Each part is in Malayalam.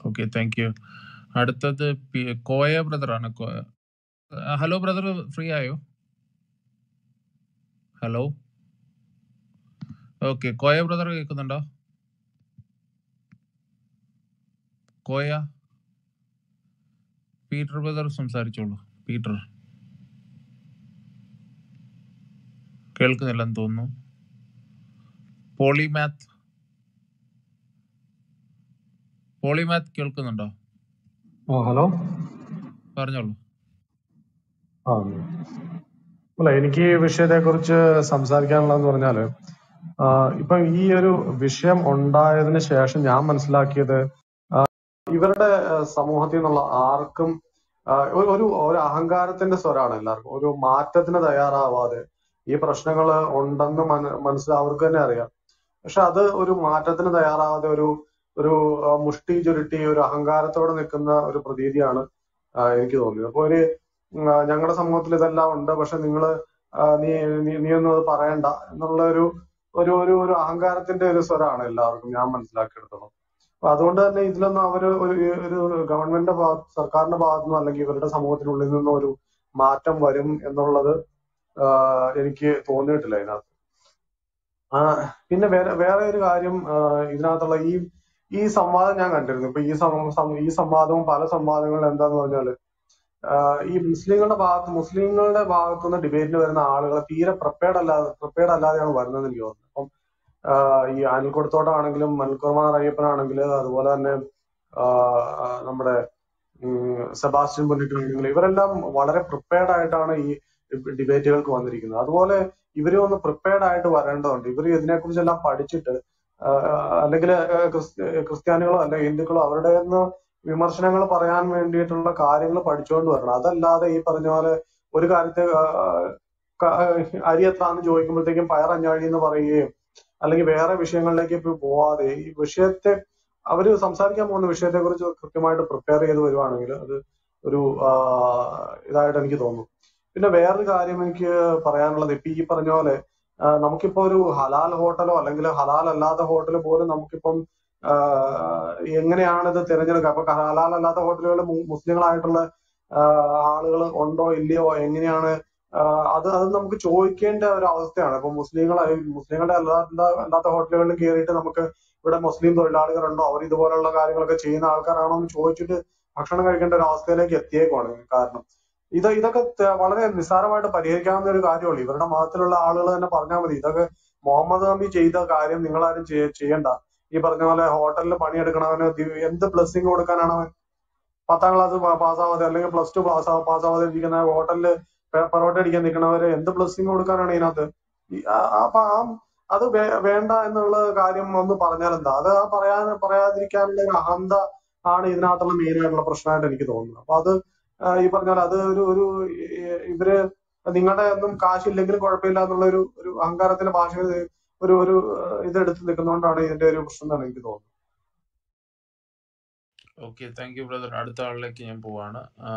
ഓക്കെ താങ്ക് യു അടുത്തത് പി- കോയ ബ്രദർ ആണ് കോയ ഹലോ ബ്രദർ ഫ്രീ ആയോ ഹലോ ഓക്കെ കോയ ബ്രദർ കേൾക്കുന്നുണ്ടോ കോയ പീറ്റർ ബ്രദർ സംസാരിച്ചോളൂ പീറ്റർ കേൾക്കുന്നില്ലെന്ന് തോന്നുന്നു പോളിമാത്ത് പോളിമാത്ത് കേൾക്കുന്നുണ്ടോ ആ ഹലോ പറഞ്ഞോളൂ ആ അല്ല എനിക്ക് ഈ വിഷയത്തെ കുറിച്ച് സംസാരിക്കാനുള്ളതെന്ന് പറഞ്ഞാല് ആ, ഇപ്പൊ ഈ ഒരു വിഷയം ഉണ്ടായതിനു ശേഷം ഞാൻ മനസ്സിലാക്കിയത് ആ, ഇവരുടെ ആ, സമൂഹത്തിൽ നിന്നുള്ള ആർക്കും ആ, ഒരു ഒരു ഒരു അഹങ്കാരത്തിന്റെ സ്വരാണ് എല്ലാവർക്കും ഒരു മാറ്റത്തിന് തയ്യാറാവാതെ ഈ പ്രശ്നങ്ങൾ ഉണ്ടെന്ന് മന- മനസ്സിലാ അവർക്ക് തന്നെ അറിയാം പക്ഷെ അത് ഒരു മാറ്റത്തിന് തയ്യാറാവാതെ ഒരു ഒരു ആ, മുഷ്ടി ചുരുട്ടി ഒരു അഹങ്കാരത്തോടെ നിൽക്കുന്ന ഒരു പ്രതീതിയാണ് ആ, എനിക്ക് തോന്നിയത് അപ്പൊ ഒരു ഞങ്ങളുടെ സമൂഹത്തിൽ ഇതെല്ലാം ഉണ്ട് പക്ഷെ നിങ്ങള് ആ, നീ നീ- നീ ഒന്നും അത് പറയണ്ട എന്നുള്ള ഒരു ഒരു ഒരു ഒരു അഹങ്കാരത്തിന്റെ ഒരു സ്വരമാണ് എല്ലാവർക്കും ഞാൻ മനസ്സിലാക്കിയെടുത്തോളം അപ്പൊ അതുകൊണ്ട് തന്നെ ഇതിലൊന്നും അവര് ഒരു ഒരു ഗവൺമെന്റിന്റെ ഭാഗത്ത് സർക്കാരിന്റെ ഭാഗത്തു നിന്നോ അല്ലെങ്കിൽ ഇവരുടെ സമൂഹത്തിനുള്ളിൽ നിന്നോ ഒരു മാറ്റം വരും എന്നുള്ളത് ആ, എനിക്ക് തോന്നിയിട്ടില്ല ഇതിനകത്ത് ആ, പിന്നെ വേറെ വേറെ ഒരു കാര്യം ആ, ഇതിനകത്തുള്ള ഈ ഈ സംവാദം ഞാൻ കണ്ടിരുന്നു ഇപ്പൊ ഈ സം- സം- ഈ സംവാദവും പല സംവാദങ്ങളും എന്താന്ന് പറഞ്ഞാല് ആഹ് ഈ മുസ്ലിങ്ങളുടെ ഭാഗത്ത് മുസ്ലിങ്ങളുടെ ഭാഗത്തുനിന്ന് ഡിബേറ്റിന് വരുന്ന ആളുകൾ തീരെ പ്രിപ്പയർഡ് അല്ലാതെ പ്രിപ്പയർഡ് അല്ലാതെയാണ് വരുന്നത് എനിക്ക് തോന്നുന്നത് അപ്പം ആഹ് ഈ അനിൽക്കുടത്തോട്ടാണെങ്കിലും അനിൽകുമാർ അയ്യപ്പനാണെങ്കിൽ അതുപോലെ തന്നെ ആഹ് ആഹ് നമ്മുടെ ഉം സെബാസ്റ്റ്യൻ പുന്നിട്ടാണെങ്കിലും ഇവരെല്ലാം വളരെ പ്രിപ്പയർഡ് ആയിട്ടാണ് ഈ ഡിബേറ്റുകൾക്ക് വന്നിരിക്കുന്നത് അതുപോലെ ഇവരും ഒന്ന് പ്രിപ്പയർഡ് ആയിട്ട് വരേണ്ടതുണ്ട് ഇവർ ഇതിനെക്കുറിച്ചെല്ലാം പഠിച്ചിട്ട് അല്ലെങ്കിൽ ക്രിസ്ത്യാനികളോ അല്ലെങ്കിൽ ഹിന്ദുക്കളോ അവരുടെ നിന്ന് വിമർശനങ്ങൾ പറയാൻ വേണ്ടിയിട്ടുള്ള കാര്യങ്ങൾ പഠിച്ചുകൊണ്ട് വരണം അതല്ലാതെ ഈ പറഞ്ഞ പോലെ ഒരു കാര്യത്തെ ആ, ക- അരി എത്രാന്ന് ചോദിക്കുമ്പോഴത്തേക്കും പയറഞ്ഞാഴി എന്ന് പറയുകയും അല്ലെങ്കിൽ വേറെ വിഷയങ്ങളിലേക്ക് ഇപ്പൊ പോവാതെ ഈ വിഷയത്തെ അവര് സംസാരിക്കാൻ പോകുന്ന വിഷയത്തെ കുറിച്ച് കൃത്യമായിട്ട് പ്രിപ്പയർ ചെയ്ത് വരുവാണെങ്കിൽ അത് ഒരു ആ, ഇതായിട്ട് എനിക്ക് തോന്നുന്നു പിന്നെ വേറൊരു കാര്യം എനിക്ക് പറയാനുള്ളത് ഇപ്പൊ ഈ പറഞ്ഞ പോലെ ആ, നമുക്കിപ്പോ ഒരു ഹലാൽ ഹോട്ടലോ അല്ലെങ്കിൽ ഹലാൽ അല്ലാത്ത ഹോട്ടൽ പോലും നമുക്കിപ്പം ആ, എങ്ങനെയാണ് ഇത് തിരഞ്ഞെടുക്കുക അപ്പൊ ഹലാൽ അല്ലാത്ത ഹോട്ടലുകൾ മുസ്ലിങ്ങളായിട്ടുള്ള ആളുകൾ ഉണ്ടോ ഇല്ലയോ എങ്ങനെയാണ് ആ, അത് അത് നമുക്ക് ചോദിക്കേണ്ട ഒരു അവസ്ഥയാണ് ഇപ്പൊ മുസ്ലിങ്ങൾ മുസ്ലിങ്ങളുടെ അല്ലാത്ത അല്ലാത്ത ഹോട്ടലുകളിൽ കയറിയിട്ട് നമുക്ക് ഇവിടെ മുസ്ലിം തൊഴിലാളികളുണ്ടോ അവർ ഇതുപോലുള്ള കാര്യങ്ങളൊക്കെ ചെയ്യുന്ന ആൾക്കാരാണോ എന്ന് ചോദിച്ചിട്ട് ഭക്ഷണം കഴിക്കേണ്ട ഒരു അവസ്ഥയിലേക്ക് എത്തിയേക്കുവാണ് കാരണം ഇത് ഇതൊക്കെ ത- വളരെ നിസ്സാരമായിട്ട് പരിഹരിക്കാവുന്ന ഒരു കാര്യമുള്ളൂ ഇവരുടെ മതത്തിലുള്ള ആളുകൾ തന്നെ പറഞ്ഞാൽ മതി ഇതൊക്കെ മുഹമ്മദ് നബി ചെയ്ത കാര്യം നിങ്ങളാരും ചെയ്യ- ചെയ്യണ്ട ഈ പറഞ്ഞ പോലെ ഹോട്ടലിൽ പണിയെടുക്കണവന് ദി- എന്ത് ബ്ലെസ്സിങ് കൊടുക്കാനാണ് അവൻ പത്താം ക്ലാസ് പാസ്സാവാതെ അല്ലെങ്കിൽ പ്ലസ് ടു പാസ് പാസ്സാവാതെ ഇരിക്കുന്ന ഹോട്ടലിൽ പൊറോട്ട അടിക്കാൻ നിൽക്കുന്നവര് എന്ത് ബ്ലെസ്സിങ് കൊടുക്കാനാണ് ഇതിനകത്ത് ഈ ആ- ആ- അപ്പൊ ആ അത് വേ- വേണ്ട എന്നുള്ള കാര്യം ഒന്ന് പറഞ്ഞാൽ എന്താ അത് ആ പറയാൻ പറയാതിരിക്കാനുള്ള ഒരു അഹന്ത ആണ് ഇതിനകത്തുള്ള മെയിൻ ആയിട്ടുള്ള പ്രശ്നമായിട്ട് എനിക്ക് തോന്നുന്നത് അപ്പൊ അത് ആ, ഈ പറഞ്ഞ പോലെ അത് ഒരു ഒരു ഈ- ഇവര് നിങ്ങളുടെ ഒന്നും കാശില്ലെങ്കിലും കുഴപ്പമില്ല എന്നുള്ള ഒരു ഒരു അഹങ്കാരത്തിന്റെ ഭാഷ ഒരു ഒരു ഇതെടുത്ത് നിൽക്കുന്നതുകൊണ്ടാണ് ഇതിന്റെ ഒരു പ്രശ്നം എന്നാണ് എനിക്ക് തോന്നുന്നത് ഓക്കെ താങ്ക് യു ബ്രദർ അടുത്ത ആളിലേക്ക് ഞാൻ പോവാണ് ആ,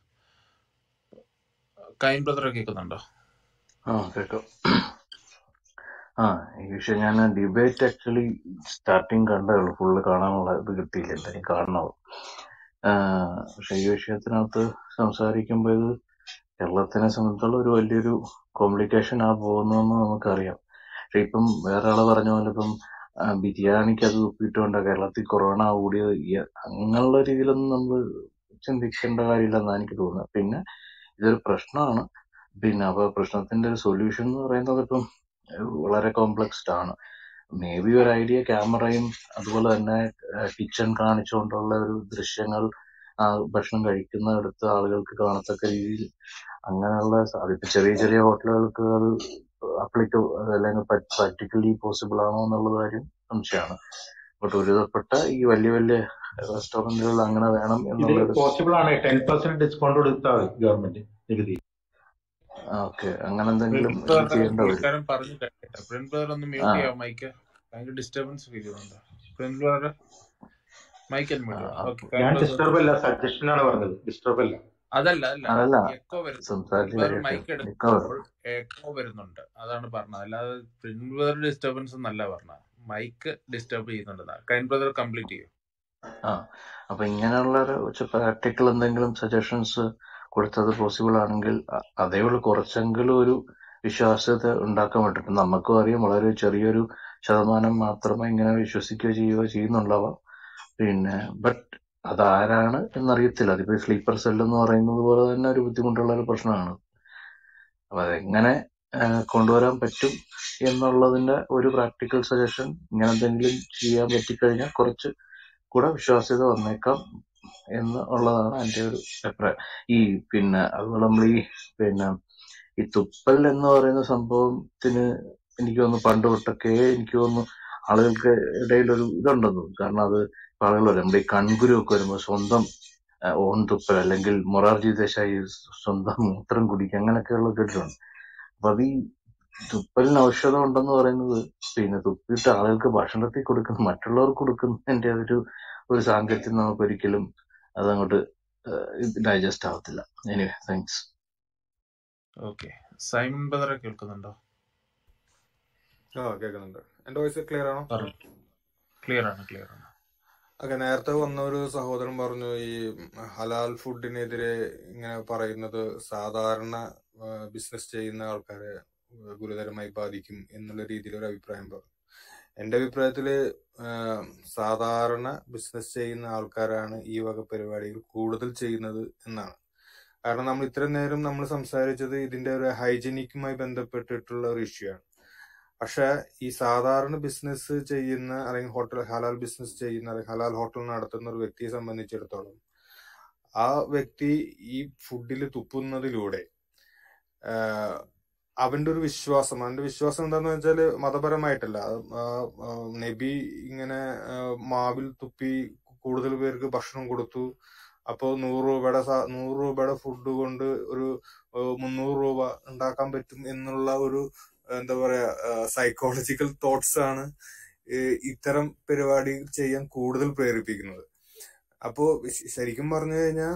കൈൻ ബ്രദറെ കേൾക്കുന്നുണ്ടോ ആ കേട്ടോ ആ ഈ വിഷയം ഞാൻ ഡിബേറ്റ് ആക്ച്വലി സ്റ്റാർട്ടിങ് കണ്ടേ ഉള്ളൂ ഫുള്ള് കാണാനുള്ള ഇത് കിട്ടിയില്ല എന്തായാലും കാണണം പക്ഷെ ഈ വിഷയത്തിനകത്ത് സംസാരിക്കുമ്പോൾ ഇത് കേരളത്തിനെ സംബന്ധിച്ചുള്ള ഒരു വലിയൊരു കോംപ്ലിക്കേഷൻ ആ പോകുന്നതെന്ന് നമുക്കറിയാം പക്ഷെ ഇപ്പം വേറെ ആള് പറഞ്ഞ പോലെ ഇപ്പം ആ, ബിരിയാണിക്ക് അത് ഉപ്പിട്ടുകൊണ്ട് കേരളത്തിൽ കൊറോണ കൂടിയത് ഈ അങ്ങനെയുള്ള രീതിയിലൊന്നും നമ്മൾ ചിന്തിക്കേണ്ട കാര്യമില്ലെന്നാണ് എനിക്ക് തോന്നുന്നത് പിന്നെ ഇതൊരു പ്രശ്നമാണ് പിന്നെ അപ്പൊ പ്രശ്നത്തിന്റെ ഒരു സൊല്യൂഷൻ എന്ന് പറയുന്നത് ഇപ്പം ഏഹ് വളരെ കോംപ്ലക്സ്ഡ് ആണ് മേ ബി ഒരു ഐഡിയ ക്യാമറയും അതുപോലെ തന്നെ കിച്ചൺ കാണിച്ചുകൊണ്ടുള്ള ഒരു ദൃശ്യങ്ങൾ ആ ഭക്ഷണം കഴിക്കുന്നിടത്ത് ആളുകൾക്ക് കാണത്തക്ക രീതിയിൽ അങ്ങനെയുള്ള സ- അതിപ്പോ ചെറിയ ചെറിയ ഹോട്ടലുകൾക്ക് അത് അപ്ലിക്കബിൾ അല്ലെങ്കിൽ പ്രാക്ടിക്കലി പോസിബിൾ ആണോ എന്നുള്ള കാര്യം സംശയമാണ് ബട്ട് ഒരുവിധപ്പെട്ട ഈ വലിയ വലിയ റെസ്റ്റോറന്റുകൾ അങ്ങനെ വേണം ഇത് എന്നുള്ളൊരു പോസിബിൾ ആണ് ടെൻ പെർസെന്റ് ഡിസ്കൗണ്ട് കൊടുത്താൽ മതി ഗവൺമെന്റ് നികുതി ഓക്കെ അങ്ങനെ എന്തെങ്കിലും പ്രിൻസ് ഇത് ബ്രദർ ചെയ്യേണ്ട വരും പുള്ളിക്കാരൻ പറഞ്ഞു കേട്ടോ പ്രിൻസ് ബ്രദർ ഒന്ന് ആ മ്യൂട്ട് ചെയ്യാം മൈക്ക് ഭയങ്കര ഡിസ്റ്റർബൻസ് ഫീൽ ചെയ്യുന്നുണ്ട് പ്രിൻസ് ബ്രദർ മൈക്ക് ആ, മ്യൂട്ട് ആ. ഓക്കെ കൈൻ ഞാൻ ബ്രദർ ഡിസ്റ്റർബ് അല്ല സജഷൻ ആണ് പറഞ്ഞത് ഡിസ്റ്റർബ് അല്ല അതല്ല അതല്ല അതല്ല എക്കോ വരുന്നു സംസാരിച്ച് പ്രിൻസ് ബ്രദർ കഴിയട്ടെ മൈക്ക് മിക്ക വരും എടുക്കുമ്പോൾ എക്കോ വരുന്നുണ്ട് അതാണ് പറഞ്ഞത് അല്ലാതെ പ്രിൻസ് ബ്രദർ ഡിസ്റ്റർബൻസ് എന്നല്ല പറഞ്ഞത് മൈക്ക് ഡിസ്റ്റർബ് ചെയ്യുന്നുണ്ടെന്നാ കൈൻ ബ്രദർ കംപ്ലീറ്റ് ചെയ്യും ആ അപ്പൊ ഇങ്ങനെയുള്ള ഒരു പ്രാക്ടിക്കൽ എന്തെങ്കിലും സജഷൻസ് കൊടുത്തത് പോസിബിൾ ആണെങ്കിൽ അ- അതേ ഉള്ളൂ കുറച്ചെങ്കിലും ഒരു വിശ്വാസ്യത ഉണ്ടാക്കാൻ പറ്റും നമുക്കും അറിയാം വളരെ ചെറിയൊരു ശതമാനം മാത്രമേ ഇങ്ങനെ വിശ്വസിക്കുകയോ ചെയ്യുകയോ ചെയ്യുന്നുണ്ടാവാം പിന്നെ ബട്ട് അതാരാണ് എന്നറിയത്തില്ല അതിപ്പോ സ്ലീപ്പർ സെൽ എന്ന് പറയുന്നത് പോലെ തന്നെ ഒരു ബുദ്ധിമുട്ടുള്ള ഒരു പ്രശ്നമാണ് അപ്പൊ അതെങ്ങനെ ആ, കൊണ്ടുവരാൻ പറ്റും എന്നുള്ളതിന്റെ ഒരു പ്രാക്ടിക്കൽ സജഷൻ ഇങ്ങനെ എന്തെങ്കിലും ചെയ്യാൻ പറ്റിക്കഴിഞ്ഞാൽ കുറച്ച് കൂടെ വിശ്വാസ്യത വന്നേക്കാം എന്ന് ഉള്ളതാണ് എന്റെ ഒരു അഭിപ്രായം ഈ പിന്നെ അതുപോലെ നമ്മൾ ഈ പിന്നെ ഈ തുപ്പൽ എന്ന് പറയുന്ന സംഭവത്തിന് എനിക്ക് തോന്നുന്നു പണ്ട് തൊട്ടൊക്കെ എനിക്ക് തോന്നുന്നു ആളുകൾക്ക് ഇടയിൽ ഒരു ഇതുണ്ടെന്ന് തോന്നുന്നു കാരണം അത് ഇപ്പൊ ആളുകൾ പറയും നമ്മുടെ ഈ കൺകുരു ഒക്കെ വരുമ്പോൾ സ്വന്തം ആ, ഓൺ തുപ്പൽ അല്ലെങ്കിൽ മൊറാർജി ദേശായി സ്വന്തം മൂത്രം കുടിക്കുക അങ്ങനെയൊക്കെയുള്ള കേട്ടിട്ടുണ്ട് അപ്പൊ അത് ഈ തുപ്പലിന് ഔഷധം ഉണ്ടെന്ന് പറയുന്നത് പിന്നെ തുപ്പിയിട്ട് ആളുകൾക്ക് ഭക്ഷണത്തിൽ കൊടുക്കുന്ന മറ്റുള്ളവർക്ക് കൊടുക്കുന്നതിന്റെ ഒരു ഒരു സാങ്കത്യം നമുക്ക് ഒരിക്കലും അതങ്ങോട്ട് ഡൈജസ്റ്റ് ആവത്തില്ല എനിവേ താങ്ക്സ് ഓക്കെ സൈമൺ ബ്രദറെ കേൾക്കുന്നുണ്ടോ ആ കേൾക്കുന്നുണ്ട് എന്റെ വോയിസ് ക്ലിയർ ആണോ പറഞ്ഞു ക്ലിയർ ആണ് ക്ലിയർ ആണ് ഓക്കെ നേരത്തെ വന്ന ഒരു സഹോദരൻ പറഞ്ഞു ഈ ഹലാൽ ഫുഡിനെതിരെ ഇങ്ങനെ പറയുന്നത് സാധാരണ ബിസിനസ് ചെയ്യുന്ന ആൾക്കാരെ ആ, ഗുരുതരമായി ബാധിക്കും എന്നുള്ള രീതിയിൽ ഒരു അഭിപ്രായം പറഞ്ഞു എന്റെ അഭിപ്രായത്തില് ആ, സാധാരണ ബിസിനസ് ചെയ്യുന്ന ആൾക്കാരാണ് ഈ വക പരിപാടികൾ കൂടുതൽ ചെയ്യുന്നത് എന്നാണ് കാരണം നമ്മൾ ഇത്രയും നേരം നമ്മൾ സംസാരിച്ചത് ഇതിന്റെ ഒരു ഹൈജീനിക്കുമായി ബന്ധപ്പെട്ടിട്ടുള്ള ഒരു ഇഷ്യൂ ആണ് പക്ഷെ ഈ സാധാരണ ബിസിനസ് ചെയ്യുന്ന അല്ലെങ്കിൽ ഹോട്ടൽ ഹലാൽ ബിസിനസ് ചെയ്യുന്ന അല്ലെങ്കിൽ ഹലാൽ ഹോട്ടൽ നടത്തുന്ന ഒരു വ്യക്തിയെ സംബന്ധിച്ചിടത്തോളം ആ വ്യക്തി ഈ ഫുഡിൽ തുപ്പുന്നതിലൂടെ ആഹ് അവന്റെ ഒരു വിശ്വാസം അവന്റെ വിശ്വാസം എന്താന്ന് വെച്ചാല് മതപരമായിട്ടല്ല അത് ആ, ആ, നബി ഇങ്ങനെ ആ, മാവിൽ തുപ്പി കൂടുതൽ പേർക്ക് ഭക്ഷണം കൊടുത്തു അപ്പോ നൂറ് രൂപയുടെ സാ- നൂറ് രൂപയുടെ ഫുഡ് കൊണ്ട് ഒരു ഏഹ്, മുന്നൂറ് രൂപ ഉണ്ടാക്കാൻ പറ്റും എന്നുള്ള ഒരു എന്താ പറയാ സൈക്കോളജിക്കൽ തോട്ട്സ് ആണ് ഏഹ്, ഇത്തരം പരിപാടി ചെയ്യാൻ കൂടുതൽ പ്രേരിപ്പിക്കുന്നത് അപ്പോ ശ- ശരിക്കും പറഞ്ഞു കഴിഞ്ഞാൽ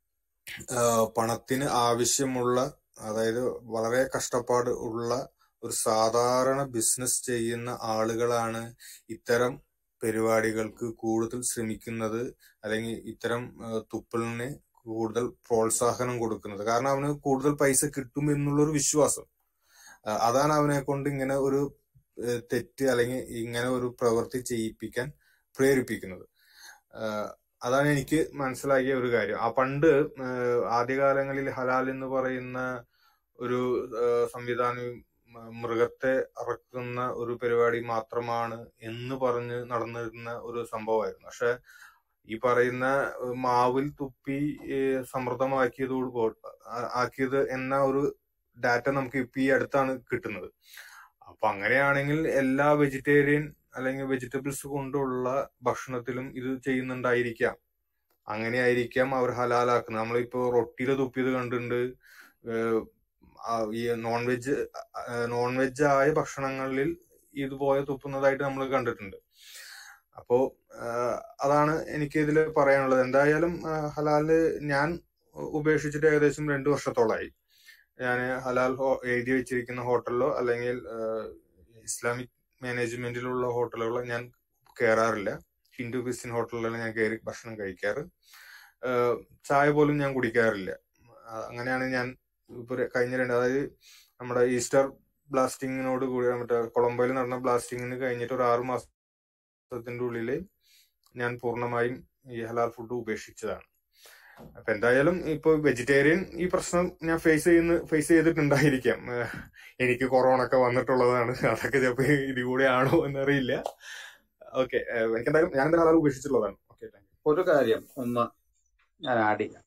ആഹ് പണത്തിന് ആവശ്യമുള്ള അതായത് വളരെ കഷ്ടപ്പാട് ഉള്ള ഒരു സാധാരണ ബിസിനസ് ചെയ്യുന്ന ആളുകളാണ് ഇത്തരം പരിപാടികൾക്ക് കൂടുതൽ ശ്രമിക്കുന്നത് അല്ലെങ്കിൽ ഇത്തരം ആഹ് തുപ്പലിന് കൂടുതൽ പ്രോത്സാഹനം കൊടുക്കുന്നത് കാരണം അവന് കൂടുതൽ പൈസ കിട്ടും എന്നുള്ളൊരു വിശ്വാസം ആഹ് അതാണ് അവനെ കൊണ്ട് ഇങ്ങനെ ഒരു ഏഹ് തെറ്റ് അല്ലെങ്കിൽ ഇങ്ങനെ ഒരു പ്രവൃത്തി ചെയ്യിപ്പിക്കാൻ പ്രേരിപ്പിക്കുന്നത് ആഹ് അതാണ് എനിക്ക് മനസ്സിലാക്കിയ ഒരു കാര്യം ആ പണ്ട് ആഹ് ആദ്യകാലങ്ങളിൽ ഹലാൽ എന്ന് പറയുന്ന ഒരു ആഹ് സംവിധാനം മ- മൃഗത്തെ അറക്കുന്ന ഒരു പരിപാടി മാത്രമാണ് എന്ന് പറഞ്ഞ് നടന്നിരുന്ന ഒരു സംഭവമായിരുന്നു പക്ഷെ ഈ പറയുന്ന ഏഹ് മാവിൽ തുപ്പി ഏഹ് സമൃദ്ധമാക്കിയതോട് കൂ- ആ- ആക്കിയത് എന്ന ഒരു ഡാറ്റ നമുക്ക് ഇപ്പൊ ഈ അടുത്താണ് കിട്ടുന്നത് അപ്പൊ അങ്ങനെയാണെങ്കിൽ എല്ലാ വെജിറ്റേറിയൻ അല്ലെങ്കിൽ വെജിറ്റബിൾസ് കൊണ്ടുള്ള ഭക്ഷണത്തിലും ഇത് ചെയ്യുന്നുണ്ടായിരിക്കാം അങ്ങനെയായിരിക്കാം അവർ ഹലാലാക്കുന്നത് നമ്മളിപ്പോ റൊട്ടിയിൽ തുപ്പിയത് കണ്ടിട്ടുണ്ട് ഏഹ് ആ ഈ നോൺ വെജ് നോൺ വെജ് ആയ ഭക്ഷണങ്ങളിൽ ഇതുപോലെ തുപ്പുന്നതായിട്ട് നമ്മൾ കണ്ടിട്ടുണ്ട് അപ്പോ ആഹ് അതാണ് എനിക്ക് ഇതിൽ പറയാനുള്ളത് എന്തായാലും ആഹ് ഹലാല് ഞാൻ ഉപേക്ഷിച്ചിട്ട് ഏകദേശം രണ്ടു വർഷത്തോളായി ഞാൻ ഹലാൽ ഹോ- എഴുതി വെച്ചിരിക്കുന്ന ഹോട്ടലിലോ അല്ലെങ്കിൽ ആഹ് ഇസ്ലാമിക് മാനേജ്മെന്റിലുള്ള ഹോട്ടലുകളോ ഞാൻ കയറാറില്ല ഹിന്ദു ക്രിസ്ത്യൻ ഹോട്ടലുകളിലാണ് ഞാൻ കയറി ഭക്ഷണം കഴിക്കാറ് ആഹ് ചായ പോലും ഞാൻ കുടിക്കാറില്ല ആഹ് അങ്ങനെയാണ് ഞാൻ ഇപ്പൊ ര- കഴിഞ്ഞ രണ്ട് അതായത് നമ്മുടെ ഈസ്റ്റർ ബ്ലാസ്റ്റിങ്ങിനോട് കൂടി മറ്റേ കൊളംബോയിൽ നടന്ന ബ്ലാസ്റ്റിങ്ങിന് കഴിഞ്ഞിട്ട് ഒരു ആറു മാസത്തിന്റെ ഉള്ളില് ഞാൻ പൂർണ്ണമായും ഈ ഹലാൽ ഫുഡ് ഉപേക്ഷിച്ചതാണ് അപ്പൊ എന്തായാലും ഇപ്പൊ വെജിറ്റേറിയൻ ഈ പ്രശ്നം ഞാൻ ഫേസ് ചെയ്യുന്ന ഫേസ് ചെയ്തിട്ടുണ്ടായിരിക്കാം ഏഹ് എനിക്ക് കൊറോണ ഒക്കെ വന്നിട്ടുള്ളതാണ് അതൊക്കെ ചിലപ്പോ ഇതുകൂടെ ആണോ എന്നറിയില്ല ഓക്കെ എനിക്ക് എന്തായാലും ഞാൻ എന്തായാലും ഹലാൽ ഉപേക്ഷിച്ചിട്ടുള്ളതാണ് ഓക്കെ താങ്ക് യു ഒരു കാര്യം ഒന്ന് ഞാൻ ആഡ് ചെയ്യാം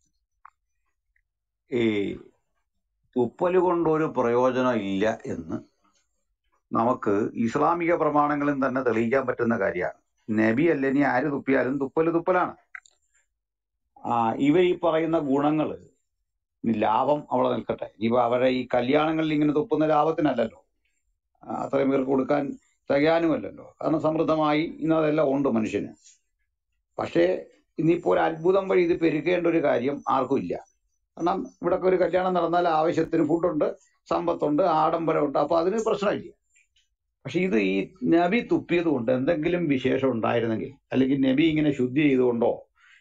ഈ തുപ്പല് കൊണ്ട് ഒരു പ്രയോജനം ഇല്ല എന്ന് നമുക്ക് ഇസ്ലാമിക പ്രമാണങ്ങളിൽ തന്നെ തെളിയിക്കാൻ പറ്റുന്ന കാര്യമാണ് നബി അല്ല ഇനി ആര് തുപ്പിയാലും തുപ്പല് തുപ്പലാണ് ആ ഇവർ ഈ പറയുന്ന ഗുണങ്ങള് ഇനി ലാഭം അവിടെ നിൽക്കട്ടെ ഇപ്പൊ അവരെ ഈ കല്യാണങ്ങളിൽ ഇങ്ങനെ തുപ്പുന്ന ലാഭത്തിനല്ലല്ലോ ആ, അത്രയും പേർക്ക് കൊടുക്കാൻ തികയാനുമല്ലല്ലോ കാരണം സമൃദ്ധമായി ഇന്ന് അതെല്ലാം ഉണ്ട് മനുഷ്യന് പക്ഷേ ഇനിയിപ്പോ ഒരു അത്ഭുതം വഴി ഇത് പെരുകേണ്ട ഒരു കാര്യം ആർക്കും ഇല്ല കാരണം ഇവിടെ ഒരു കല്യാണം നടന്നാൽ ആവശ്യത്തിന് ഫുഡുണ്ട് സമ്പത്തുണ്ട് ആഡംബരമുണ്ട് അപ്പൊ അതിന് പ്രശ്നമില്ല പക്ഷെ ഇത് ഈ നബി തുപ്പിയത് കൊണ്ട് എന്തെങ്കിലും വിശേഷം ഉണ്ടായിരുന്നെങ്കിൽ അല്ലെങ്കിൽ നബി ഇങ്ങനെ ശുദ്ധി ചെയ്തുകൊണ്ടോ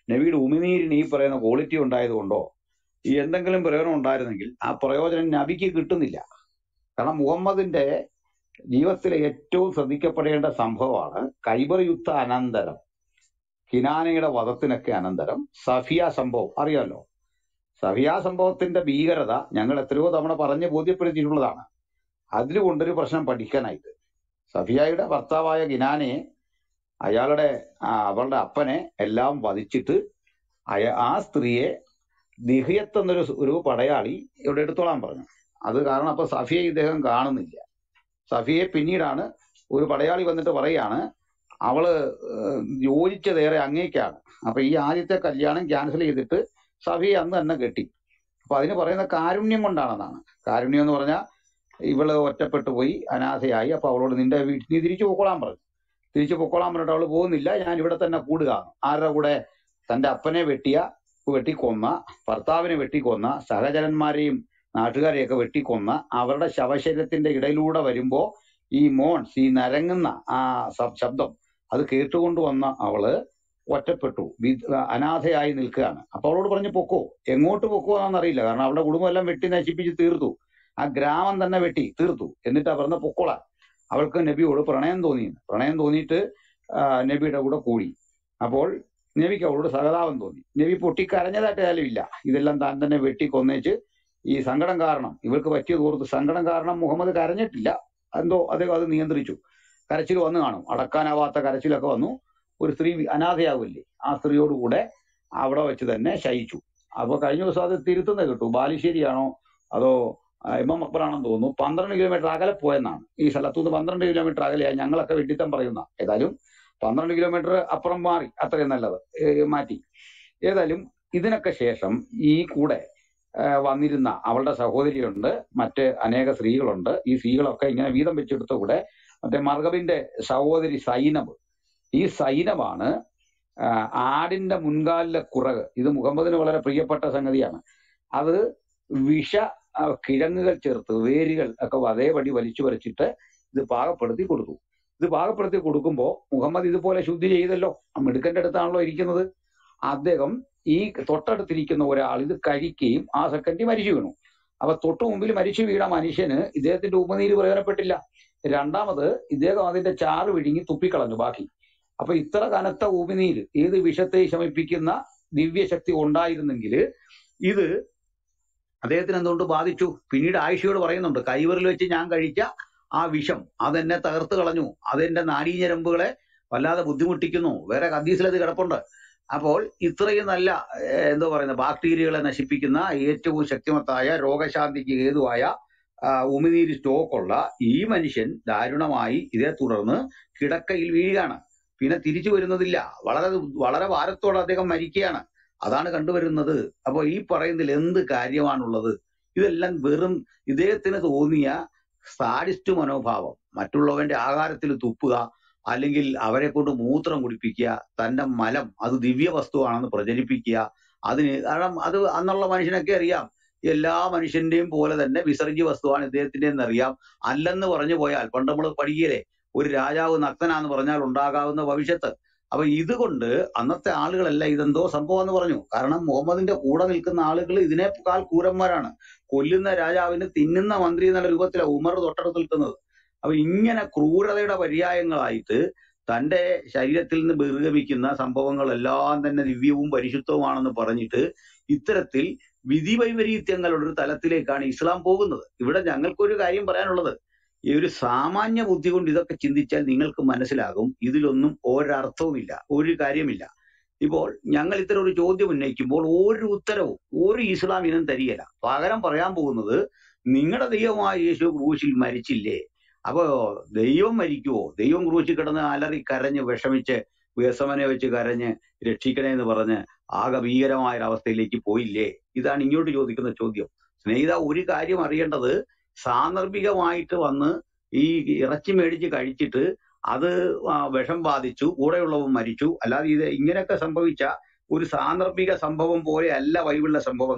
നബിയുടെ ഉമിനീരിന് ഈ പറയുന്ന ക്വാളിറ്റി ഉണ്ടായതുകൊണ്ടോ ഈ എന്തെങ്കിലും പ്രയോജനം ഉണ്ടായിരുന്നെങ്കിൽ ആ പ്രയോജനം നബിക്ക് കിട്ടുന്നില്ല കാരണം മുഹമ്മദിന്റെ ജീവിതത്തിലെ ഏറ്റവും ശ്രദ്ധിക്കപ്പെടേണ്ട സംഭവമാണ് കൈബർ യുദ്ധ അനന്തരം കിനാനയുടെ വധത്തിനൊക്കെ അനന്തരം സഫിയ സംഭവം അറിയാലോ സഫിയ സംഭവത്തിന്റെ ഭീകരത ഞങ്ങൾ എത്രയോ തവണ പറഞ്ഞ് ബോധ്യപ്പെടുത്തിയിട്ടുള്ളതാണ് അതിൽ കൊണ്ടൊരു പ്രശ്നം പഠിക്കാനായിട്ട് സഫിയായുടെ ഭർത്താവായ ഗിനാനയെ അയാളുടെ ആ, അവളുടെ അപ്പനെ എല്ലാം വധിച്ചിട്ട് അയ ആ സ്ത്രീയെ ദിഹിയത്ത് എന്നൊരു സ് ഒരു പടയാളി ഇവിടെ എടുത്തോളാൻ പറഞ്ഞു അത് കാരണം അപ്പൊ സഫിയെ ഇദ്ദേഹം കാണുന്നില്ല സഫിയെ പിന്നീടാണ് ഒരു പടയാളി വന്നിട്ട് പറയാണ് അവള് ഏഹ്, യോജിച്ചതേറെ അങ്ങേക്കാണ് അപ്പൊ ഈ ആദ്യത്തെ കല്യാണം ക്യാൻസൽ ചെയ്തിട്ട് സഫിയെ അന്ന് തന്നെ കെട്ടി അപ്പൊ അതിന് പറയുന്ന കാരുണ്യം കൊണ്ടാണെന്നാണ് കാരുണ്യം എന്ന് പറഞ്ഞാൽ ഇവള് ഒറ്റപ്പെട്ടു പോയി അനാഥയായി അപ്പൊ അവളോട് നിന്റെ വീട്ടിൽ നീ തിരിച്ചു പൊക്കോളാൻ പറഞ്ഞു തിരിച്ചു പൊക്കോളാൻ പറഞ്ഞിട്ട് അവള് പോകുന്നില്ല ഞാൻ ഇവിടെ തന്നെ കൂടുക ആരുടെ കൂടെ തന്റെ അപ്പനെ വെട്ടിയ വെട്ടിക്കൊന്ന ഭർത്താവിനെ വെട്ടിക്കൊന്ന സഹചരന്മാരെയും നാട്ടുകാരെയൊക്കെ വെട്ടിക്കൊന്ന അവരുടെ ശവശരീരത്തിന്റെ ഇടയിലൂടെ വരുമ്പോ ഈ മോൺസ് ഈ നരങ്ങുന്ന ആ ശബ്- ശബ്ദം അത് കേട്ടുകൊണ്ട് വന്ന അവള് ഒറ്റപ്പെട്ടു വി- അനാഥയായി നിൽക്കുകയാണ് അപ്പൊ അവളോട് പറഞ്ഞു പൊക്കോ എങ്ങോട്ട് പൊക്കോ എന്നറിയില്ല കാരണം അവളുടെ കുടുംബം എല്ലാം വെട്ടി നശിപ്പിച്ച് തീർത്തു ആ ഗ്രാമം തന്നെ വെട്ടി തീർത്തു എന്നിട്ടാ പറഞ്ഞ പൊക്കോളാൻ അവൾക്ക് നബിയോട് പ്രണയം തോന്നി പ്രണയം തോന്നിയിട്ട് ആ, നബിയുടെ കൂടെ കൂടി അപ്പോൾ നബിക്ക് അവളോട് സഹതാപം തോന്നി നബി പൊട്ടിക്കരഞ്ഞതായിട്ട് കാര്യമില്ല ഇതെല്ലാം താൻ തന്നെ വെട്ടി കൊന്നേച്ച് ഈ സങ്കടം കാരണം ഇവൾക്ക് പറ്റിയത് ഓർത്ത് സങ്കടം കാരണം മുഹമ്മദ് കരഞ്ഞിട്ടില്ല എന്തോ അദ്ദേഹം അത് നിയന്ത്രിച്ചു കരച്ചിൽ വന്നു കാണും അടക്കാനാവാത്ത കരച്ചിലൊക്കെ വന്നു ഒരു സ്ത്രീ അനാഥയാവില്ലേ ആ സ്ത്രീയോടുകൂടെ അവിടെ വെച്ച് തന്നെ ശയിച്ചു അപ്പൊ കഴിഞ്ഞ ദിവസം അത് തിരുത്തുന്നത് കിട്ടു ബാലുശ്ശേരിയാണോ അതോ ആ, ഇമാം അക്ബറാണെന്ന് തോന്നുന്നു പന്ത്രണ്ട് കിലോമീറ്റർ അകലെ പോയെന്നാണ് ഈ സ്ഥലത്തു നിന്ന് പന്ത്രണ്ട് കിലോമീറ്റർ അകലെയാ ഞങ്ങളൊക്കെ വെട്ടിത്തം പറയുന്ന ഏതായാലും പന്ത്രണ്ട് കിലോമീറ്റർ അപ്പുറം മാറി അത്രയും നല്ലത് ഏ, മാറ്റി ഏതായാലും ഇതിനൊക്കെ ശേഷം ഈ കൂടെ ആ, വന്നിരുന്ന അവളുടെ സഹോദരിയുണ്ട് മറ്റ് അനേക സ്ത്രീകളുണ്ട് ഈ സ്ത്രീകളൊക്കെ ഇങ്ങനെ വീതം വെച്ചെടുത്ത കൂടെ മറ്റേ മർഗബിന്റെ സഹോദരി സൈനബ് ഈ സൈനബാണ് ആ, ആടിന്റെ മുൻകാലിലെ കുറക് ഇത് മുഹമ്മദിന് വളരെ പ്രിയപ്പെട്ട സംഗതിയാണ് അത് വിഷ ആ, കിഴങ്ങുകൾ ചേർത്ത് വേരുകൾ ഒക്കെ അതേപടി വലിച്ചു വരച്ചിട്ട് ഇത് പാകപ്പെടുത്തി കൊടുത്തു ഇത് പാകപ്പെടുത്തി കൊടുക്കുമ്പോൾ മുഹമ്മദ് ഇതുപോലെ ശുദ്ധി ചെയ്തല്ലോ ആ മിടുക്കന്റെ അടുത്താണല്ലോ ഇരിക്കുന്നത് അദ്ദേഹം ഈ തൊട്ടടുത്തിരിക്കുന്ന ഒരാൾ ഇത് കഴിക്കുകയും ആ സെക്കൻഡിൽ മരിച്ചു വീണു അപ്പൊ തൊട്ടു മുമ്പിൽ മരിച്ചു വീണ മനുഷ്യന് ഇദ്ദേഹത്തിന്റെ ഉപനീര് പ്രയോജനപ്പെട്ടില്ല രണ്ടാമത് ഇദ്ദേഹം അതിന്റെ ചാറ് വിഴുങ്ങി തുപ്പിക്കളഞ്ഞു ബാക്കി അപ്പൊ ഇത്ര കനത്ത ഉപനീര് ഏത് വിഷത്തെ ശമിപ്പിക്കുന്ന ദിവ്യശക്തി ഉണ്ടായിരുന്നെങ്കിൽ ഇത് അദ്ദേഹത്തിന് എന്തുകൊണ്ട് ബാധിച്ചു പിന്നീട് ആയിഷയോട് പറയുന്നുണ്ട് കൈവറിൽ വെച്ച് ഞാൻ കഴിച്ച ആ വിഷം അതെന്നെ തകർത്ത് കളഞ്ഞു അതെന്റെ നാഡീഞരമ്പുകളെ വല്ലാതെ ബുദ്ധിമുട്ടിക്കുന്നു വേറെ ഹദീസിൽ അത് കിടപ്പുണ്ട് അപ്പോൾ ഇത്രയും നല്ല ഏഹ്, എന്താ പറയുന്ന ബാക്ടീരിയകളെ നശിപ്പിക്കുന്ന ഏറ്റവും ശക്തിമത്തായ രോഗശാന്തിക്ക് ഹേതുവായ ആ, ഉമിനീര് സ്റ്റോക്കുള്ള ഈ മനുഷ്യൻ ദാരുണമായി ഇതേ തുടർന്ന് കിടക്കയിൽ വീഴുകയാണ് പിന്നെ തിരിച്ചു വരുന്നതില്ല വളരെ വളരെ ഭാരത്തോടെ അദ്ദേഹം മരിക്കുകയാണ് അതാണ് കണ്ടുവരുന്നത് അപ്പൊ ഈ പറയുന്നതിൽ എന്ത് കാര്യമാണുള്ളത് ഇതെല്ലാം വെറും ഇദ്ദേഹത്തിന് തോന്നിയ സാഡിസ്റ്റ് മനോഭാവം മറ്റുള്ളവന്റെ ആഹാരത്തിൽ തുപ്പുക അല്ലെങ്കിൽ അവരെ കൊണ്ട് മൂത്രം കുടിപ്പിക്കുക തന്റെ മലം അത് ദിവ്യ വസ്തുവാണെന്ന് പ്രചരിപ്പിക്കുക അതിന് കാരണം അത് അന്നുള്ള മനുഷ്യനൊക്കെ അറിയാം എല്ലാ മനുഷ്യന്റെയും പോലെ തന്നെ വിസർജ്യ വസ്തുവാണ് ഇദ്ദേഹത്തിന്റെ എന്നറിയാം അല്ലെന്ന് പറഞ്ഞു പോയാൽ പണ്ട് നമ്മൾ പഠിക്കലേ ഒരു രാജാവ് നഗ്നനാന്ന് പറഞ്ഞാൽ ഉണ്ടാകാവുന്ന ഭവിഷ്യത്ത് അപ്പൊ ഇതുകൊണ്ട് അന്നത്തെ ആളുകളെല്ലാം ഇതെന്തോ സംഭവം എന്ന് പറഞ്ഞു കാരണം മുഹമ്മദിന്റെ കൂടെ നിൽക്കുന്ന ആളുകൾ ഇതിനേക്കാൾ ക്രൂരന്മാരാണ് കൊല്ലുന്ന രാജാവിന് തിന്നുന്ന മന്ത്രി എന്നുള്ള രൂപത്തിലാണ് ഉമർ തൊട്ടടുത്ത് നിൽക്കുന്നത് അപ്പൊ ഇങ്ങനെ ക്രൂരതയുടെ പര്യായങ്ങളായിട്ട് തന്റെ ശരീരത്തിൽ നിന്ന് ബഹിർഗമിക്കുന്ന സംഭവങ്ങളെല്ലാം തന്നെ ദിവ്യവും പരിശുദ്ധവുമാണെന്ന് പറഞ്ഞിട്ട് ഇത്തരത്തിൽ വിധി വൈപരീത്യങ്ങളുടെ ഒരു തലത്തിലേക്കാണ് ഇസ്ലാം പോകുന്നത് ഇവിടെ ഞങ്ങൾക്കൊരു കാര്യം പറയാനുള്ളത് ഈ ഒരു സാമാന്യ ബുദ്ധി കൊണ്ട് ഇതൊക്കെ ചിന്തിച്ചാൽ നിങ്ങൾക്ക് മനസ്സിലാകും ഇതിലൊന്നും ഒരർത്ഥവുമില്ല ഒരു കാര്യമില്ല ഇപ്പോൾ ഞങ്ങൾ ഇത്തരം ഒരു ചോദ്യം ഉന്നയിക്കുമ്പോൾ ഒരു ഉത്തരവും ഒരു ഇസ്ലാമിനും തരികയില്ല പകരം പറയാൻ പോകുന്നത് നിങ്ങളുടെ ദൈവമായ യേശു ക്രൂശിൽ മരിച്ചില്ലേ അപ്പോ ദൈവം മരിക്കുവോ ദൈവം ക്രൂശിൽ കിടന്ന് അലറി കരഞ്ഞ് വിഷമിച്ച് വ്യസമനെ വെച്ച് കരഞ്ഞ് രക്ഷിക്കണേ എന്ന് പറഞ്ഞ് ആകെ ഭീകരമായ ഒരു അവസ്ഥയിലേക്ക് പോയില്ലേ ഇതാണ് ഇങ്ങോട്ട് ചോദിക്കുന്ന ചോദ്യം സ്നേഹിത ഒരു കാര്യം അറിയേണ്ടത് സാന്ദർഭികമായിട്ട് വന്ന് ഈ ഇറച്ചി മേടിച്ച് കഴിച്ചിട്ട് അത് ആ വിഷം ബാധിച്ചു കൂടെയുള്ളവൻ മരിച്ചു അല്ലാതെ ഇത് ഇങ്ങനെയൊക്കെ സംഭവിച്ച ഒരു സാന്ദർഭിക സംഭവം പോലെ അല്ല ബൈബിളിലെ സംഭവങ്ങൾ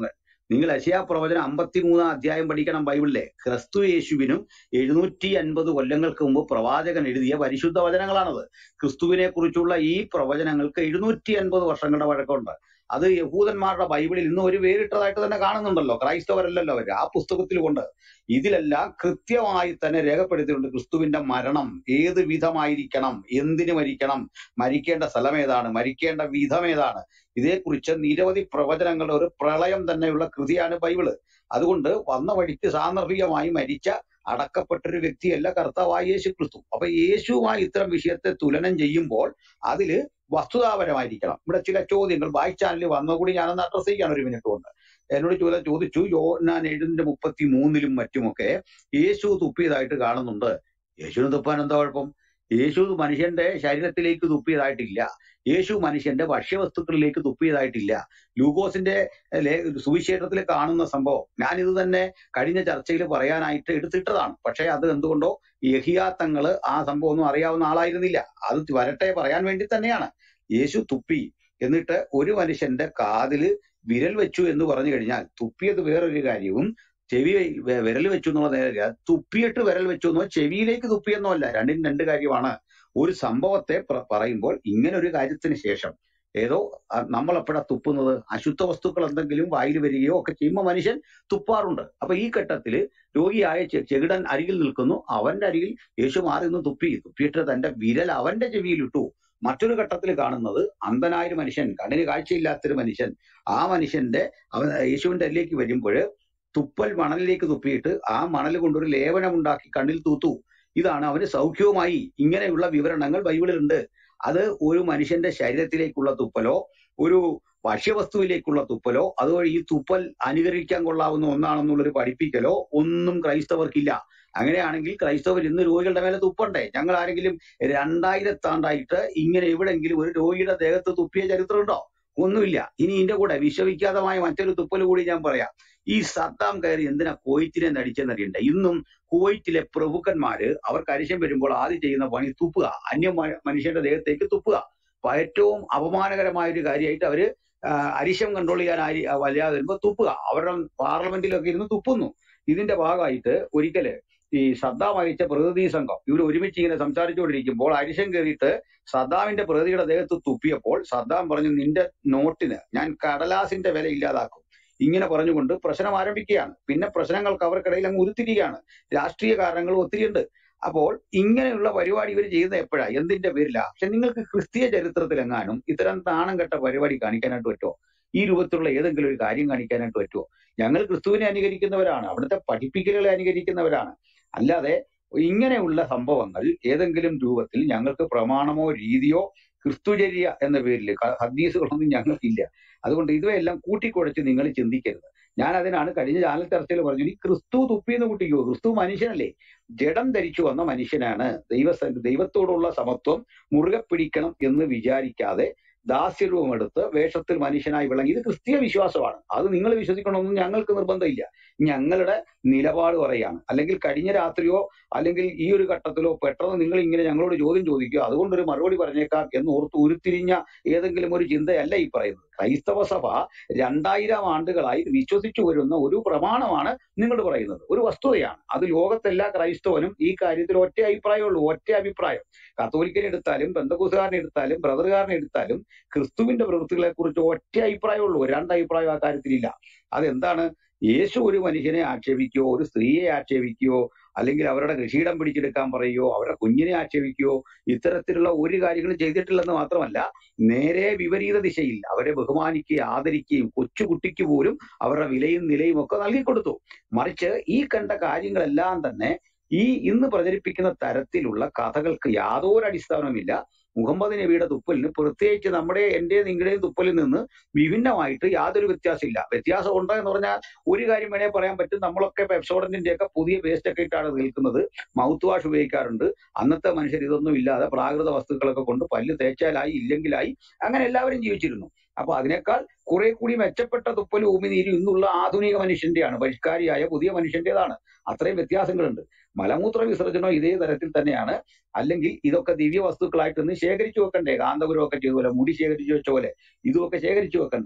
നിങ്ങൾ അശയാ പ്രവചനം അമ്പത്തിമൂന്നാം അധ്യായം പഠിക്കണം ബൈബിളിലെ ക്രിസ്തു യേശുവിനും എഴുന്നൂറ്റി അൻപത് കൊല്ലങ്ങൾക്ക് മുമ്പ് പ്രവാചകൻ എഴുതിയ പരിശുദ്ധ വചനങ്ങളാണത് ക്രിസ്തുവിനെ കുറിച്ചുള്ള ഈ പ്രവചനങ്ങൾക്ക് എഴുന്നൂറ്റി അൻപത് വർഷങ്ങളുടെ വഴക്കമുണ്ട് അത് യഹൂദന്മാരുടെ ബൈബിളിൽ ഇന്ന് ഒരു വേറിട്ടതായിട്ട് തന്നെ കാണുന്നുണ്ടല്ലോ ക്രൈസ്തവരല്ലല്ലോ അവർ ആ പുസ്തകത്തിൽ കൊണ്ട് ഇതിലെല്ലാം കൃത്യമായി തന്നെ രേഖപ്പെടുത്തിയിട്ടുണ്ട് ക്രിസ്തുവിന്റെ മരണം ഏത് വിധമായിരിക്കണം എന്തിനു മരിക്കണം മരിക്കേണ്ട സ്ഥലം ഏതാണ് മരിക്കേണ്ട വിധം ഏതാണ് ഇതേക്കുറിച്ച് നിരവധി പ്രവചനങ്ങളുടെ ഒരു പ്രളയം തന്നെയുള്ള കൃതിയാണ് ബൈബിള് അതുകൊണ്ട് വന്ന വഴിക്ക് സാന്ദർഭികമായി മരിച്ച അടക്കപ്പെട്ട ഒരു വ്യക്തിയല്ല കർത്താവായ യേശു ക്രിസ്തു അപ്പൊ യേശുവുമായി ഇത്തരം വിഷയത്തെ തുലനം ചെയ്യുമ്പോൾ അതില് വസ്തുതാപരമായിരിക്കണം ഇവിടെ ചില ചോദ്യങ്ങൾ ബാക്ക് ചാനലിൽ വന്നതുകൂടി ഞാനൊന്ന് അഡ്രസ് ചെയ്യാൻ ഒരു മിനിറ്റ് കൊണ്ട് എന്നോട് ചോദ്യം ചോദിച്ചു യോനാൻ ഏഴിന്റെ മുപ്പത്തി മൂന്നിലും മറ്റുമൊക്കെ യേശു തുപ്പിയതായിട്ട് കാണുന്നുണ്ട് യേശുവിന് തുപ്പാൻ എന്താ കുഴപ്പം യേശു മനുഷ്യന്റെ ശരീരത്തിലേക്ക് തുപ്പിയതായിട്ടില്ല യേശു മനുഷ്യന്റെ ഭക്ഷ്യവസ്തുക്കളിലേക്ക് തുപ്പിയതായിട്ടില്ല ലൂക്കോസിന്റെ ലേ- സുവിശേഷത്തിൽ കാണുന്ന സംഭവം ഞാൻ ഇത് തന്നെ കഴിഞ്ഞ ചർച്ചയിൽ പറയാനായിട്ട് എടുത്തിട്ടതാണ് പക്ഷേ അത് എന്തുകൊണ്ടോ യഹിയാത്തങ്ങള് ആ സംഭവം ഒന്നും അറിയാവുന്ന ആളായിരുന്നില്ല അത് വരട്ടെ പറയാൻ വേണ്ടി തന്നെയാണ് യേശു തുപ്പി എന്നിട്ട് ഒരു മനുഷ്യന്റെ കാതില് വിരൽ വെച്ചു എന്ന് പറഞ്ഞു കഴിഞ്ഞാൽ തുപ്പിയത് വേറൊരു കാര്യവും ചെവി വെ- വിരൽ വെച്ചു എന്നുള്ള നേരെ തുപ്പിയിട്ട് വിരൽ വെച്ചു എന്നോ ചെവിയിലേക്ക് തുപ്പിയെന്നോ അല്ല രണ്ടിനും രണ്ട് കാര്യമാണ് ഒരു സംഭവത്തെ പ്ര- പറയുമ്പോൾ ഇങ്ങനെ ഒരു കാര്യത്തിന് ശേഷം ഏതോ അ- നമ്മൾ എപ്പോഴാ തുപ്പുന്നത് അശുദ്ധ വസ്തുക്കൾ എന്തെങ്കിലും വായിൽ വരികയോ ഒക്കെ ചെയ്യുമ്പോൾ മനുഷ്യൻ തുപ്പാറുണ്ട് അപ്പൊ ഈ ഘട്ടത്തില് രോഗിയായ ചെ- ചെകിടൻ അരികിൽ നിൽക്കുന്നു അവന്റെ അരികിൽ യേശു മാറി നിന്ന് തുപ്പി തുപ്പിയിട്ട് തന്റെ വിരൽ അവന്റെ ചെവിയിൽ ഇട്ടു മറ്റൊരു ഘട്ടത്തിൽ കാണുന്നത് അന്ധനായൊരു മനുഷ്യൻ കണ്ണിന് കാഴ്ചയില്ലാത്തൊരു മനുഷ്യൻ ആ മനുഷ്യന്റെ അവൻ യേശുവിന്റെ അരിലേക്ക് വരുമ്പോൾ തുപ്പൽ മണലിലേക്ക് തുപ്പിയിട്ട് ആ മണൽ കൊണ്ടൊരു ലേപനം ഉണ്ടാക്കി കണ്ണിൽ തൂത്തു ഇതാണ് അവന് സൗഖ്യവുമായി ഇങ്ങനെയുള്ള വിവരണങ്ങൾ ബൈബിളിലുണ്ട് അത് ഒരു മനുഷ്യന്റെ ശരീരത്തിലേക്കുള്ള തുപ്പലോ ഒരു ഭക്ഷ്യവസ്തുവിലേക്കുള്ള തുപ്പലോ അതുവഴി ഈ തുപ്പൽ അനുകരിക്കാൻ കൊള്ളാവുന്ന ഒന്നാണെന്നുള്ളൊരു പഠിപ്പിക്കലോ ഒന്നും ക്രൈസ്തവർക്കില്ല അങ്ങനെയാണെങ്കിൽ ക്രൈസ്തവർ ഇന്ന് രോഗികളുടെ മേലെ തുപ്പണ്ടേ ഞങ്ങൾ ആരെങ്കിലും രണ്ടായിരത്താണ്ടായിട്ട് ഇങ്ങനെ എവിടെങ്കിലും ഒരു രോഗിയുടെ ദേഹത്ത് തുപ്പിയ ചരിത്രമുണ്ടോ ഒന്നുമില്ല ഇനി ഇതിന്റെ കൂടെ വിശ്വവിഖ്യാതമായ മറ്റൊരു തുപ്പൽ കൂടി ഞാൻ പറയാം ഈ സദ്ദാം കയറി എന്തിനാ കുവൈറ്റിനെ നടിച്ചെന്നറിയണ്ടേ ഇന്നും കുവൈറ്റിലെ പ്രഭുക്കന്മാര് അവർക്ക് അരിശം വരുമ്പോൾ ആദ്യം ചെയ്യുന്ന പണി തുപ്പുക അന്യ മ- മനുഷ്യന്റെ ദേഹത്തേക്ക് തുപ്പുക അപ്പൊ ഏറ്റവും അപമാനകരമായ ഒരു കാര്യമായിട്ട് അവര് ആ, അരിശം കൺട്രോൾ ചെയ്യാൻ ആരി വല്ലാതെ വരുമ്പോ തുപ്പുക അവരുടെ പാർലമെന്റിലൊക്കെ ഇരുന്ന് തുപ്പുന്നു ഇതിന്റെ ഭാഗമായിട്ട് ഒരിക്കല് ഈ സദ്ദാം അയച്ച പ്രതിനിധി സംഘം ഇവർ ഒരുമിച്ച് ഇങ്ങനെ സംസാരിച്ചുകൊണ്ടിരിക്കുമ്പോൾ അരിശം കയറിയിട്ട് സദ്ദാമിന്റെ പ്രതിയുടെ ദേഹത്ത് തുപ്പിയപ്പോൾ സദ്ദാം പറഞ്ഞു നിന്റെ നോട്ടിന് ഞാൻ കടലാസിന്റെ വില ഇല്ലാതാക്കും ഇങ്ങനെ പറഞ്ഞുകൊണ്ട് പ്രശ്നം ആരംഭിക്കുകയാണ് പിന്നെ പ്രശ്നങ്ങൾക്ക് അവർക്കിടയിൽ അങ്ങ് ഉരുത്തിരിക്കുകയാണ് രാഷ്ട്രീയ കാരണങ്ങൾ ഒത്തിരിയുണ്ട് അപ്പോൾ ഇങ്ങനെയുള്ള പരിപാടി ഇവർ ചെയ്യുന്നത് എപ്പോഴാ എന്തിന്റെ പേരിലാ പക്ഷെ നിങ്ങൾക്ക് ക്രിസ്തീയ ചരിത്രത്തിലെങ്ങാനും ഇത്തരം നാണം കെട്ട പരിപാടി കാണിക്കാനായിട്ട് പറ്റുമോ ഈ രൂപത്തിലുള്ള ഏതെങ്കിലും ഒരു കാര്യം കാണിക്കാനായിട്ട് പറ്റുമോ ഞങ്ങൾ ക്രിസ്തുവിനെ അനുകരിക്കുന്നവരാണ് അവിടുത്തെ പഠിപ്പിക്കലുകളെ അനുകരിക്കുന്നവരാണ് അല്ലാതെ ഇങ്ങനെയുള്ള സംഭവങ്ങൾ ഏതെങ്കിലും രൂപത്തിൽ ഞങ്ങൾക്ക് പ്രമാണമോ രീതിയോ ക്രിസ്തുചര്യ എന്ന പേരിൽ ക- ഹദീസുകളൊന്നും ഞങ്ങൾക്കില്ല അതുകൊണ്ട് ഇവയെല്ലാം കൂട്ടിക്കുഴച്ച് നിങ്ങൾ ചിന്തിക്കരുത് ഞാൻ അതിനാണ് കഴിഞ്ഞ ചാനൽ ചർച്ചയിൽ പറഞ്ഞു ഈ ക്രിസ്തു തുപ്പിന്ന് കൂട്ടിക്കോ ക്രിസ്തു മനുഷ്യനല്ലേ ജഡം ധരിച്ചു വന്ന മനുഷ്യനാണ് ദൈവ ദൈവത്തോടുള്ള സമത്വം മുറുകെ പിടിക്കണം എന്ന് വിചാരിക്കാതെ ദാസ്യരൂപം എടുത്ത് വേഷത്തിൽ മനുഷ്യനായി വിളങ്ങി ഇത് ക്രിസ്തീയ വിശ്വാസമാണ് അത് നിങ്ങൾ വിശ്വസിക്കണമെന്നും ഞങ്ങൾക്ക് നിർബന്ധമില്ല ഞങ്ങളുടെ നിലപാട് പറയാണ് അല്ലെങ്കിൽ കഴിഞ്ഞ രാത്രിയോ അല്ലെങ്കിൽ ഈ ഒരു ഘട്ടത്തിലോ പെട്ടെന്ന് നിങ്ങൾ ഇങ്ങനെ ഞങ്ങളോട് ചോദ്യം ചോദിക്കുക അതുകൊണ്ടൊരു മറുപടി പറഞ്ഞേക്കാം എന്ന് ഓർത്ത് ഉരുത്തിരിഞ്ഞ ഏതെങ്കിലും ഒരു ചിന്തയല്ല ഈ പറയുന്നത് ക്രൈസ്തവ സഭ രണ്ടായിരം ആണ്ടുകളായി വിശ്വസിച്ചു വരുന്ന ഒരു പ്രമാണമാണ് നിങ്ങൾ പറയുന്നത് ഒരു വസ്തുതയാണ് അത് ലോകത്തെല്ലാ ക്രൈസ്തവനും ഈ കാര്യത്തിൽ ഒറ്റ അഭിപ്രായമുള്ളൂ ഒറ്റ അഭിപ്രായം കത്തോലിക്കനെ എടുത്താലും ബന്ധക്കുസുകാരനെ എടുത്താലും ബ്രദറുകാരനെ എടുത്താലും ക്രിസ്തുവിന്റെ പ്രവൃത്തികളെ കുറിച്ച് ഒറ്റ അഭിപ്രായമുള്ളൂ രണ്ട് അഭിപ്രായം ആ കാര്യത്തിലില്ല അതെന്താണ് യേശു ഒരു മനുഷ്യനെ ആക്ഷേപിക്കുകയോ ഒരു സ്ത്രീയെ ആക്ഷേപിക്കുകയോ അല്ലെങ്കിൽ അവരുടെ കൃഷിയിടം പിടിച്ചെടുക്കാൻ പറയുകയോ അവരുടെ കുഞ്ഞിനെ ആക്ഷേപിക്കുകയോ ഇത്തരത്തിലുള്ള ഒരു കാര്യങ്ങളും ചെയ്തിട്ടില്ലെന്ന് മാത്രമല്ല നേരെ വിപരീത ദിശയിൽ അവരെ ബഹുമാനിക്കുകയും ആദരിക്കുകയും കൊച്ചുകുട്ടിക്ക് പോലും അവരുടെ വിലയും നിലയും ഒക്കെ നൽകിക്കൊടുത്തു മറിച്ച് ഈ കണ്ട കാര്യങ്ങളെല്ലാം തന്നെ ഈ ഇന്ന് പ്രചരിപ്പിക്കുന്ന തരത്തിലുള്ള കഥകൾക്ക് യാതൊരു അടിസ്ഥാനവുമില്ല മുഹമ്മദ് നബിയുടെ തുപ്പലിന് പ്രത്യേകിച്ച് നമ്മുടെ എന്റെ നിങ്ങളുടെയും തുപ്പലിൽ നിന്ന് വിഭിന്നമായിട്ട് യാതൊരു വ്യത്യാസമില്ല വ്യത്യാസം ഉണ്ടോ എന്ന് പറഞ്ഞാൽ ഒരു കാര്യം വേണേ പറയാൻ പറ്റും നമ്മളൊക്കെ പെപ്സോഡന്റിന്റെ ഒക്കെ പുതിയ പേസ്റ്റ് ഒക്കെ ഇട്ടാണ് നിൽക്കുന്നത് മൗത്ത് വാഷ് ഉപയോഗിക്കാറുണ്ട് അന്നത്തെ മനുഷ്യർ ഇതൊന്നും ഇല്ലാതെ പ്രാകൃത വസ്തുക്കളൊക്കെ കൊണ്ട് പല്ല് തേച്ചാലായി ഇല്ലെങ്കിലായി അങ്ങനെ എല്ലാവരും ജീവിച്ചിരുന്നു അപ്പൊ അതിനേക്കാൾ കുറെ കൂടി മെച്ചപ്പെട്ട തുപ്പൽ ഊമിനീരും ഇന്നുള്ള ആധുനിക മനുഷ്യന്റെയാണ് പരിഷ്കാരിയായ പുതിയ മനുഷ്യന്റേതാണ് അത്രയും വ്യത്യാസങ്ങളുണ്ട് മലമൂത്ര വിസർജനം ഇതേ തരത്തിൽ തന്നെയാണ് അല്ലെങ്കിൽ ഇതൊക്കെ ദിവ്യ വസ്തുക്കളായിട്ട് ഇന്ന് ശേഖരിച്ചു വെക്കണ്ടേ കാന്തപുരം ഒക്കെ ചെയ്ത പോലെ മുടി ശേഖരിച്ചു വെച്ച പോലെ ഇതുമൊക്കെ ശേഖരിച്ചു വെക്കണ്ടേ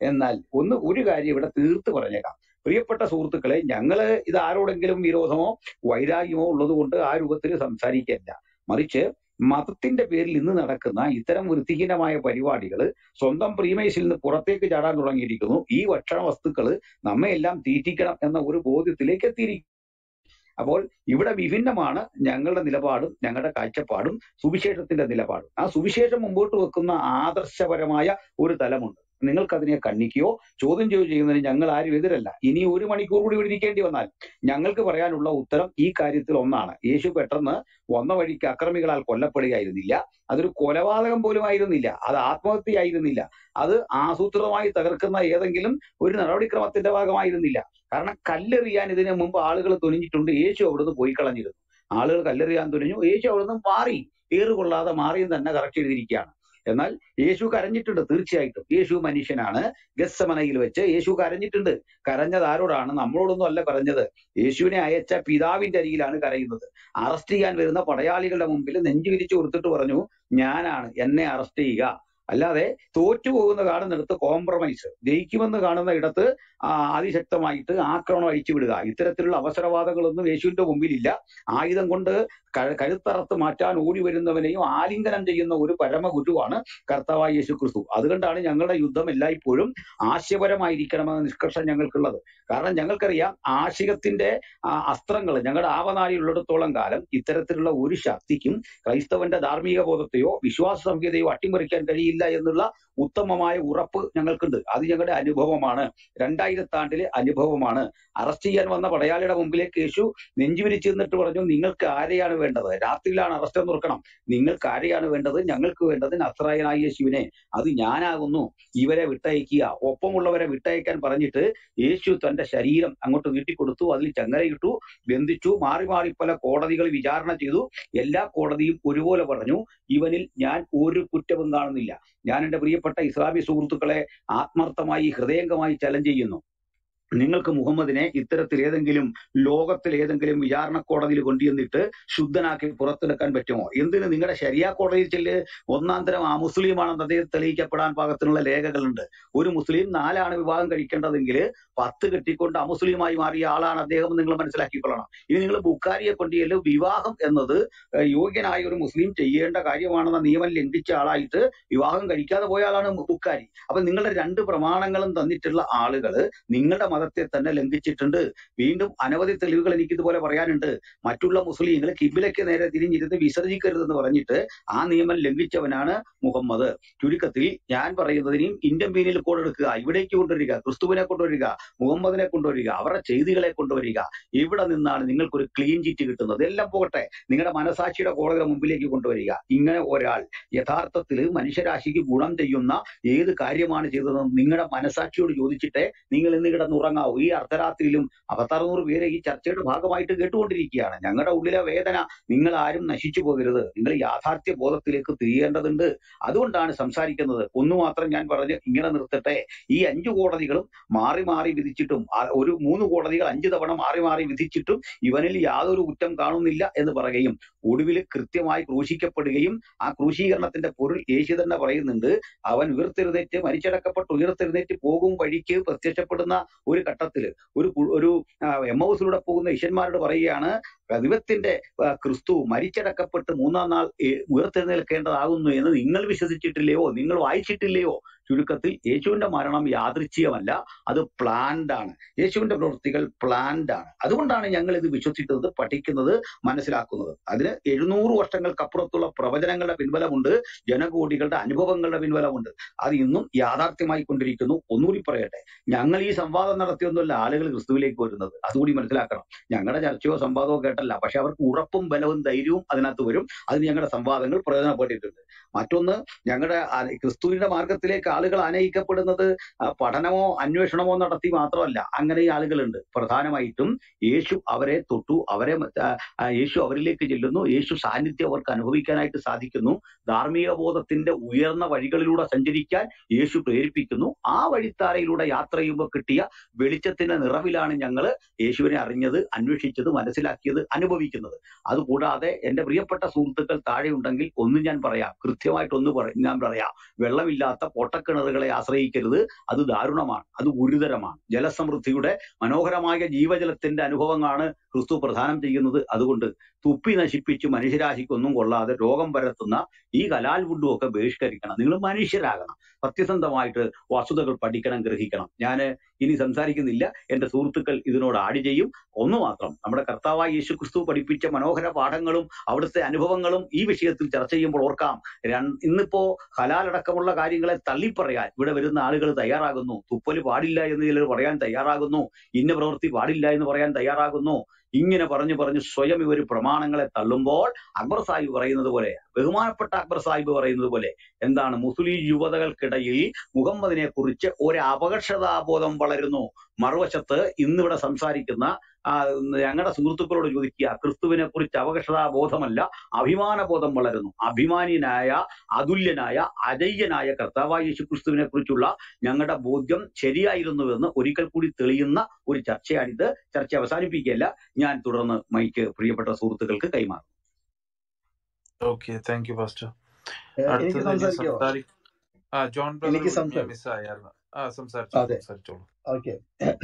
എന്നാൽ ഒന്ന് ഒരു കാര്യം ഇവിടെ തീർത്ത് പറഞ്ഞേക്കാം പ്രിയപ്പെട്ട സുഹൃത്തുക്കളെ ഞങ്ങള് ഇത് ആരോടെങ്കിലും വിരോധമോ വൈരാഗ്യമോ ഉള്ളത് കൊണ്ട് ആ രൂപത്തിൽ സംസാരിക്കല്ല മറിച്ച് മതത്തിന്റെ പേരിൽ ഇന്ന് നടക്കുന്ന ഇത്തരം വൃത്തിഹീനമായ പരിപാടികൾ സ്വന്തം പ്രീമേസിൽ നിന്ന് പുറത്തേക്ക് ചാടാൻ തുടങ്ങിയിരിക്കുന്നു ഈ ഭക്ഷണ വസ്തുക്കൾ നമ്മെ എല്ലാം തീറ്റിക്കണം എന്ന ഒരു ബോധ്യത്തിലേക്ക് എത്തിയിരിക്കുന്നു അപ്പോൾ ഇവിടെ വിഭിന്നമാണ് ഞങ്ങളുടെ നിലപാടും ഞങ്ങളുടെ കാഴ്ചപ്പാടും സുവിശേഷത്തിന്റെ നിലപാടും ആ സുവിശേഷം മുമ്പോട്ട് വെക്കുന്ന ആദർശപരമായ ഒരു തലമുണ്ട് നിങ്ങൾക്ക് അതിനെ കണ്ണിക്കുകയോ ചോദ്യം ചെയ്യുകയോ ചെയ്യുന്നതിന് ഞങ്ങൾ ആരും എതിരല്ല ഇനി ഒരു മണിക്കൂർ കൂടി ഇവിടെ ഇരിക്കേണ്ടി വന്നാൽ ഞങ്ങൾക്ക് പറയാനുള്ള ഉത്തരം ഈ കാര്യത്തിൽ ഒന്നാണ് യേശു പെട്ടെന്ന് വന്ന വഴിക്ക് അക്രമികളാൽ കൊല്ലപ്പെടുകയായിരുന്നില്ല അതൊരു കൊലപാതകം പോലും ആയിരുന്നില്ല അത് ആത്മഹത്യയായിരുന്നില്ല അത് ആസൂത്രിതമായി തകർക്കുന്ന ഏതെങ്കിലും ഒരു നടപടിക്രമത്തിന്റെ ഭാഗമായിരുന്നില്ല കാരണം കല്ലെറിയാൻ ഇതിനു മുമ്പ് ആളുകൾ തുനിഞ്ഞിട്ടുണ്ട് യേശു അവിടുന്ന് പോയി കളഞ്ഞിരുന്നു ആളുകൾ കല്ലെറിയാൻ തുനിഞ്ഞു യേശു അവിടുന്ന് മാറി ഏറുകൊള്ളാതെ മാറിയും തന്നെ കറക്റ്റ് ചെയ്തിരിക്കുകയാണ് എന്നാൽ യേശു കരഞ്ഞിട്ടുണ്ട് തീർച്ചയായിട്ടും യേശു മനുഷ്യനാണ് ഗസ്സമനയിൽ വെച്ച് യേശു കരഞ്ഞിട്ടുണ്ട് കരഞ്ഞത് ആരോടാണ് നമ്മളോടൊന്നും അല്ല കരഞ്ഞത് യേശുവിനെ അയച്ച പിതാവിന്റെ അരികിലാണ് കരയുന്നത് അറസ്റ്റ് ചെയ്യാൻ വരുന്ന പടയാളികളുടെ മുമ്പിൽ നെഞ്ചു വിരിച്ചു കൊടുത്തിട്ട് പറഞ്ഞു ഞാനാണ് എന്നെ അറസ്റ്റ് ചെയ്യുക അല്ലാതെ തോറ്റുപോകുന്ന കാണുന്നിടത്ത് കോംപ്രമൈസ് ജയിക്കുമെന്ന് കാണുന്ന ഇടത്ത് ആ, അതിശക്തമായിട്ട് ആക്രമണം അഴിച്ചുവിടുക ഇത്തരത്തിലുള്ള അവസരവാദങ്ങളൊന്നും യേശുവിന്റെ മുമ്പിലില്ല ആയുധം കൊണ്ട് ക- കഴുത്തറത്ത് മാറ്റാൻ ഓടി വരുന്നവനെയും ആലിംഗനം ചെയ്യുന്ന ഒരു പരമഗുരുവാണ് കർത്താവായ യേശു ക്രിസ്തു അതുകൊണ്ടാണ് ഞങ്ങളുടെ യുദ്ധം എല്ലായ്പ്പോഴും ആശയപരമായിരിക്കണമെന്ന നിഷ്കർഷം ഞങ്ങൾക്കുള്ളത് കാരണം ഞങ്ങൾക്കറിയാം ആശയത്തിന്റെ അസ്ത്രങ്ങൾ ഞങ്ങളുടെ ആവനാഴിയുള്ളിടത്തോളം കാലം ഇത്തരത്തിലുള്ള ഒരു ശക്തിക്കും ക്രൈസ്തവന്റെ ധാർമ്മിക ബോധത്തെയോ വിശ്വാസ സംഹിതയോ അട്ടിമറിക്കാൻ കഴിയില്ല എന്നുള്ള ഉത്തമമായ ഉറപ്പ് ഞങ്ങൾക്കുണ്ട് അത് ഞങ്ങളുടെ അനുഭവമാണ് രണ്ടായിരത്താണ്ടിലെ അനുഭവമാണ് അറസ്റ്റ് ചെയ്യാൻ വന്ന പടയാളിയുടെ മുമ്പിലേക്ക് യേശു നെഞ്ചുവിരിച്ച് നിന്നിട്ട് പറഞ്ഞു നിങ്ങൾക്ക് ആരെയാണ് വേണ്ടത് രാത്രിയിലാണ് അറസ്റ്റ് എന്ന് ഓർക്കണം നിങ്ങൾക്ക് ആരെയാണ് വേണ്ടത് ഞങ്ങൾക്ക് വേണ്ടത് നസ്രായനായ യേശുവിനെ അത് ഞാനാകുന്നു ഇവരെ വിട്ടയക്കുക ഒപ്പമുള്ളവരെ വിട്ടയക്കാൻ പറഞ്ഞിട്ട് യേശു തന്റെ ശരീരം അങ്ങോട്ട് നീട്ടിക്കൊടുത്തു അതിൽ ചങ്ങലയിട്ടു ബന്ധിച്ചു മാറി മാറി പല കോടതികൾ വിചാരണ ചെയ്തു എല്ലാ കോടതിയും ഒരുപോലെ പറഞ്ഞു ഇവനിൽ ഞാൻ ഒരു കുറ്റവും കാണുന്നില്ല ഞാൻ എന്റെ പ്രിയപ്പെട്ട ഇസ്ലാമി സുഹൃത്തുക്കളെ ആത്മാർത്ഥമായി ഹൃദയംഗമായി ചലഞ്ച് ചെയ്യുന്നു നിങ്ങൾക്ക് മുഹമ്മദിനെ ഇത്തരത്തിൽ ഏതെങ്കിലും ലോകത്തിൽ ഏതെങ്കിലും വിചാരണ കോടതിയിൽ കൊണ്ടുവന്നിട്ട് ശുദ്ധനാക്കി പുറത്തെടുക്കാൻ പറ്റുമോ എന്തിന് നിങ്ങളുടെ ശരിയാ കോടതിയിൽ ചെല്ല് ഒന്നാം തരം ആ മുസ്ലിമാണെന്ന് അദ്ദേഹം തെളിയിക്കപ്പെടാൻ പാകത്തിനുള്ള രേഖകളുണ്ട് ഒരു മുസ്ലിം നാലാണ് വിവാഹം കഴിക്കേണ്ടതെങ്കിൽ പത്ത് കെട്ടിക്കൊണ്ട് അമുസ്ലിമായി മാറിയ ആളാണ് അദ്ദേഹം എന്ന് നിങ്ങൾ മനസ്സിലാക്കിക്കൊള്ളണം ഇനി നിങ്ങൾ ബുക്കാരിയെ കൊണ്ടുചെല്ല് വിവാഹം എന്നത് ഏഹ് യോഗ്യനായ ഒരു മുസ്ലിം ചെയ്യേണ്ട കാര്യമാണെന്ന നിയമം ലംഘിച്ച ആളായിട്ട് വിവാഹം കഴിക്കാതെ പോയ ആളാണ് ബുക്കാരി അപ്പൊ നിങ്ങളുടെ രണ്ട് പ്രമാണങ്ങളും തന്നിട്ടുള്ള ആളുകൾ നിങ്ങളുടെ മതത്തെ തന്നെ ലംഘിച്ചിട്ടുണ്ട് വീണ്ടും അനവധി തെളിവുകൾ എനിക്ക് ഇതുപോലെ പറയാനുണ്ട് മറ്റുള്ള മുസ്ലിങ്ങൾ കിബിലയ്ക്ക് നേരെ തിരിഞ്ഞിരുന്ന് വിസർജിക്കരുതെന്ന് പറഞ്ഞിട്ട് ആ നിയമം ലംഘിച്ചവനാണ് മുഹമ്മദ് ചുരുക്കത്തിൽ ഞാൻ പറയുന്നതിനും ഇന്ത്യൻ പീനൽ കോഡ് എടുക്കുക ഇവിടേക്ക് കൊണ്ടുവരിക ക്രിസ്തുവിനെ കൊണ്ടുവരിക മുഹമ്മദിനെ കൊണ്ടുവരിക അവരുടെ ചെയ്തികളെ കൊണ്ടുവരിക ഇവിടെ നിന്നാണ് നിങ്ങൾക്കൊരു ക്ലീൻ ചിറ്റ് കിട്ടുന്നത് എല്ലാം പോകട്ടെ നിങ്ങളുടെ മനസാക്ഷിയുടെ കോടതിയുടെ മുമ്പിലേക്ക് കൊണ്ടുവരിക ഇങ്ങനെ ഒരാൾ യഥാർത്ഥത്തിൽ മനുഷ്യരാശിക്ക് ഗുണം ചെയ്യുന്ന ഏത് കാര്യമാണ് ചെയ്തതെന്ന് നിങ്ങളുടെ മനസാക്ഷിയോട് ചോദിച്ചിട്ടേ നിങ്ങൾ ഇന്ന് കിടന്നുറങ്ങാവൂ ഈ അർദ്ധരാത്രിയിലും പത്തറുന്നൂറ് പേര് ഈ ചർച്ചയുടെ ഭാഗമായിട്ട് കേട്ടുകൊണ്ടിരിക്കുകയാണ് ഞങ്ങളുടെ ഉള്ളിലെ വേദന നിങ്ങൾ ആരും നശിച്ചു പോകരുത് നിങ്ങൾ യാഥാർത്ഥ്യ ബോധത്തിലേക്ക് തിരിയേണ്ടതുണ്ട് അതുകൊണ്ടാണ് സംസാരിക്കുന്നത് ഒന്നു മാത്രം ഞാൻ പറഞ്ഞ് ഇങ്ങനെ നിർത്തട്ടെ ഈ അഞ്ചു കോടതികളും മാറി മാറി വിധിച്ചിട്ടും ആ ഒരു മൂന്ന് കോടതികൾ അഞ്ചു തവണ മാറി മാറി വിധിച്ചിട്ടും ഇവനിൽ യാതൊരു കുറ്റം കാണുന്നില്ല എന്ന് പറയുകയും ഒടുവിൽ കൃത്യമായി ക്രൂശിക്കപ്പെടുകയും ആ ക്രൂശീകരണത്തിന്റെ പൊരുൾ യേശു തന്നെ പറയുന്നുണ്ട് അവൻ ഉയർത്തെഴുന്നേറ്റ് മരിച്ചടക്കപ്പെട്ട് ഉയർത്തെഴുന്നേറ്റ് പോകും വഴിക്ക് പ്രത്യക്ഷപ്പെടുന്ന ഒരു ഘട്ടത്തിൽ ഒരു കു- ഒരു എം ഹൗസിലൂടെ പോകുന്ന ശിഷ്യന്മാരോട് പറയുകയാണ് ദൈവത്തിന്റെ ആ, ക്രിസ്തു മരിച്ചടക്കപ്പെട്ട് മൂന്നാം നാൾ ഏ- ഉയർത്തെഴുന്നേൽക്കേണ്ടതാകുന്നു എന്ന് നിങ്ങൾ വിശ്വസിച്ചിട്ടില്ലയോ നിങ്ങൾ വായിച്ചിട്ടില്ലയോ ചുരുക്കത്തിൽ യേശുവിന്റെ മരണം യാദൃച്ഛികമല്ല അത് പ്ലാൻഡ് ആണ് യേശുവിന്റെ പ്രവൃത്തികൾ പ്ലാൻഡ് ആണ് അതുകൊണ്ടാണ് ഞങ്ങൾ ഇത് വിശ്വസിക്കുന്നത് പഠിക്കുന്നത് മനസ്സിലാക്കുന്നത് അതിന് എഴുന്നൂറ് വർഷങ്ങൾക്കപ്പുറത്തുള്ള പ്രവചനങ്ങളുടെ പിൻബലമുണ്ട് ജനകോടികളുടെ അനുഭവങ്ങളുടെ പിൻബലമുണ്ട് അത് ഇന്നും യാഥാർത്ഥ്യമായി കൊണ്ടിരിക്കുന്നു ഒന്നുകൂടി പറയട്ടെ ഞങ്ങൾ ഈ സംവാദം നടത്തിയൊന്നുമല്ല ആളുകൾ ക്രിസ്തുവിലേക്ക് വരുന്നത് അതുകൂടി മനസ്സിലാക്കണം ഞങ്ങളുടെ ചർച്ചയോ സംവാദമോ കേട്ടല്ല പക്ഷെ അവർക്ക് ഉറപ്പും ബലവും ധൈര്യവും അതിനകത്ത് വരും അതിന് ഞങ്ങളുടെ സംവാദങ്ങൾ പ്രയോജനപ്പെട്ടിട്ടുണ്ട് മറ്റൊന്ന് ഞങ്ങളുടെ ആ- ക്രിസ്തുവിന്റെ മാർഗത്തിലേക്ക് ആളുകൾ ആനയിക്കപ്പെടുന്നത് ആ, പഠനമോ അന്വേഷണമോ നടത്തി മാത്രമല്ല അങ്ങനെ ഈ ആളുകളുണ്ട് പ്രധാനമായിട്ടും യേശു അവരെ തൊട്ടു അവരെ മ- ആ, ആ, യേശു അവരിലേക്ക് ചെല്ലുന്നു യേശു സാന്നിധ്യം അവർക്ക് അനുഭവിക്കാനായിട്ട് സാധിക്കുന്നു ധാർമ്മിക ബോധത്തിന്റെ ഉയർന്ന വഴികളിലൂടെ സഞ്ചരിക്കാൻ യേശു പ്രേരിപ്പിക്കുന്നു ആ വഴിത്താരയിലൂടെ യാത്ര ചെയ്യുമ്പോൾ കിട്ടിയ വെളിച്ചത്തിന്റെ നിറവിലാണ് ഞങ്ങൾ യേശുവിനെ അറിഞ്ഞത് അന്വേഷിച്ചത് മനസ്സിലാക്കിയത് അനുഭവിക്കുന്നത് അതുകൂടാതെ എന്റെ പ്രിയപ്പെട്ട സുഹൃത്തുക്കൾ താഴെ ഉണ്ടെങ്കിൽ ഒന്ന് ഞാൻ പറയാം കൃത്യമായിട്ട് ഒന്ന് പറ ഞാൻ പറയാം വെള്ളമില്ലാത്ത പൊട്ട കുഴൽക്കിണറുകളെ ആശ്രയിക്കരുത് അത് ദാരുണമാണ് അത് ഗുരുതരമാണ് ജലസമൃദ്ധിയുടെ മനോഹരമായ ജീവജലത്തിന്റെ അനുഭവങ്ങളാണ് ക്രിസ്തു പ്രദാനം ചെയ്യുന്നത് അതുകൊണ്ട് തുപ്പി നശിപ്പിച്ച് മനുഷ്യരാശിക്കൊന്നും കൊള്ളാതെ രോഗം പരത്തുന്ന ഈ കലാൽ ഫുഡും ഒക്കെ ബഹിഷ്കരിക്കണം നിങ്ങൾ മനുഷ്യരാകണം സത്യസന്ധമായിട്ട് വസ്തുതകൾ പഠിക്കണം ഗ്രഹിക്കണം ഞാൻ ഇനി സംസാരിക്കുന്നില്ല എന്റെ സുഹൃത്തുക്കൾ ഇതിനോട് ആഡ് ചെയ്യും ഒന്ന് മാത്രം നമ്മുടെ കർത്താവായ യേശു ക്രിസ്തു പഠിപ്പിച്ച മനോഹര പാഠങ്ങളും അവിടുത്തെ അനുഭവങ്ങളും ഈ വിഷയത്തിൽ ചർച്ച ചെയ്യുമ്പോൾ ഓർക്കാം രൺ- ഇന്നിപ്പോ ഹലാലടക്കമുള്ള കാര്യങ്ങളെ തള്ളിപ്പറയാൻ ഇവിടെ വരുന്ന ആളുകൾ തയ്യാറാകുന്നു തുപ്പല് പാടില്ല എന്ന് ചിലർ പറയാൻ തയ്യാറാകുന്നു ഇന്ന പ്രവൃത്തി പാടില്ല എന്ന് പറയാൻ തയ്യാറാകുന്നു ഇങ്ങനെ പറഞ്ഞു പറഞ്ഞു സ്വയം ഇവർ പ്രമാണങ്ങളെ തള്ളുമ്പോൾ അക്ബർ സാഹിബ് പറയുന്നത് പോലെ ബഹുമാനപ്പെട്ട അക്ബർ സാഹിബ് പറയുന്നത് പോലെ എന്താണ് മുസ്ലിം യുവതകൾക്കിടയിൽ മുഹമ്മദിനെ കുറിച്ച് ഒരു അപകർഷതാബോധം വളരുന്നു മറുവശത്ത് ഇന്നിവിടെ സംസാരിക്കുന്ന ആ, ഞങ്ങളുടെ സുഹൃത്തുക്കളോട് ചോദിക്കുക ക്രിസ്തുവിനെ കുറിച്ച് അപകർഷതാബോധമല്ല അഭിമാനബോധം വളരുന്നു അഭിമാനിയനായ അതുല്യനായ അജയ്യനായ കർത്താവായ യേശു ക്രിസ്തുവിനെ കുറിച്ചുള്ള ഞങ്ങളുടെ ബോധ്യം ശരിയായിരുന്നുവെന്ന് ഒരിക്കൽ കൂടി തെളിയുന്ന ഒരു ചർച്ചയാണിത് ചർച്ച അവസാനിപ്പിക്കുകയല്ല ഞാൻ തുടർന്ന് മൈക്ക് പ്രിയപ്പെട്ട സുഹൃത്തുക്കൾക്ക് കൈമാറും ഓക്കെ താങ്ക് യു ഫാസ്റ്റർ ഏഹ് എനിക്ക് അടുത്തത് ഇനി സംസാരിക്കോ സംസാരി ആ ജോൺ ബ്രദർ എനിക്ക് വിളിക്കുക സംസാരിക്കാം മിസ്സായിരുന്നു ആ സംസാരിച്ചോളൂ അതെ സംസാരിച്ചോളൂ ഓക്കെ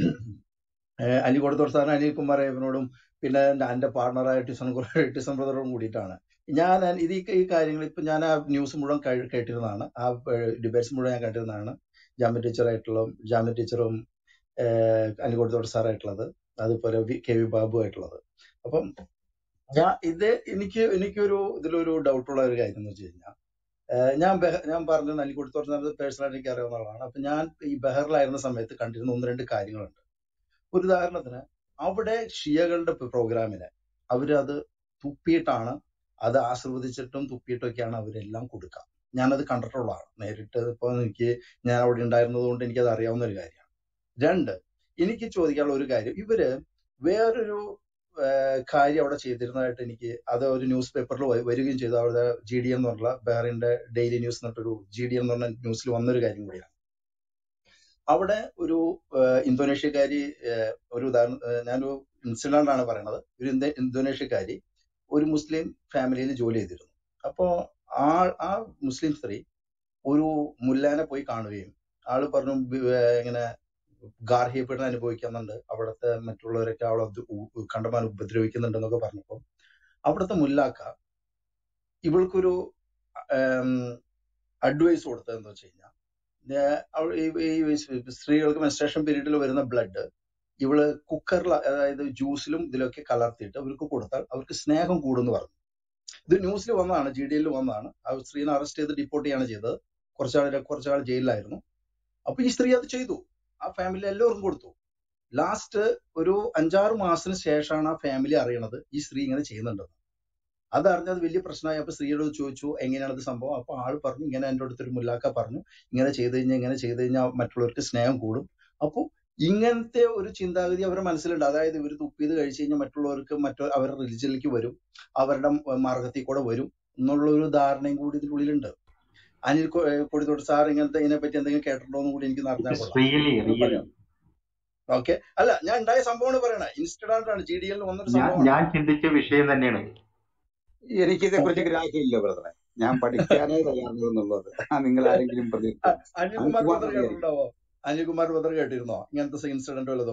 അലി കൊടുത്തോർ സാറിന് അനിൽ കുമാർ ഏവനോടും പിന്നെ എന്റെ പാർട്ണറായ ടിസൺ ടിസൺ ബ്രദറോടും കൂടിയിട്ടാണ് ഞാൻ ഇത് ഈ ഈ കാര്യങ്ങൾ ഇപ്പൊ ഞാൻ ആ ന്യൂസ് മുഴുവൻ കഴി- കേട്ടിരുന്നതാണ് ആ ഡിബേറ്റ്സ് മുഴുവൻ ഞാൻ കണ്ടിരുന്നതാണ് ജാമ്യ ടീച്ചറായിട്ടുള്ള ജാമ്യ ടീച്ചറും അലി കൊടുത്തോർ സാറായിട്ടുള്ളത് അതുപോലെ വി- കെ വി ബാബു ആയിട്ടുള്ളത് അപ്പം ഞാൻ ഇത് എനിക്ക് എനിക്കൊരു ഇതിലൊരു ഡൗട്ടുള്ള ഒരു കാര്യം എന്ന് വെച്ച് കഴിഞ്ഞാൽ ഏഹ് ഞാൻ ബഹ- ഞാൻ പറഞ്ഞു നൽകി കൊടുത്തോട്ട് പേഴ്സണലായിട്ട് എനിക്ക് അറിയാവുന്ന ആളാണ് അപ്പൊ ഞാൻ ഈ ബഹറിലായിരുന്ന സമയത്ത് കണ്ടിരുന്ന ഒന്ന് രണ്ട് കാര്യങ്ങളുണ്ട് ഒരു ഉദാഹരണത്തിന് അവിടെ ഷിയകളുടെ പ്രോഗ്രാമിന് അവരത് തുപ്പിയിട്ടാണ് അത് ആസ്വദിച്ചിട്ടും തുപ്പിയിട്ടൊക്കെയാണ് അവരെല്ലാം കൊടുക്കുക ഞാനത് കണ്ടിട്ടുള്ളതാണ് നേരിട്ട് ഇപ്പൊ എനിക്ക് ഞാൻ അവിടെ ഉണ്ടായിരുന്നത് കൊണ്ട് എനിക്കത് അറിയാവുന്ന ഒരു കാര്യമാണ് രണ്ട് എനിക്ക് ചോദിക്കാനുള്ള ഒരു കാര്യം ഇവര് വേറൊരു ഏഹ് കാര്യം അവിടെ ചെയ്തിരുന്നതായിട്ട് എനിക്ക് അത് ഒരു ന്യൂസ് പേപ്പറിൽ വരികയും ചെയ്തു അവിടെ ജി ഡി എന്ന് പറഞ്ഞുള്ള ബഹറിന്റെ ഡെയിലി ന്യൂസ് എന്നിട്ടൊരു ജി ഡി എന്ന് പറഞ്ഞ ന്യൂസിൽ വന്നൊരു കാര്യം കൂടിയാണ് അവിടെ ഒരു ഏഹ് ഇന്തോനേഷ്യക്കാരി ഏഹ് ഒരു ഉദാഹരണം ഏഹ് ഞാനൊരു ഇൻസിഡന്റ് ആണ് പറയണത് ഒരു ഇന്ത- ഇന്തോനേഷ്യക്കാരി ഒരു മുസ്ലിം ഫാമിലിയിൽ ജോലി ചെയ്തിരുന്നു അപ്പോ ആ ആ മുസ്ലിം സ്ത്രീ ഒരു മുല്ലാനെ പോയി കാണുകയും ആള് പറഞ്ഞു ബി- ഏഹ് ഇങ്ങനെ ഗാർഹിക പീഡനം അനുഭവിക്കുന്നുണ്ട് അവിടുത്തെ മറ്റുള്ളവരൊക്കെ അവളെ ഇത് ഉ- കണ്ടമാനം ഉപദ്രവിക്കുന്നുണ്ടെന്നൊക്കെ പറഞ്ഞപ്പോ അവിടുത്തെ മുല്ലാക്ക ഇവൾക്കൊരു അഡ്വൈസ് കൊടുത്തത് എന്താ വെച്ച് കഴിഞ്ഞാൽ ഞാ- അവൾ ഈ ഈ സ്ത്രീകൾക്ക് മെൻസ്ട്രേഷൻ പീരീഡിൽ വരുന്ന ബ്ലഡ് ഇവള് കുക്കറിൽ അതായത് ജ്യൂസിലും ഇതിലൊക്കെ കലർത്തിയിട്ട് അവർക്ക് കൊടുത്താൽ അവർക്ക് സ്നേഹം കൂടുമെന്ന് പറഞ്ഞു ഇത് ന്യൂസിൽ വന്നതാണ് ജി ഡി എല്ലിൽ വന്നതാണ് ആ സ്ത്രീനെ അറസ്റ്റ് ചെയ്ത് ഡിപ്പോർട്ട് ചെയ്യാണ് ചെയ്തത് കുറച്ചാൾ കുറച്ചാൾ ജയിലിലായിരുന്നു അപ്പൊ ഈ സ്ത്രീ അത് ചെയ്തു ആ ഫാമിലി എല്ലാവർക്കും കൊടുത്തു ലാസ്റ്റ് ഒരു അഞ്ചാറ് മാസത്തിന് ശേഷമാണ് ആ ഫാമിലി അറിയണത് ഈ സ്ത്രീ ഇങ്ങനെ ചെയ്യുന്നുണ്ടെന്ന് അത് അറിഞ്ഞത് വലിയ പ്രശ്നമായി അപ്പൊ സ്ത്രീയോട് ചോദിച്ചു എങ്ങനെയാണ് ഇത് സംഭവം അപ്പൊ ആൾ പറഞ്ഞു ഇങ്ങനെ എൻ്റെ അടുത്ത് ഒരു മുല്ലാക്ക പറഞ്ഞു ഇങ്ങനെ ചെയ്ത് കഴിഞ്ഞാൽ ഇങ്ങനെ ചെയ്ത് കഴിഞ്ഞാൽ മറ്റുള്ളവർക്ക് സ്നേഹം കൂടും അപ്പൊ ഇങ്ങനത്തെ ഒരു ചിന്താഗതി അവരുടെ മനസ്സിലുണ്ട് അതായത് ഇവർ തുപ്പിയത് കഴിച്ചു കഴിഞ്ഞാൽ മറ്റുള്ളവർക്ക് മറ്റു അവരുടെ റിലിജനിലേക്ക് വരും അവരുടെ മാർഗത്തിൽ കൂടെ വരും എന്നുള്ള ഒരു ധാരണയും കൂടി ഇതിനുള്ളിലുണ്ട് അനിൽ കൊ- ഏഹ് കൊടിത്തോട്ട് സാർ ഇങ്ങനത്തെ ഇതിനെ പറ്റി എന്തെങ്കിലും കേട്ടിട്ടുണ്ടോ എന്ന് കൂടി എനിക്ക് അറിഞ്ഞാൽ കൊള്ളാം റിയലി ഒന്ന് റിയലി പറയാം ഓക്കെ അല്ല ഞാൻ ഉണ്ടായ സംഭവമാണ് പറയണേ ഇൻസ്റ്റന്റ് ആണ് ജി ഡി എല്ലിൽ വന്നൊരു ഞാൻ സംഭവമാണ് ഞാൻ ചിന്തിച്ച വിഷയം തന്നെയാണ് എനിക്കിതെ ഓക്കെ കുറിച്ച് ഗ്രാഹ്യമില്ല ബ്രദറെ ഞാൻ പഠിക്കാനേ തയ്യാറെന്നുള്ളത് നിങ്ങൾ ആരെങ്കിലും പ്രതി അനിൽകുമാർ അനിൽകുമാർ ബ്രദർ മതിയായി കേട്ടിട്ടുണ്ടാവോ അനിൽകുമാർ ബ്രദർ കേട്ടിരുന്നോ ഇങ്ങനത്തെ ഇൻസിഡന്റ് വല്ലതോ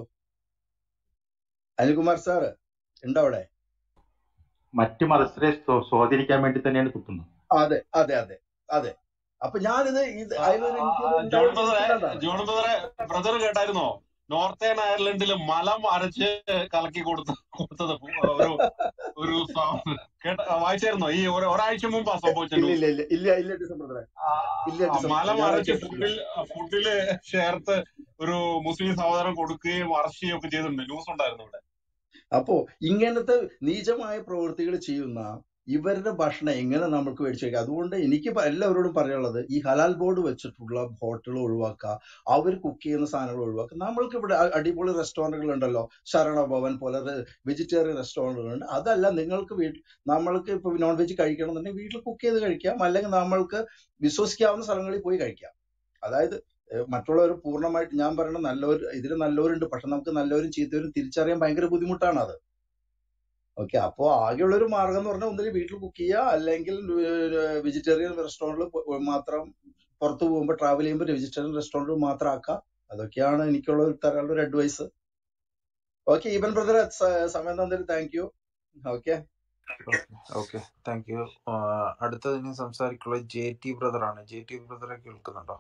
അനിൽകുമാർ സാറ് ഉണ്ടോ അവിടെ മറ്റു മതസ്ഥരെ സ്വാ- സ്വാധീനിക്കാൻ വേണ്ടി തന്നെയാണ് തുപ്പുന്നത് അതെ അതെ അതെ അതെ അപ്പൊ ഞാനിത് ഇത് ആ, അതിലൊരു ആ, എനിക്കൊരു ജോൺ ഉണ്ടായ ഒരു ബ്രദറെ ഇൻസിഡന്റ് ആണ് ജോൺ ബ്രദറെ ബ്രദർ കേട്ടായിരുന്നോ നോർത്തേൺ അയർലൻഡിൽ മലം അരച്ച് കലക്കി കൊടുത്ത കൊടുത്തത് ഒരു ഒരു സ- കേട്ട വായിച്ചായിരുന്നോ ഈ ഒരു- ഒരാഴ്ച മുമ്പാ സംഭവിച്ച ഇല്ല ന്യൂസ് ഇല്ല ഇല്ല ഇല്ല ഇല്ല ഡിസം ബ്രദറെ ഇല്ല ഡിസം മലം ഞാൻ അരച്ച് കേട്ടിട്ടില്ല ഫുഡിൽ ഫുഡില് ചേർത്ത് ഒരു മുസ്ലിം സഹോദരൻ കൊടുക്കുകയും അറസ്റ്റ് ചെയ്യുകയും ഒക്കെ ചെയ്തിട്ടുണ്ട് ന്യൂസ് ഉണ്ടായിരുന്നു ഇവിടെ അപ്പോ ഇങ്ങനത്തെ നീചമായ പ്രവൃത്തികൾ ചെയ്യുന്ന ഇവരുടെ ഭക്ഷണം എങ്ങനെ നമുക്ക് മേടിച്ചു കഴിക്കാം അതുകൊണ്ട് എനിക്ക് പ- എല്ലാവരോടും പറയാനുള്ളത് ഈ ഹലാൽ ബോർഡ് വെച്ചിട്ടുള്ള ഹോട്ടലുകൾ ഒഴിവാക്കുക അവർ കുക്ക് ചെയ്യുന്ന സാധനങ്ങൾ ഒഴിവാക്കുക നമ്മൾക്ക് ഇവിടെ അ- അടിപൊളി റെസ്റ്റോറന്റുകൾ ഉണ്ടല്ലോ ശരണ ഭവൻ പോലെ വെജിറ്റേറിയൻ റെസ്റ്റോറന്റുകളുണ്ട് അതല്ല നിങ്ങൾക്ക് വീട്ടിൽ നമ്മൾക്ക് ഇപ്പൊ നോൺ വെജ് കഴിക്കണമെന്നുണ്ടെങ്കിൽ വീട്ടിൽ കുക്ക് ചെയ്ത് കഴിക്കാം അല്ലെങ്കിൽ നമ്മൾക്ക് വിശ്വസിക്കാവുന്ന സ്ഥലങ്ങളിൽ പോയി കഴിക്കാം അതായത് ഏഹ് മറ്റുള്ളവർ പൂർണ്ണമായിട്ട് ഞാൻ പറയുന്നത് നല്ലവർ ഇതിൽ നല്ലവരുണ്ട് പക്ഷെ നമുക്ക് നല്ലവരും ചീത്തവരും തിരിച്ചറിയാൻ ഭയങ്കര ബുദ്ധിമുട്ടാണ് അത് ഓക്കെ അപ്പോ ആകെയുള്ള ഒരു മാർഗം എന്ന് പറഞ്ഞാൽ ഒന്നിൽ വീട്ടിൽ കുക്ക് ചെയ്യുക അല്ലെങ്കിൽ വെജിറ്റേറിയൻ റെസ്റ്റോറന്റിൽ മാത്രം പുറത്ത് പോകുമ്പോൾ ട്രാവൽ ചെയ്യുമ്പോൾ വെജിറ്റേറിയൻ റെസ്റ്റോറൻറ്റ് മാത്രം ആക്കാം അതൊക്കെയാണ് എനിക്കുള്ള ഒരു തരാനുള്ള ഒരു അഡ്വൈസ് ഓക്കെ ഈവൻ ബ്രദർ സമയം തന്നതിൽ thank you okay okay okay thank you അടുത്തത് ഇനി സംസാരിക്കുള്ളത് ജെ ടി ബ്രദർ ആണ് ജെ ടി ബ്രദറെ കേൾക്കുന്നുണ്ടോ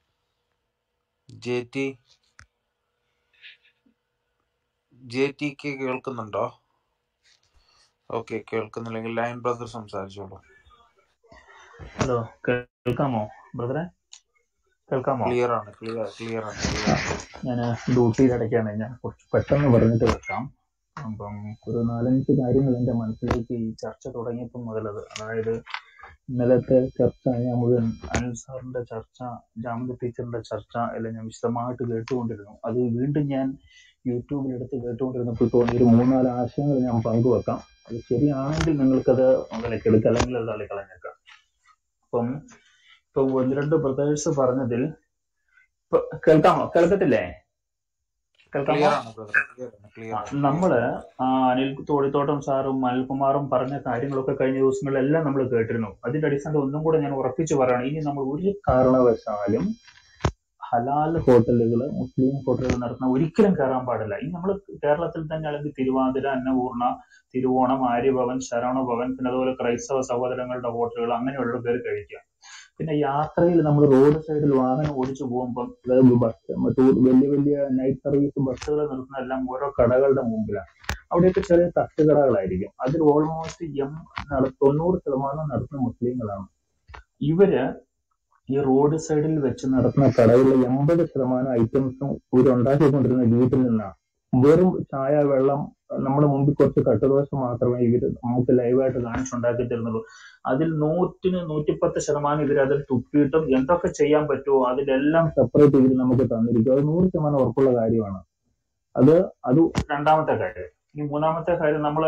ജെ ടി ജെ ടിക്ക് കേൾക്കുന്നുണ്ടോ ഓക്കെ കേൾക്കുന്നില്ലെങ്കിൽ ലൈൻ ബ്രദർ സംസാരിച്ചോളൂ ഹലോ കേൾക്കാമോ ബ്രദറെ കേൾക്കാമോ ക്ലിയർ ആണ് ക്ലിയർ ക്ലിയർ ആണ് ക്ലിയർ ആണ് ഞാൻ ഡ്യൂട്ടിയുടെ ഇടയ്ക്കാണ് ഞാൻ കുറച്ച് പെട്ടെന്ന് പറഞ്ഞിട്ട് വെക്കാം അപ്പം ഒരു നാലഞ്ച് കാര്യങ്ങൾ എൻ്റെ മനസ്സിലേക്ക് ഈ ചർച്ച തുടങ്ങിയപ്പോൾ മുതലത് അതായത് ഇന്നലത്തെ ചർച്ച ഞാൻ മുഴുവൻ അനിൽ സാറിന്റെ ചർച്ച ജാമിദ ടീച്ചറിന്റെ ചർച്ച എല്ലാം ഞാൻ വിശദമായിട്ട് കേട്ടുകൊണ്ടിരുന്നു അത് വീണ്ടും ഞാൻ യൂട്യൂബിൽ എടുത്ത് കേട്ടുകൊണ്ടിരുന്നപ്പോൾ തോന്നിയ ഒരു മൂന്നാല് ആശയങ്ങൾ ഞാൻ പങ്കുവെക്കാം അത് ശരിയാണെങ്കിൽ നിങ്ങൾക്കത് വിലക്കെടുക്കാം അല്ലെങ്കിൽ അത് തള്ളിക്കളഞ്ഞേക്കാം അപ്പം ഇപ്പൊ ഒന്ന് രണ്ട് ബ്രദേഴ്സ് പറഞ്ഞതിൽ ഇപ്പൊ കേൾക്കാമോ കേൾക്കത്തില്ലേ കേൾക്കാമോ ക്ലിയർ ആണ് ബ്രദർ ക്ലിയർ ആണ് ക്ലിയർ ആ, ആണ് നമ്മള് ആ, അനിൽ തോടിത്തോട്ടം സാറും അനിൽകുമാറും പറഞ്ഞ കാര്യങ്ങളൊക്കെ കഴിഞ്ഞ ദിവസങ്ങളിലെല്ലാം നമ്മൾ കേട്ടിരുന്നു അതിന്റെ അടിസ്ഥാനത്തിൽ ഒന്നും കൂടെ ഞാൻ ഉറപ്പിച്ചു പറയണം ഇനി നമ്മൾ ഒരു കാരണവശാലും ഹലാൽ ഹോട്ടലുകൾ മുസ്ലിം ഹോട്ടലുകൾ നടത്തുന്ന ഒരിക്കലും കയറാൻ പാടില്ല ഇനി നമ്മൾ കേരളത്തിൽ തന്നെ അല്ലെങ്കിൽ തിരുവാതിര അന്നപൂർണ തിരുവോണം ആര്യഭവൻ ശരവണഭവൻ പിന്നെ അതുപോലെ ക്രൈസ്തവ സഹോദരങ്ങളുടെ ഹോട്ടലുകൾ അങ്ങനെയുള്ള കയറി കഴിക്കുക പിന്നെ യാത്രയിൽ നമ്മൾ റോഡ് സൈഡിൽ വാഹനം ഓടിച്ചു പോകുമ്പോൾ അതായത് ബസ് മറ്റു വലിയ വലിയ നൈറ്റ് സർവീസ് ബസ്സുകൾ നിർത്തുന്ന എല്ലാം ഓരോ കടകളുടെ മുമ്പിലാണ് അവിടെയൊക്കെ ചെറിയ തട്ടുകടകളായിരിക്കും അതിൽ ഓൾമോസ്റ്റ് എം നട- തൊണ്ണൂറ് ശതമാനം നടത്തുന്ന മുസ്ലിങ്ങളാണ് ഇവര് ഈ റോഡ് സൈഡിൽ വെച്ച് നടത്തുന്ന കടകളിലെ എൺപത് ശതമാനം ഐറ്റംസും ഇവർ ഉണ്ടാക്കിക്കൊണ്ടിരുന്ന വീട്ടിൽ നിന്നാണ് വെറും ചായ വെള്ളം നമ്മുടെ മുമ്പിൽ കുറച്ച് കട്ടുദോശ മാത്രമേ ഇവർ നമുക്ക് ലൈവായിട്ട് കാണിച്ചുണ്ടാക്കി തരുന്നുള്ളൂ അതിൽ നൂറ്റിന് നൂറ്റിപ്പത്ത് ശതമാനം ഇവർ അതിൽ തുപ്പിയിട്ടും എന്തൊക്കെ ചെയ്യാൻ പറ്റുമോ അതിലെല്ലാം സെപ്പറേറ്റ് ഇവർ നമുക്ക് തന്നിരിക്കും അത് നൂറ് ശതമാനം ഉറപ്പുള്ള കാര്യമാണ് അത് അത് രണ്ടാമത്തെ കാര്യം ഇനി മൂന്നാമത്തെ കാര്യം നമ്മള്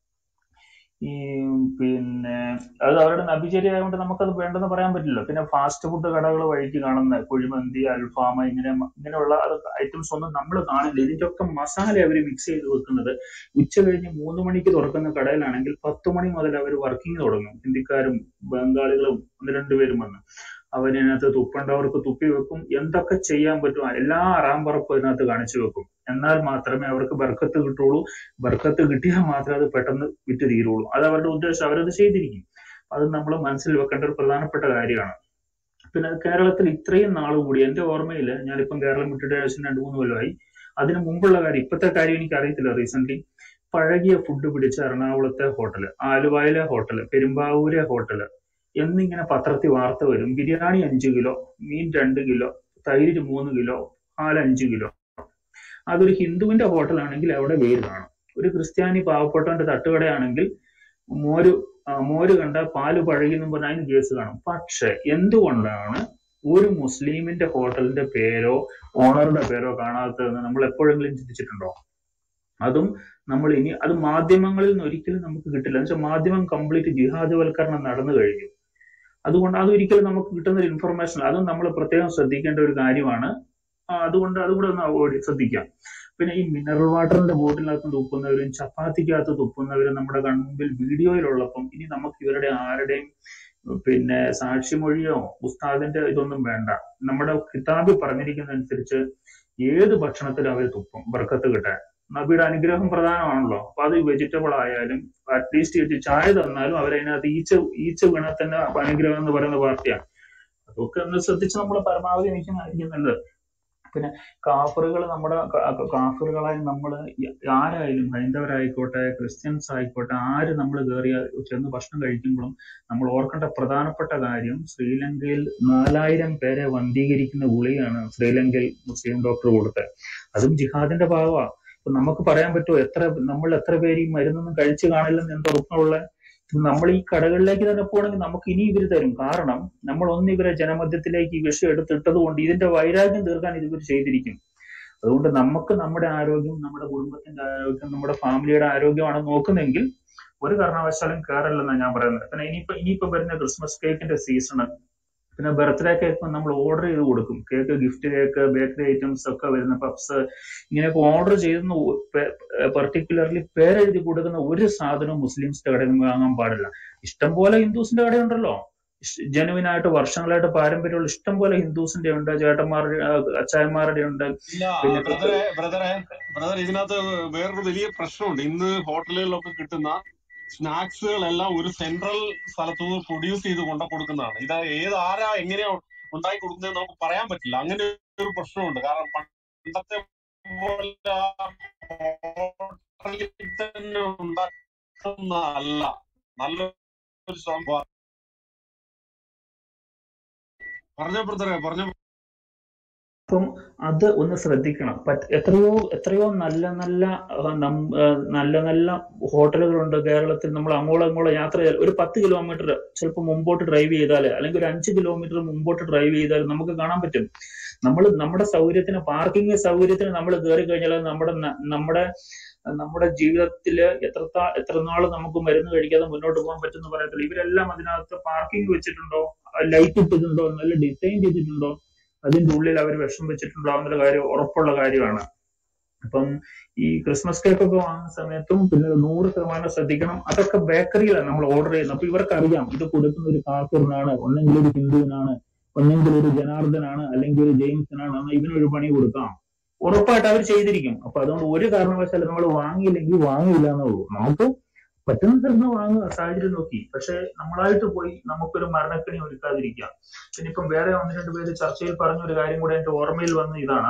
ഈ പിന്നെ അത് അവരുടെ നബിചര്യ ആയതുകൊണ്ട് നമുക്കത് വേണ്ടെന്ന് പറയാൻ പറ്റില്ല പിന്നെ ഫാസ്റ്റ് ഫുഡ് കടകൾ വഴിക്ക് കാണുന്ന കുഴിമന്തി അൽഫാം ഇങ്ങനെ ഇങ്ങനെയുള്ള ഐറ്റംസ് ഒന്നും നമ്മൾ കാണില്ല ഇതിന്റെയൊക്കെ മസാല അവർ മിക്സ് ചെയ്ത് വെക്കുന്നത് ഉച്ച കഴിഞ്ഞ് മൂന്ന് മണിക്ക് തുറക്കുന്ന കടയിലാണെങ്കിൽ പത്ത് മണി മുതൽ അവർ വർക്കിംഗ് തുടങ്ങും ഹിന്ദിക്കാരും ബംഗാളികളും ഒന്ന് രണ്ടുപേരും വന്ന് അവരിനകത്ത് തുപ്പേണ്ടവർക്ക് തുപ്പി വെക്കും എന്തൊക്കെ ചെയ്യാൻ പറ്റും എല്ലാ അറാമ്പറപ്പും അതിനകത്ത് കാണിച്ചു വെക്കും എന്നാൽ മാത്രമേ അവർക്ക് ബർക്കത്ത് കിട്ടുള്ളൂ ബർക്കത്ത് കിട്ടിയാൽ മാത്രമേ അത് പെട്ടെന്ന് വിറ്റ് തീരുള്ളൂ അത് അവരുടെ ഉദ്ദേശം അവരത് ചെയ്തിരിക്കും അത് നമ്മൾ മനസ്സിൽ വെക്കേണ്ട ഒരു പ്രധാനപ്പെട്ട കാര്യമാണ് പിന്നെ കേരളത്തിൽ ഇത്രയും നാൾ കൂടി എന്റെ ഓർമ്മയിൽ ഞാനിപ്പം കേരളം വിട്ടിട്ട് ഏകദേശം രണ്ടു മൂന്ന് കൊല്ലമായി അതിന് മുമ്പുള്ള കാര്യം ഇപ്പോഴത്തെ കാര്യം എനിക്ക് അറിയത്തില്ല റീസെന്റ് പഴകിയ ഫുഡ് പിടിച്ച എറണാകുളത്തെ ഹോട്ടല് ആലുവായിലെ ഹോട്ടല് പെരുമ്പാവൂരെ ഹോട്ടല് എന്നിങ്ങനെ പത്രത്തിൽ വാർത്ത വരും ബിരിയാണി അഞ്ച് കിലോ മീൻ രണ്ട് കിലോ തൈര് മൂന്ന് കിലോ പാൽ അഞ്ച് കിലോ അതൊരു ഹിന്ദുവിന്റെ ഹോട്ടലാണെങ്കിൽ അവിടെ വേര് കാണും ഒരു ക്രിസ്ത്യാനി പാവപ്പെട്ടവന്റെ തട്ടുകടയാണെങ്കിൽ മോര് ആ, മോര് കണ്ട പാല് പഴകിയെന്നും പറഞ്ഞാൽ അതിന് കേസ് കാണും പക്ഷെ എന്തുകൊണ്ടാണ് ഒരു മുസ്ലിമിന്റെ ഹോട്ടലിന്റെ പേരോ ഓണറുടെ പേരോ കാണാത്തതെന്ന് നമ്മൾ എപ്പോഴെങ്കിലും ചിന്തിച്ചിട്ടുണ്ടോ അതും നമ്മൾ ഇനി അത് മാധ്യമങ്ങളിൽ നിന്ന് ഒരിക്കലും നമുക്ക് കിട്ടില്ല എന്ന് വെച്ചാൽ മാധ്യമം കംപ്ലീറ്റ് ജിഹാദവൽക്കരണം നടന്നു കഴിഞ്ഞു അതുകൊണ്ട് അതൊരിക്കലും നമുക്ക് കിട്ടുന്ന ഒരു ഇൻഫർമേഷൻ അതും നമ്മൾ പ്രത്യേകം ശ്രദ്ധിക്കേണ്ട ഒരു കാര്യമാണ് ആ, അതുകൊണ്ട് അതുകൂടെ ഒന്ന് avoid ശ്രദ്ധിക്കാം പിന്നെ ഈ മിനറൽ വാട്ടറിന്റെ ബോട്ടിനകത്ത് തുപ്പുന്നവരും ചപ്പാത്തിക്കകത്ത് തുപ്പുന്നവരും നമ്മുടെ കൺമുമ്പിൽ വീഡിയോയിലുള്ളപ്പം ഇനി നമുക്ക് ഇവരുടെ ആരുടെയും പിന്നെ സാക്ഷിമൊഴിയോ ഉസ്താദിന്റെ ഇതൊന്നും വേണ്ട നമ്മുടെ കിതാബിൽ പറഞ്ഞിരിക്കുന്നതനുസരിച്ച് ഏത് ഭക്ഷണത്തിലും അവർ തുപ്പും ബർക്കത്ത് കിട്ടാൻ നബിയുടെ അനുഗ്രഹം പ്രധാനമാണല്ലോ അപ്പൊ അത് വെജിറ്റബിൾ ആയാലും അറ്റ്ലീസ്റ്റ് ചായ തന്നാലും അവരതിനകത്ത് ഈച്ച ഈച്ച വീണാൽ തന്നെ അനുഗ്രഹം എന്ന് പറയുന്ന പാർട്ടിയാണ് അതൊക്കെ ഒന്ന് ശ്രദ്ധിച്ച് നമ്മൾ പരമാവധി നിൽക്കുന്നതായിരിക്കും നല്ലത് പിന്നെ കാഫറുകൾ നമ്മുടെ ക- കാഫറുകളായി നമ്മൾ ആരായാലും ഹൈന്ദവരായിക്കോട്ടെ ക്രിസ്ത്യൻസ് ആയിക്കോട്ടെ ആര് നമ്മൾ കയറിയ ചെന്ന് ഭക്ഷണം കഴിക്കുമ്പോഴും നമ്മൾ ഓർക്കേണ്ട പ്രധാനപ്പെട്ട കാര്യം ശ്രീലങ്കയിൽ നാലായിരം പേരെ വന്ധീകരിക്കുന്ന ഗുളികയാണ് ശ്രീലങ്കയിൽ മുസ്ലിം ഡോക്ടർ കൊടുത്തത് അതും ജിഹാദിന്റെ ഭാഗമാണ് ഇപ്പൊ നമുക്ക് പറയാൻ പറ്റുമോ എത്ര നമ്മൾ എത്ര പേര് ഈ മരുന്നൊന്നും കഴിച്ചു കാണില്ലെന്ന് എന്താ ഉറപ്പുള്ള നമ്മൾ ഈ കടകളിലേക്ക് തന്നെ പോകണമെങ്കിൽ നമുക്ക് ഇനി ഇവർ തരും കാരണം നമ്മൾ ഒന്ന് ഇവരെ ജനമധ്യത്തിലേക്ക് ഈ വിഷം എടുത്തിട്ടത് കൊണ്ട് ഇതിന്റെ വൈരാഗ്യം തീർക്കാൻ ഇത് ഇവർ ചെയ്തിരിക്കും അതുകൊണ്ട് നമുക്ക് നമ്മുടെ ആരോഗ്യം നമ്മുടെ കുടുംബത്തിന്റെ ആരോഗ്യം നമ്മുടെ ഫാമിലിയുടെ ആരോഗ്യമാണ് നോക്കുന്നെങ്കിൽ ഒരു കാരണവശാലും കയറല്ലെന്നാണ് ഞാൻ പറയുന്നത് പിന്നെ ഇനിയിപ്പോ ഇനിയിപ്പോ വരുന്ന ക്രിസ്മസ് കേക്കിന്റെ സീസണ് പിന്നെ ബർത്ത്ഡേ കേക്ക് നമ്മൾ ഓർഡർ ചെയ്ത് കൊടുക്കും cake gift cake bakery items ഒക്കെ വരുന്ന പപ്സ് ഇങ്ങനെയൊക്കെ ഓർഡർ ചെയ്യുന്ന പെർട്ടിക്കുലർലി പേരെഴുതി കൊടുക്കുന്ന ഒരു സാധനവും മുസ്ലിംസിന്റെ കടയിൽ നിന്ന് വാങ്ങാൻ പാടില്ല ഇഷ്ടം പോലെ ഹിന്ദുസിന്റെ കടയുണ്ടല്ലോ ജനുവിൻ ആയിട്ട് വർഷങ്ങളായിട്ട് പാരമ്പര്യമുള്ള ഇഷ്ടം പോലെ ഹിന്ദുസിന്റെ ഉണ്ട് ചേട്ടന്മാരുടെ ആ, അച്ചായന്മാരുടെ ഉണ്ട് ഇല്ല പിന്നെ ബ്രദറെ ബ്രദറെ ബ്രദർ ഇതിനകത്ത് വേറൊരു വലിയ പ്രശ്നമുണ്ട് ഇന്ന് ഹോട്ടലുകളിലൊക്കെ കിട്ടുന്ന സ്നാക്സുകളെല്ലാം ഒരു സെൻട്രൽ സ്ഥലത്തു നിന്ന് പ്രൊഡ്യൂസ് ചെയ്ത് കൊണ്ട കൊടുക്കുന്നതാണ് ഇത് ഏത് ആരാ എങ്ങനെയാ ഉണ്ടാക്കി കൊടുക്കുന്നത് നമുക്ക് പറയാൻ പറ്റില്ല അങ്ങനെ ഒരു പ്രശ്നമുണ്ട് കാരണം പണ്ടത്തെ പോലെ ഹോട്ടലിൽ തന്നെ ഉണ്ടാക്കുന്ന അല്ല നല്ലൊരു സംഭവം പറഞ്ഞ ബ്രദറെ പറഞ്ഞ അപ്പം അത് ഒന്ന് ശ്രദ്ധിക്കണം പറ്റ് എത്രയോ എത്രയോ നല്ല നല്ല ആ, നം- ആ, നല്ല നല്ല ഹോട്ടലുകളുണ്ട് കേരളത്തിൽ നമ്മൾ അങ്ങോളം ഇങ്ങോളം യാത്ര ചെയ്താൽ ഒരു പത്ത് കിലോമീറ്റർ ചിലപ്പോൾ മുമ്പോട്ട് ഡ്രൈവ് ചെയ്താൽ അല്ലെങ്കിൽ ഒരു അഞ്ച് കിലോമീറ്റർ മുമ്പോട്ട് ഡ്രൈവ് ചെയ്താൽ നമുക്ക് കാണാൻ പറ്റും നമ്മൾ നമ്മുടെ സൗകര്യത്തിന് പാർക്കിംഗ് സൗകര്യത്തിന് നമ്മൾ കയറി കഴിഞ്ഞാൽ നമ്മുടെ ന- നമ്മുടെ നമ്മുടെ ജീവിതത്തില് എത്ര എത്ര നാൾ നമുക്ക് മരുന്ന് കഴിക്കാതെ മുന്നോട്ട് പോകാൻ പറ്റുമെന്ന് പറയത്തില്ല ഇവരെല്ലാം അതിനകത്ത് പാർക്കിംഗ് വെച്ചിട്ടുണ്ടോ ലൈറ്റ് ഇട്ടിട്ടുണ്ടോ നല്ല ഡിസൈൻ ചെയ്തിട്ടുണ്ടോ അതിന്റെ ഉള്ളിൽ അവർ വിഷം വെച്ചിട്ടുണ്ടോ എന്നുള്ള കാര്യം ഉറപ്പുള്ള കാര്യമാണ് അപ്പം ഈ ക്രിസ്മസ് കേക്ക് ഒക്കെ വാങ്ങുന്ന സമയത്തും പിന്നെ നൂറ് ശതമാനം ശ്രദ്ധിക്കണം അതൊക്കെ ബേക്കറിയിലാണ് നമ്മൾ ഓർഡർ ചെയ്യുന്നത് അപ്പൊ ഇവർക്ക് അറിയാം ഇത് കൊടുക്കുന്ന ഒരു കാക്കൂറിനാണ് ഒന്നെങ്കിൽ ഒരു ഹിന്ദുവിനാണ് ഒന്നെങ്കിൽ ഒരു ജനാർദ്ദനാണ് അല്ലെങ്കിൽ ഒരു ജെയിംസിനാണ് എന്നാൽ ഇവനൊരു പണി കൊടുക്കാം ഉറപ്പായിട്ട് അവർ ചെയ്തിരിക്കും അപ്പൊ അതുകൊണ്ട് ഒരു കാരണവശാലും നമ്മൾ വാങ്ങിയില്ലെങ്കിൽ വാങ്ങിയില്ല എന്നേ ഉള്ളൂ നമുക്ക് പറ്റുന്ന സ്ഥലത്ത് വാങ്ങുക സാഹചര്യം നോക്കി പക്ഷെ നമ്മളായിട്ട് പോയി നമുക്കൊരു മരണക്കണി ഒരുക്കാതിരിക്കുക പിന്നെ ഇപ്പം വേറെ ഒന്ന് രണ്ട് പേര് ചർച്ചയിൽ പറഞ്ഞ ഒരു കാര്യം കൂടെ എന്റെ ഓർമ്മയിൽ വന്ന ഇതാണ്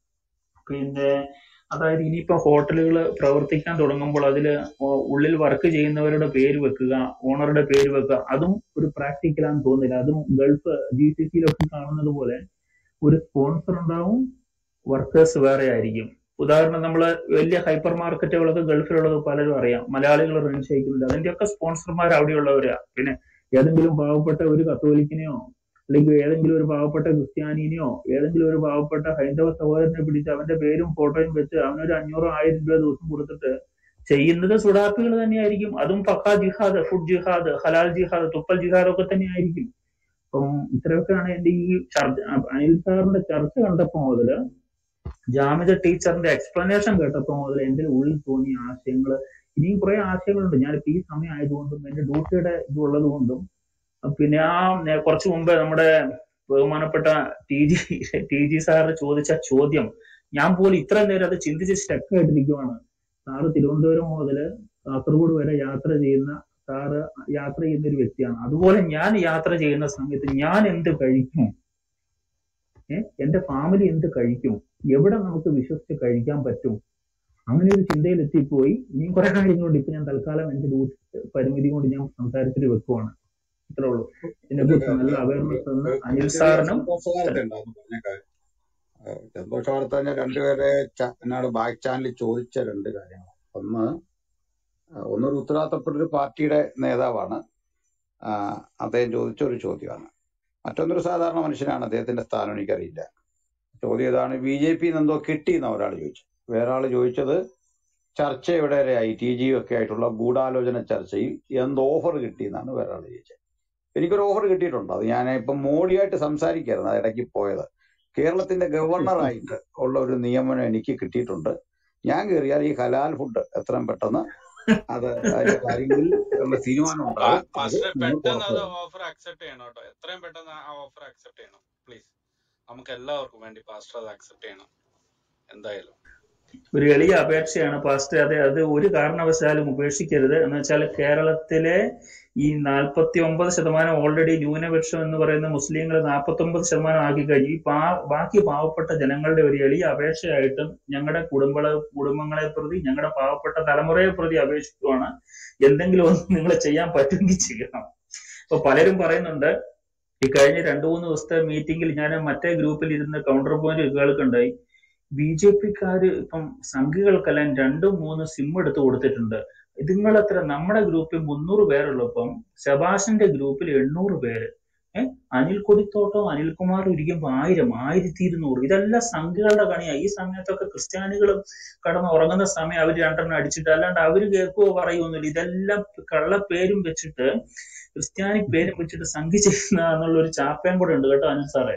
പിന്നെ അതായത് ഇനിയിപ്പോ ഹോട്ടലുകൾ പ്രവർത്തിക്കാൻ തുടങ്ങുമ്പോൾ അതിൽ ഉള്ളിൽ വർക്ക് ചെയ്യുന്നവരുടെ പേര് വെക്കുക ഓണറുടെ പേര് വെക്കുക അതും ഒരു പ്രാക്ടിക്കലാന്ന് തോന്നുന്നില്ല അതും ഗൾഫ് ജി സി സിയിലൊക്കെ കാണുന്നത് പോലെ ഒരു സ്പോൺസർ ഉണ്ടാവും വർക്കേഴ്സ് വേറെ ആയിരിക്കും ഉദാഹരണം നമ്മൾ വലിയ ഹൈപ്പർ മാർക്കറ്റുകളൊക്കെ ഗൾഫിലുള്ളത് പലരും അറിയാം മലയാളികൾ റൺ ചെയ്യിക്കുന്നുണ്ട് അതിന്റെയൊക്കെ സ്പോൺസർമാർ അവിടെയുള്ളവരാ പിന്നെ ഏതെങ്കിലും പാവപ്പെട്ട ഒരു കത്തോലിക്കിനെയോ അല്ലെങ്കിൽ ഏതെങ്കിലും ഒരു പാവപ്പെട്ട ക്രിസ്ത്യാനിനെയോ ഏതെങ്കിലും ഒരു പാവപ്പെട്ട ഹൈന്ദവ സഹോദരനെ പിടിച്ച് അവന്റെ പേരും ഫോട്ടോയും വെച്ച് അവനൊരു അഞ്ഞൂറോ ആയിരം രൂപ ദിവസം കൊടുത്തിട്ട് ചെയ്യുന്നത് സുഡാപ്പികൾ തന്നെയായിരിക്കും അതും പക്കാ ജിഹാദ് ഫുഡ് ജിഹാദ് ഹലാൽ ജിഹാദ് തുപ്പൽ ജിഹാദ് ഒക്കെ തന്നെയായിരിക്കും അപ്പം ഇത്രയൊക്കെയാണ് എന്റെ ഈ ചർച്ച അനിൽ സാറിന്റെ ചർച്ച കണ്ടപ്പോ മുതല് ജാമിദ ടീച്ചറിന്റെ എക്സ്പ്ലനേഷൻ കേട്ടപ്പോ മുതൽ എന്റെ ഉള്ളിൽ തോന്നിയ ആശയങ്ങൾ ഇനിയും കുറെ ആശയങ്ങളുണ്ട് ഞാനിപ്പോ ഈ സമയം ആയതുകൊണ്ടും എന്റെ ഡ്യൂട്ടിയുടെ ഇതുള്ളത് കൊണ്ടും പിന്നെ ആ നേ- കുറച്ചു മുമ്പേ നമ്മുടെ ബഹുമാനപ്പെട്ട T G T G sir ചോദിച്ച ചോദ്യം ഞാൻ പോലും ഇത്ര നേരം അത് ചിന്തിച്ച് സ്റ്റക്ക് ആയിട്ടിരിക്കുവാണ് സാറ് തിരുവനന്തപുരം മുതൽ കാസർഗോഡ് വരെ യാത്ര ചെയ്യുന്ന സാറ് യാത്ര ചെയ്യുന്ന ഒരു വ്യക്തിയാണ് അതുപോലെ ഞാൻ യാത്ര ചെയ്യുന്ന സമയത്ത് ഞാൻ എന്ത് കഴിക്കും ഏഹ് എന്റെ ഫാമിലി എന്ത് കഴിക്കും എവിടെ നമുക്ക് വിശ്വസിച്ച് കഴിക്കാൻ പറ്റും അങ്ങനെ ഒരു ചിന്തയിൽ എത്തിപ്പോയി ഇനിയും കുറെ കാര്യങ്ങളുണ്ട് ഇപ്പൊ ഞാൻ തൽക്കാലം എന്റെ ഡ്യൂട്ടി പരിമിതി കൊണ്ട് ഞാൻ സംസാരത്തിൽ വെക്കുവാണ് ഇത്രേ ഉള്ളൂ ഇതിനെ ഒരു കുറിച്ച് നല്ല ഒരു അവയർനെസ് തന്ന ഒരു അനിൽ ഒരു ചെറിയ സാറിനും സന്തോഷ വാർത്ത ഉണ്ടായിരുന്നു പറഞ്ഞ കാര്യം ഏഹ് സന്തോഷ വാർത്ത തന്നെ രണ്ടുപേരെ ച- എന്നോട് ബാക്ക് ചാനലിൽ ചോദിച്ച രണ്ട് കാര്യങ്ങൾ ഒന്ന് ഏഹ് ഒന്നൊരു ഉത്തരവാദിത്തപ്പെട്ട ഒരു പാർട്ടിയുടെ നേതാവാണ് ആഹ് അദ്ദേഹം ചോദിച്ച ഒരു ചോദ്യമാണ് മറ്റൊന്നൊരു സാധാരണ മനുഷ്യനാണ് അദ്ദേഹത്തിന്റെ സ്ഥാനം എനിക്കറിയില്ല ചോദ്യം ഇതാണ് ബി ജെ പി എന്തോ കിട്ടിയെന്ന് ഒരാൾ ചോദിച്ചു വേറെ ആൾ ചോദിച്ചത് ചർച്ച എവിടെ വരെയായി ടി ജി ഒക്കെ ആയിട്ടുള്ള ഗൂഢാലോചന ചർച്ചയിൽ എന്ത് ഓഫർ കിട്ടിയെന്നാണ് വേറെ ആൾ ചോദിച്ചത് എനിക്കൊരു ഓഫർ കിട്ടിയിട്ടുണ്ട് അത് ഞാൻ ഇപ്പം മോഡിയായിട്ട് സംസാരിക്കായിരുന്നു അത് ഇടയ്ക്ക് പോയത് കേരളത്തിന്റെ ഗവർണറായിട്ട് ഉള്ള ഒരു നിയമനം എനിക്ക് കിട്ടിയിട്ടുണ്ട് ഞാൻ കയറിയാൽ ഈ ഹലാൽ ഫുഡ് എത്രയും പെട്ടെന്ന് അത് അതിന്റെ കാര്യങ്ങളിൽ ഉള്ള തീരുമാനം ഉണ്ടാവും അത് പാസ്റ്ററെ നിങ്ങൾക്ക് പെട്ടെന്ന് ഉറപ്പ് അത് തരും ഓഫർ അക്സെപ്റ്റ് ചെയ്യണം കേട്ടോ എത്രയും പെട്ടെന്ന് ആ ഓഫർ അക്സെപ്റ്റ് ചെയ്യണം പ്ലീസ് നമുക്ക് എല്ലാവർക്കും വേണ്ടി പാസ്റ്റർ അത് അക്സെപ്റ്റ് ചെയ്യണം എന്തായാലും ഒരു എളിയ അപേക്ഷയാണ് പാസ്റ്റർ അതെ അത് ഒരു കാരണവശാലും ഉപേക്ഷിക്കരുത് എന്ന് വെച്ചാൽ കേരളത്തിലെ ഈ നാൽപ്പത്തി ഒമ്പത് ശതമാനം ഓൾറെഡി ന്യൂനപക്ഷം എന്ന് പറയുന്ന മുസ്ലിങ്ങൾ നാൽപ്പത്തി ഒമ്പത് ശതമാനം ആക്കി കഴിഞ്ഞു ഈ പാ ബാക്കി പാവപ്പെട്ട ജനങ്ങളുടെ ഒരു എളിയ അപേക്ഷയായിട്ടും ഞങ്ങളുടെ കുടുംബ കുടുംബങ്ങളെ പ്രതി ഞങ്ങളുടെ പാവപ്പെട്ട തലമുറയെ പ്രതി അപേക്ഷിക്കുവാണ് എന്തെങ്കിലും ഒന്ന് നിങ്ങൾ ചെയ്യാൻ പറ്റുമെങ്കിൽ ചെയ്യണം ഇപ്പൊ പലരും പറയുന്നുണ്ട് ഈ കഴിഞ്ഞ രണ്ടു മൂന്ന് ദിവസത്തെ മീറ്റിംഗിൽ ഞാൻ മറ്റേ ഗ്രൂപ്പിൽ ഇരുന്ന് കൗണ്ടർ പോയിന്റ് കേൾക്കുണ്ടായി ബി ജെ പിക്കാര് ഇപ്പം സംഘികൾക്കെല്ലാം രണ്ടും മൂന്നും സിം എടുത്ത് കൊടുത്തിട്ടുണ്ട് ഇതുങ്ങൾ എത്ര നമ്മുടെ ഗ്രൂപ്പിൽ മുന്നൂറ് പേരുള്ളപ്പം സെബാഷിന്റെ ഗ്രൂപ്പിൽ എണ്ണൂറ് പേര് ഏഹ് അനിൽ കൊടിത്തോട്ടം അനിൽകുമാറും ഇരിക്കുമ്പോ ആയിരം ആയിരത്തി ഇരുന്നൂറ് ഇതെല്ലാം സംഘികളുടെ കണിയാ ഈ സമയത്തൊക്കെ ക്രിസ്ത്യാനികൾ കടന്ന് ഉറങ്ങുന്ന സമയം അവർ രണ്ടെണ്ണം അടിച്ചിട്ട് അല്ലാണ്ട് അവര് കേൾക്കുകയോ പറയുമൊന്നുമില്ല ഇതെല്ലാം കള്ള പേരും വെച്ചിട്ട് ക്രിസ്ത്യാനി പേരും വെച്ചിട്ട് സംഘി ചെയ്യുന്ന എന്നുള്ള ഒരു ചാപ്പയും കൂടെ ഉണ്ട് കേട്ടോ അനിൽ സാറേ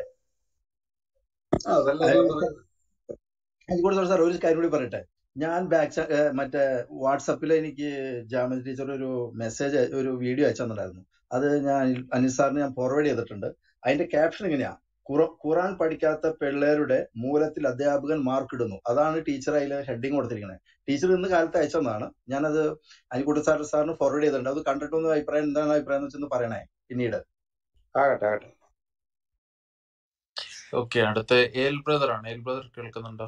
അതല്ല ഞാൻ പറയുന്നത് അതുകൂടെ സാർ ഒരു കാര്യം കൂടി പറയട്ടെ ഞാൻ ബാക്ക് മറ്റേ വാട്സപ്പിൽ എനിക്ക് ജാമി ടീച്ചർ ഒരു മെസ്സേജ് ഒരു വീഡിയോ അയച്ചു തന്നിട്ടുണ്ടായിരുന്നു അത് ഞാൻ അനിൽ അനിൽ സാറിന് ഞാൻ ഫോർവേഡ് ചെയ്തിട്ടുണ്ട് അതിന്റെ ക്യാപ്ഷൻ ഇങ്ങനെയാ ഖുറ- ഖുറാൻ പഠിക്കാത്ത പിള്ളേരുടെ മൂലത്തിൽ അധ്യാപകൻ മാർക്ക് ഇടുന്നു അതാണ് ടീച്ചർ അതിൽ ഹെഡിങ് കൊടുത്തിരിക്കുന്നത് ടീച്ചർ ഇന്ന് കാലത്ത് അയച്ചതാണ് ഞാനത് അനിൽക്കുട്ടി സാർ സാറിന് ഫോർവേഡ് ചെയ്തിട്ടുണ്ട് അത് കണ്ടിട്ടൊന്ന് അഭിപ്രായം എന്താണ് അഭിപ്രായം എന്ന് വെച്ചൊന്ന് പറയണേ പിന്നീട് ആകട്ടെ ആകട്ടെ ഓക്കെ അടുത്ത ഏൽ ബ്രദർ ആണ് ഏൽ ബ്രദർ കേൾക്കുന്നുണ്ടോ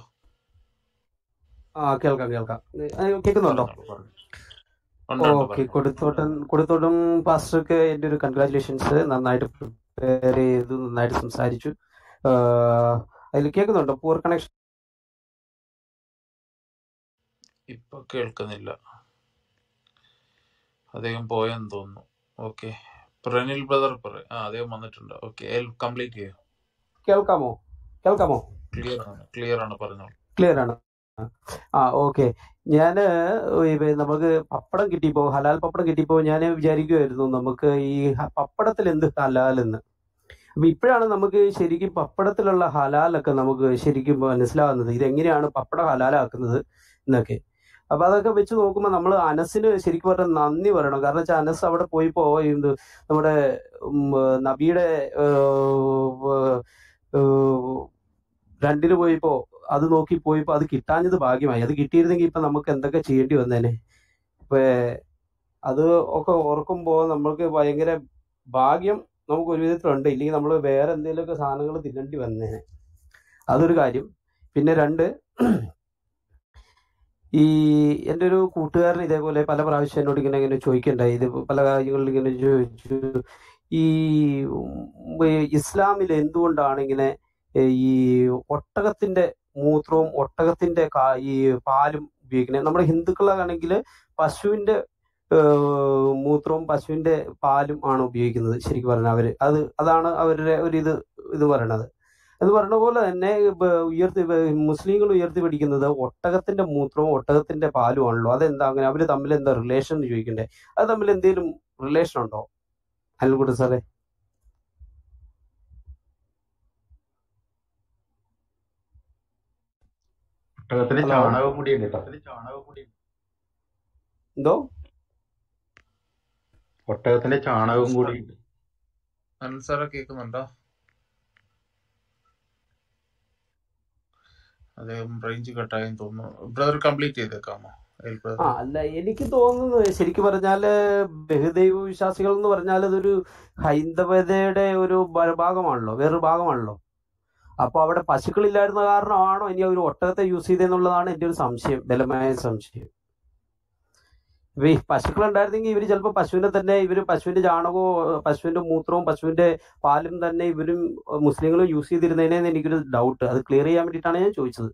ആ കേൾക്കാം കേൾക്കാം ഏ, കേൾക്കുന്നുണ്ടോ പറഞ്ഞോളൂ പറഞ്ഞു ഉണ്ട് ഉണ്ട് ഓക്കെ പറഞ്ഞോളൂ കൊടുത്തോട്ടം കൊടുത്തോട്ടം പാസ്റ്റർക്ക് എൻ്റെ ഒരു കൺഗ്രാറ്റുലേഷൻസ് നന്നായിട്ട് പ്രിപ്പയർ ചെയ്തു നന്നായിട്ട് സംസാരിച്ചു അതിൽ കേൾക്കുന്നുണ്ടോ പൂർ കണക്ഷൻ ഇപ്പൊ കേൾക്കുന്നില്ല അദ്ദേഹം പോയെന്ന് തോന്നുന്നു ഓക്കെ പ്രനിൽ ബ്രദർ പറ ആ അദ്ദേഹം വന്നിട്ടുണ്ട് ഓക്കെ ഏൽ കംപ്ലീറ്റ് ചെയ്യോ കേൾക്കാമോ കേൾക്കാമോ ക്ലിയർ ആണ് ക്ലിയർ ആണ് പറഞ്ഞോളൂ ക്ലിയർ ആണ് ആ ഓക്കെ ഞാന് ഇവ- നമുക്ക് പപ്പടം കിട്ടിയപ്പോ ഹലാൽ പപ്പടം കിട്ടിയപ്പോ ഞാൻ വിചാരിക്കുമായിരുന്നു നമുക്ക് ഈ ഹ- പപ്പടത്തിൽ എന്ത് ഹലാൽ എന്ന് അപ്പൊ ഇപ്പോഴാണ് നമുക്ക് ശരിക്കും പപ്പടത്തിലുള്ള ഹലാലൊക്കെ നമുക്ക് ശരിക്കും മനസ്സിലാവുന്നത് ഇതെങ്ങനെയാണ് പപ്പടം ഹലാലാക്കുന്നത് എന്നൊക്കെ അപ്പൊ അതൊക്കെ വെച്ച് നോക്കുമ്പോൾ നമ്മൾ അനസിന് ശരിക്കും പറഞ്ഞാൽ നന്ദി പറയണം കാരണം വെച്ചാൽ അനസ് അവിടെ പോയിപ്പോ ഇത് നമ്മുടെ ഉം, നബിയുടെ ഏഹ്, ഏഹ്, രണ്ടിന് പോയപ്പോ അത് നോക്കി പോയപ്പോ അത് കിട്ടാഞ്ഞത് ഭാഗ്യമായി അത് കിട്ടിയിരുന്നെങ്കിൽ ഇപ്പൊ നമുക്ക് എന്തൊക്കെ ചെയ്യേണ്ടി വന്നേനെ ഇപ്പൊ അത് ഒക്കെ ഓർക്കുമ്പോ നമ്മൾക്ക് ഭയങ്കര ഭാഗ്യം നമുക്ക് ഒരു വിധത്തിലുണ്ട് ഇല്ലെങ്കിൽ നമ്മൾ വേറെ എന്തെങ്കിലുമൊക്കെ സാധനങ്ങൾ തിന്നേണ്ടി വന്നേനെ അതൊരു കാര്യം പിന്നെ രണ്ട് ഈ എൻ്റെ ഒരു കൂട്ടുകാരൻ ഇതേപോലെ പല പ്രാവശ്യം എന്നോട് ഇങ്ങനെ ഇങ്ങനെ ചോദിക്കണ്ടായി ഇത് പല കാര്യങ്ങളിൽ ഇങ്ങനെ ചോദിച്ചു ഈ ഉം, ഈ ഇസ്ലാമിൽ എന്തുകൊണ്ടാണ് ഇങ്ങനെ ഏ, ഈ ഒട്ടകത്തിന്റെ മൂത്രവും ഒട്ടകത്തിന്റെ കാ- ഈ പാലും ഉപയോഗിക്കുന്നത് നമ്മുടെ ഹിന്ദുക്കളാണെങ്കിൽ പശുവിന്റെ ഏ, മൂത്രവും പശുവിന്റെ പാലും ആണ് ഉപയോഗിക്കുന്നത് ശരിക്കും പറഞ്ഞാൽ അവര് അത് അതാണ് അവരുടെ ഒരു ഇത് ഇത് പറയണത് എന്ന് പറഞ്ഞ പോലെ തന്നെ ഇപ്പൊ ഉയർത്തി മുസ്ലിങ്ങൾ ഉയർത്തി പിടിക്കുന്നത് ഒട്ടകത്തിന്റെ മൂത്രവും ഒട്ടകത്തിന്റെ പാലും ആണല്ലോ അതെന്താ അങ്ങനെ അവര് തമ്മിൽ എന്താ റിലേഷൻ എന്ന് ചോദിക്കണ്ടേ അത് തമ്മിൽ എന്തെങ്കിലും റിലേഷൻ ഉണ്ടോ അനിൽകുട്ടി സാറേ ഒട്ടകത്തിന് ഹലോ ചാണകം കൂടി ഉണ്ട് കേട്ടോ എന്തോ ഒട്ടകത്തിന്റെ ചാണകം കൂടി ഉണ്ട് അനിൽ സാറെ കേൾക്കുന്നുണ്ടോ അദ്ദേഹം റേഞ്ച് കട്ടായെന്ന് തോന്നുന്നു ബ്രദർ കംപ്ലീറ്റ് ചെയ്തേക്കാമോ ഏൽ ആ ബ്രദർ അല്ല എനിക്ക് തോന്നുന്നത് ശരിക്കും പറഞ്ഞാല് ബഹുദൈവ വിശ്വാസികൾ എന്ന് പറഞ്ഞാൽ അതൊരു ഹൈന്ദവതയുടെ ഒരു ഭ- ഭാഗമാണല്ലോ വേറൊരു ഭാഗമാണല്ലോ അപ്പൊ അവിടെ പശുക്കളില്ലായിരുന്ന കാരണമാണോ ഇനി അവർ ഒട്ടകത്തെ യൂസ് ചെയ്തെന്നുള്ളതാണ് എന്റെ ഒരു സംശയം ബലമായ സംശയം ഇപ്പൊ ഈ പശുക്കൾ ഉണ്ടായിരുന്നെങ്കിൽ ഇവര് ചിലപ്പോൾ പശുവിനെ തന്നെ ഇവര് പശുവിന്റെ ചാണകവും പശുവിന്റെ മൂത്രവും പശുവിന്റെ പാലും തന്നെ ഇവരും മുസ്ലിങ്ങളും യൂസ് ചെയ്തിരുന്നതിനെന്ന് എനിക്കൊരു ഡൗട്ട് അത് ക്ലിയർ ചെയ്യാൻ വേണ്ടിയിട്ടാണ് ഞാൻ ചോദിച്ചത്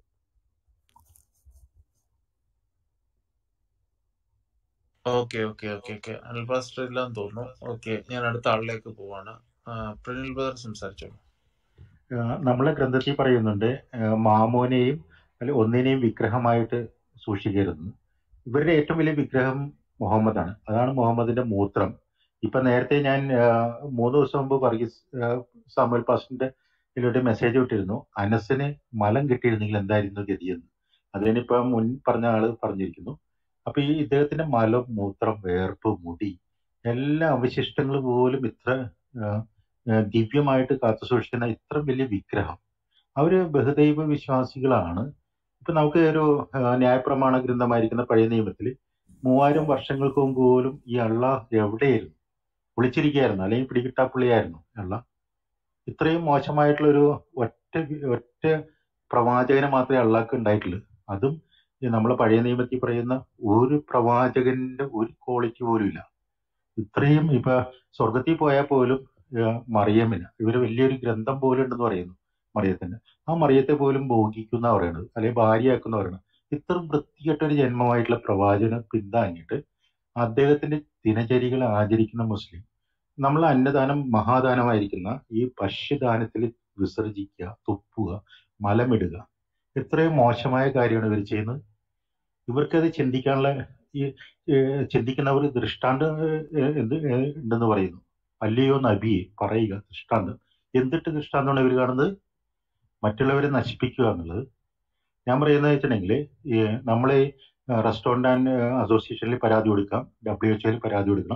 okay okay okay okay Anil pastor ഇല്ലാന്ന് തോന്നുന്നു ഓക്കെ ഞാൻ അടുത്ത ആളിലേക്ക് പോവാണ് ആ, പ്രനിൽ ബ്രദർ സംസാരിച്ചോളൂ ആഹ് നമ്മളെ ഗ്രന്ഥത്തിൽ പറയുന്നുണ്ട് ആഹ് മാമോനെയും അല്ലെ ഒന്നിനെയും വിഗ്രഹമായിട്ട് സൂക്ഷിക്കരുത് ഇവരുടെ ഏറ്റവും വലിയ വിഗ്രഹം മുഹമ്മദാണ് അതാണ് മുഹമ്മദിന്റെ മൂത്രം ഇപ്പൊ നേരത്തെ ഞാൻ ആഹ് മൂന്ന് ദിവസം മുമ്പ് വർഗീസ് ആഹ് സാമുവൽ പാസ്റ്റിന്റെ ഇതിലൂടെ മെസ്സേജ് വിട്ടിരുന്നു അനസിന് മലം കിട്ടിയിരുന്നെങ്കിൽ എന്തായിരുന്നു ഗതിയെന്ന് അതിനിപ്പോ മുൻ പറഞ്ഞ ആള് പറഞ്ഞിരിക്കുന്നു അപ്പൊ ഈ ഇദ്ദേഹത്തിന്റെ മലം മൂത്രം വേർപ്പ് മുടി എല്ലാ അവശിഷ്ടങ്ങൾ പോലും ഇത്ര ആഹ് ആഹ് ദിവ്യമായിട്ട് കാത്തു സൂക്ഷിക്കുന്ന ഇത്ര വലിയ വിഗ്രഹം അവര് ബഹുദൈവ വിശ്വാസികളാണ് ഇപ്പൊ നമുക്ക് ഒരു ആഹ് ന്യായപ്രമാണ ഗ്രന്ഥമായിരിക്കുന്ന പഴയ നിയമത്തിൽ മൂവായിരം വർഷങ്ങൾക്ക് മുമ്പ് പോലും ഈ അള്ളാഹ് എവിടെയായിരുന്നു ഒളിച്ചിരിക്കുകയായിരുന്നു അല്ലെങ്കിൽ പിടികിട്ടാപ്പുള്ളിയായിരുന്നു അള്ളാഹ് ഇത്രയും മോശമായിട്ടുള്ള ഒരു ഒറ്റ വി- ഒറ്റ പ്രവാചകനെ മാത്രമേ അള്ളാഹ്ക്ക് ഉണ്ടായിട്ടുള്ളൂ അതും ഈ നമ്മളെ പഴയ നിയമത്തിൽ പറയുന്ന ഒരു പ്രവാചകന്റെ ഒരു ക്വാളിറ്റി പോലും ഇല്ല ഇത്രയും ഇപ്പൊ സ്വർഗത്തിൽ പോയാൽ പോലും ഏഹ് മറിയമിന് ഇവര് വലിയൊരു ഗ്രന്ഥം പോലും ഉണ്ടെന്ന് പറയുന്നു മറിയത്തിന്റെ ആ മറിയത്തെ പോലും ഭോഗിക്കുന്ന പറയുന്നത് അല്ലെങ്കിൽ ഭാര്യയാക്കുന്ന പറയുന്നത് ഇത്ര വൃത്തികെട്ട ഒരു ജന്മമായിട്ടുള്ള പ്രവാചകനെ പിന്താങ്ങിയിട്ട് അദ്ദേഹത്തിന്റെ ദിനചര്യകൾ ആചരിക്കുന്ന മുസ്ലിം നമ്മൾ അന്നദാനം മഹാദാനമായിരിക്കുന്ന ഈ ഭക്ഷ്യദാനത്തിൽ വിസർജിക്കുക തുപ്പുക മലമിടുക ഇത്രയും മോശമായ കാര്യമാണ് ഇവർ ചെയ്യുന്നത് ഇവർക്കത് ചിന്തിക്കാനുള്ള ഈ ഏഹ് ചിന്തിക്കുന്നവർ ദൃഷ്ടാന്തം ഏഹ് എന്ത് ഏഹ് ഉണ്ടെന്ന് പറയുന്നു അല്ലയോ നബിയെ പറയുക ദൃഷ്ടാന്തം എന്തിട്ട് ദൃഷ്ടാന്തമാണ് ഇവർ കാണുന്നത് മറ്റുള്ളവരെ നശിപ്പിക്കുക എന്നുള്ളത് ഞാൻ പറയുന്നത് വെച്ചിട്ടുണ്ടെങ്കിൽ നമ്മളെ റെസ്റ്റോറന്റ് ആൻഡ് അസോസിയേഷനിൽ പരാതി കൊടുക്കാം ഡബ്ല്യു എച്ച് പരാതി കൊടുക്കണം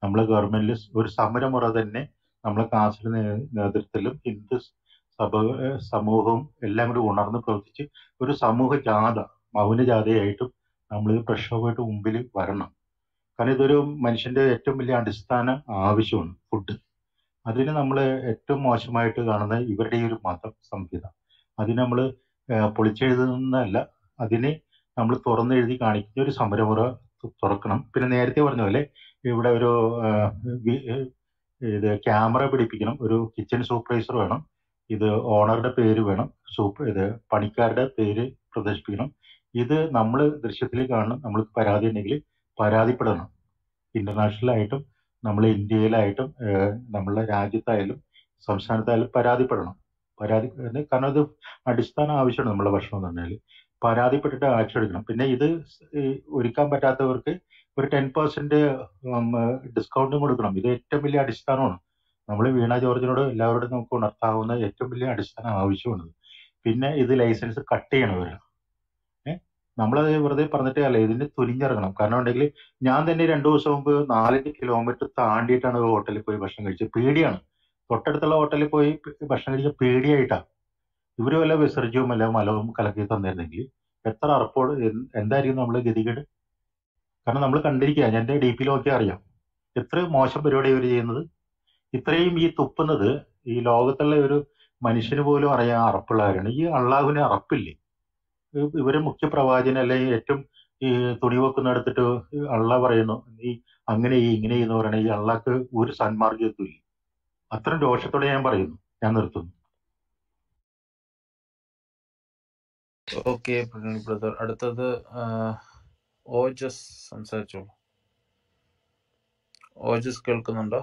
നമ്മളെ ഗവൺമെന്റിൽ ഒരു സമരമുറ തന്നെ നമ്മളെ കാസിന്റെ നേ- നേതൃത്വത്തിലും ഹിന്ദു സഭ ഏഹ് സമൂഹവും എല്ലാം കൂടി ഉണർന്ന് പ്രവർത്തിച്ച് ഒരു സമൂഹ ജാഥ മൗന ജാഥയായിട്ടും നമ്മൾ ഈ പ്രക്ഷോഭമായിട്ട് മുമ്പിൽ വരണം കാരണം ഇതൊരു മനുഷ്യന്റെ ഏറ്റവും വലിയ അടിസ്ഥാന ആവശ്യമാണ് ഫുഡ് അതിന് നമ്മൾ ഏറ്റവും മോശമായിട്ട് കാണുന്ന ഇവരുടെ ഈ ഒരു മത സംഹിത അതിന് നമ്മൾ പൊളിച്ചെഴുതുന്നതല്ല അതിനെ നമ്മൾ തുറന്നെഴുതി കാണിക്കുന്ന ഒരു സമരമുറ തു- തുറക്കണം പിന്നെ നേരത്തെ പറഞ്ഞ പോലെ ഇവിടെ ഒരു ആ, വി- ഇത് ക്യാമറ പിടിപ്പിക്കണം ഒരു കിച്ചൺ സൂപ്പർവൈസർ വേണം ഇത് ഓണറുടെ പേര് വേണം സൂപ്പർ ഇത് പണിക്കാരുടെ പേര് പ്രദർശിപ്പിക്കണം ഇത് നമ്മൾ ദൃശ്യത്തിൽ കാണണം നമ്മൾക്ക് പരാതി ഉണ്ടെങ്കിൽ പരാതിപ്പെടണം ഇന്റർനാഷണൽ ആയിട്ടും നമ്മളെ ഇന്ത്യയിലായിട്ടും ഏഹ്, നമ്മളെ രാജ്യത്തായാലും സംസ്ഥാനത്തായാലും പരാതിപ്പെടണം പരാതി അത് കാരണം അത് അടിസ്ഥാന ആവശ്യമാണ് നമ്മളെ ഭക്ഷണം എന്ന് പറഞ്ഞാൽ പരാതിപ്പെട്ടിട്ട് ആക്ഷൻ എടുക്കണം പിന്നെ ഇത് സ് ഈ ഒരുക്കാൻ പറ്റാത്തവർക്ക് ഒരു ടെൻ പെർസെന്റ് ഡിസ്കൗണ്ടും കൊടുക്കണം ഇത് ഏറ്റവും വലിയ അടിസ്ഥാനമാണ് നമ്മൾ വീണ ജോർജിനോട് എല്ലാവരോടും നമുക്ക് ഉണർത്താവുന്ന ഏറ്റവും വലിയ അടിസ്ഥാന ആവശ്യമാണ് പിന്നെ ഇത് ലൈസൻസ് കട്ട് ചെയ്യണം ഇവര് ഏഹ് നമ്മളത് വെറുതെ പറഞ്ഞിട്ടേ അല്ല ഇതിന് തുനിഞ്ഞിറങ്ങണം കാരണം ഉണ്ടെങ്കിൽ ഞാൻ തന്നെ രണ്ടു ദിവസം മുമ്പ് നാലഞ്ച് കിലോമീറ്റർ താണ്ടിയിട്ടാണ് ഒരു ഹോട്ടലിൽ പോയി ഭക്ഷണം കഴിച്ചത് പേടിയാണ് തൊട്ടടുത്തുള്ള ഹോട്ടലിൽ പോയി പ് ഭക്ഷണം കഴിച്ച പേടിയായിട്ടാ ഇവര് വല്ല വിസർജ്യവും അല്ല മലവും കലക്കി തന്നിരുന്നെങ്കിൽ എത്ര അറപ്പോട് എന്ത് എന്തായിരിക്കും നമ്മളെ ഗതികേട് കാരണം നമ്മൾ കണ്ടിരിക്കുക ഞാൻ എന്റെ ഡി പിയിൽ നോക്കിയാൽ അറിയാം എത്ര മോശം പരിപാടി ഇവർ ചെയ്യുന്നത് ഇത്രയും ഈ തുപ്പുന്നത് ഈ ലോകത്തുള്ള ഒരു മനുഷ്യന് പോലും അറിയാൻ അറപ്പുള്ളവരാണ് ഈ അള്ളാഹുവിന് അറപ്പില്ലേ ഇ- ഇവരെ മുഖ്യ പ്രവാചകൻ അല്ലെങ്കിൽ ഏറ്റവും ഈ തുണി വെക്കുന്നിടത്തിട്ട് അള്ളാഹ് പറയുന്നു ഈ അങ്ങനെ ഈ ഇങ്ങനെ എന്ന് പറയണ ഈ അള്ളാഹ്ക്ക് ഒരു സന്മാർഗത്വം ഇല്ല അത്രയും രോഷത്തോടെ ഞാൻ പറയുന്നു ഞാൻ നിർത്തുന്നു ഓക്കെ ബ്രദർ അടുത്തത് ആ, ഓജസ് സംസാരിച്ചോളൂ ഓജസ് കേൾക്കുന്നുണ്ടോ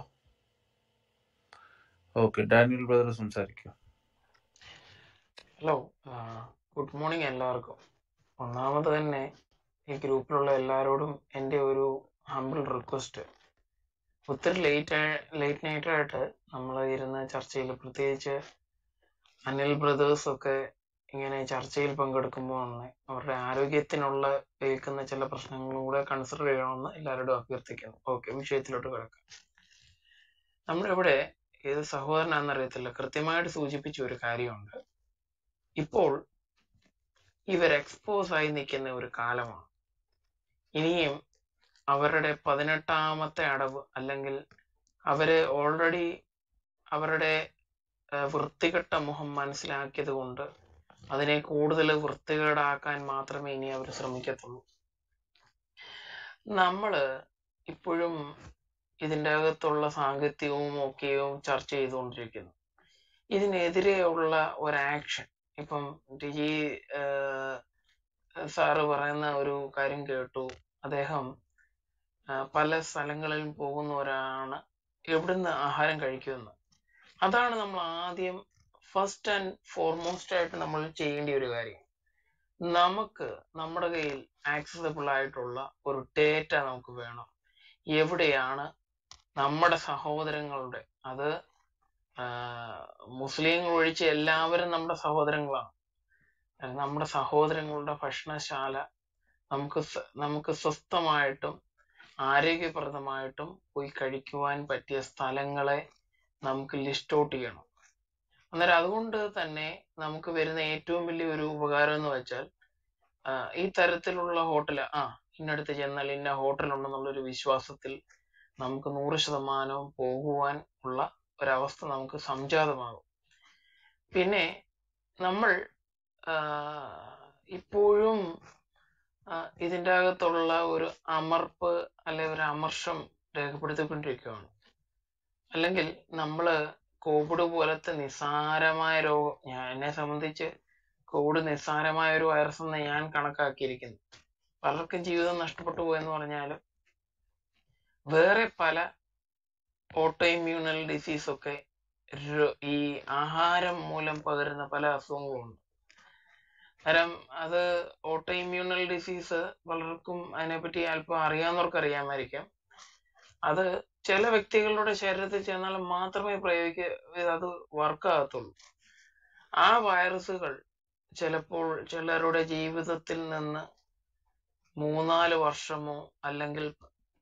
ഓക്കെ ഡാനിയൽ ബ്രദർ സംസാരിക്കും ഹലോ ഗുഡ് മോർണിംഗ് എല്ലാവർക്കും ഒന്നാമത് തന്നെ ഈ ഗ്രൂപ്പിലുള്ള എല്ലാവരോടും എൻ്റെ ഒരു ഹമ്പിൾ റിക്വസ്റ്റ് ഒത്തിരി ലേറ്റ് ലേറ്റ് നൈറ്റായിട്ട് നമ്മൾ ഇരുന്ന് ചർച്ചയിൽ പ്രത്യേകിച്ച് അനിൽ ബ്രദേഴ്സ് ഒക്കെ ഇങ്ങനെ ചർച്ചയിൽ പങ്കെടുക്കുമ്പോൾ അവരുടെ ആരോഗ്യത്തിനുള്ള ഏൽക്കുന്ന ചില പ്രശ്നങ്ങളും കൂടെ കൺസിഡർ ചെയ്യണമെന്ന് എല്ലാവരോടും അഭ്യർത്ഥിക്കുന്നു ഓക്കെ വിഷയത്തിലോട്ട് കിടക്കാം നമ്മുടെ ഇവിടെ ഏത് സഹോദരനാണെന്നറിയത്തില്ല കൃത്യമായിട്ട് സൂചിപ്പിച്ച ഒരു കാര്യമുണ്ട് ഇപ്പോൾ ഇവർ എക്സ്പോസ് ആയി നിൽക്കുന്ന ഒരു കാലമാണ് ഇനിയും അവരുടെ പതിനെട്ടാമത്തെ അടവ് അല്ലെങ്കിൽ അവര് ഓൾറെഡി അവരുടെ ആ, വൃത്തികെട്ട മുഖം മനസ്സിലാക്കിയത് കൊണ്ട് അതിനെ കൂടുതൽ വൃത്തികേടാക്കാൻ മാത്രമേ ഇനി അവർ ശ്രമിക്കത്തുള്ളൂ നമ്മള് ഇപ്പോഴും ഇതിൻ്റെ അകത്തുള്ള സാങ്കത്യവും ഒക്കെയും ചർച്ച ചെയ്തുകൊണ്ടിരിക്കുന്നു ഇതിനെതിരെയുള്ള ഒരു ആക്ഷൻ ഇപ്പം ഈ സാറ് പറയുന്ന ഒരു കാര്യം കേട്ടു അദ്ദേഹം ആ, പല സ്ഥലങ്ങളിലും പോകുന്നവരാണ് എവിടുന്ന് ആഹാരം കഴിക്കുമെന്ന് അതാണ് നമ്മൾ ആദ്യം ഫസ്റ്റ് ആൻഡ് ഫോർമോസ്റ്റ് ആയിട്ട് നമ്മൾ ചെയ്യേണ്ട ഒരു കാര്യം നമുക്ക് നമ്മുടെ കയ്യിൽ ആക്സസബിൾ ആയിട്ടുള്ള ഒരു ഡേറ്റ നമുക്ക് വേണം എവിടെയാണ് നമ്മുടെ സഹോദരങ്ങളുടെ അത് ആ, മുസ്ലിങ്ങൾ ഒഴിച്ച് എല്ലാവരും നമ്മുടെ സഹോദരങ്ങളാണ് അത് നമ്മുടെ സഹോദരങ്ങളുടെ ഭക്ഷണശാല നമുക്ക് സ- നമുക്ക് സ്വസ്ഥമായിട്ടും ആരോഗ്യപ്രദമായിട്ടും പോയി കഴിക്കുവാൻ പറ്റിയ സ്ഥലങ്ങളെ നമുക്ക് ലിസ്റ്റ് ഔട്ട് ചെയ്യണം അന്നേരം അതുകൊണ്ട് തന്നെ നമുക്ക് വരുന്ന ഏറ്റവും വലിയ ഒരു ഉപകാരം എന്ന് വെച്ചാൽ ആ, ഈ തരത്തിലുള്ള ഹോട്ടൽ ആ ഇന്നടുത്ത് ചെന്നാൽ ഇന്ന ഹോട്ടൽ ഉണ്ടെന്നുള്ളൊരു വിശ്വാസത്തിൽ നമുക്ക് നൂറ് ശതമാനവും പോകുവാൻ ഉള്ള ഒരവസ്ഥ നമുക്ക് സംജാതമാകും പിന്നെ നമ്മൾ ആ, ഇപ്പോഴും ആ, ഇതിൻ്റെ അകത്തുള്ള ഒരു അമർപ്പ് അല്ലെ ഒരു അമർഷം രേഖപ്പെടുത്തിക്കൊണ്ടിരിക്കുകയാണ് അല്ലെങ്കിൽ നമ്മള് കോവിഡ് പോലത്തെ നിസ്സാരമായ രോഗം ഞാൻ എന്നെ സംബന്ധിച്ച് കോവിഡ് നിസ്സാരമായ ഒരു വൈറസ് എന്ന് ഞാൻ കണക്കാക്കിയിരിക്കുന്നു പലർക്കും ജീവിതം നഷ്ടപ്പെട്ടു പോയെന്ന് പറഞ്ഞാലും വേറെ പല ഓട്ടോ ഇമ്മ്യൂണൽ ഡിസീസ് ഒക്കെ രോ- ഈ ആഹാരം മൂലം പകരുന്ന പല അസുഖങ്ങളുണ്ട് കാരണം അത് ഓട്ടോ ഇമ്മ്യൂണൽ ഡിസീസ് പലർക്കും അതിനെപ്പറ്റി അല്പം അറിയാവുന്നവർക്ക് അറിയാമായിരിക്കാം അത് ചില വ്യക്തികളുടെ ശരീരത്തിൽ ചെന്നാൽ മാത്രമേ പ്രയോഗിക്ക അത് വർക്ക് ആകത്തുള്ളൂ ആ വൈറസുകൾ ചിലപ്പോൾ ചിലരുടെ ജീവിതത്തിൽ നിന്ന് മൂന്നാല് വർഷമോ അല്ലെങ്കിൽ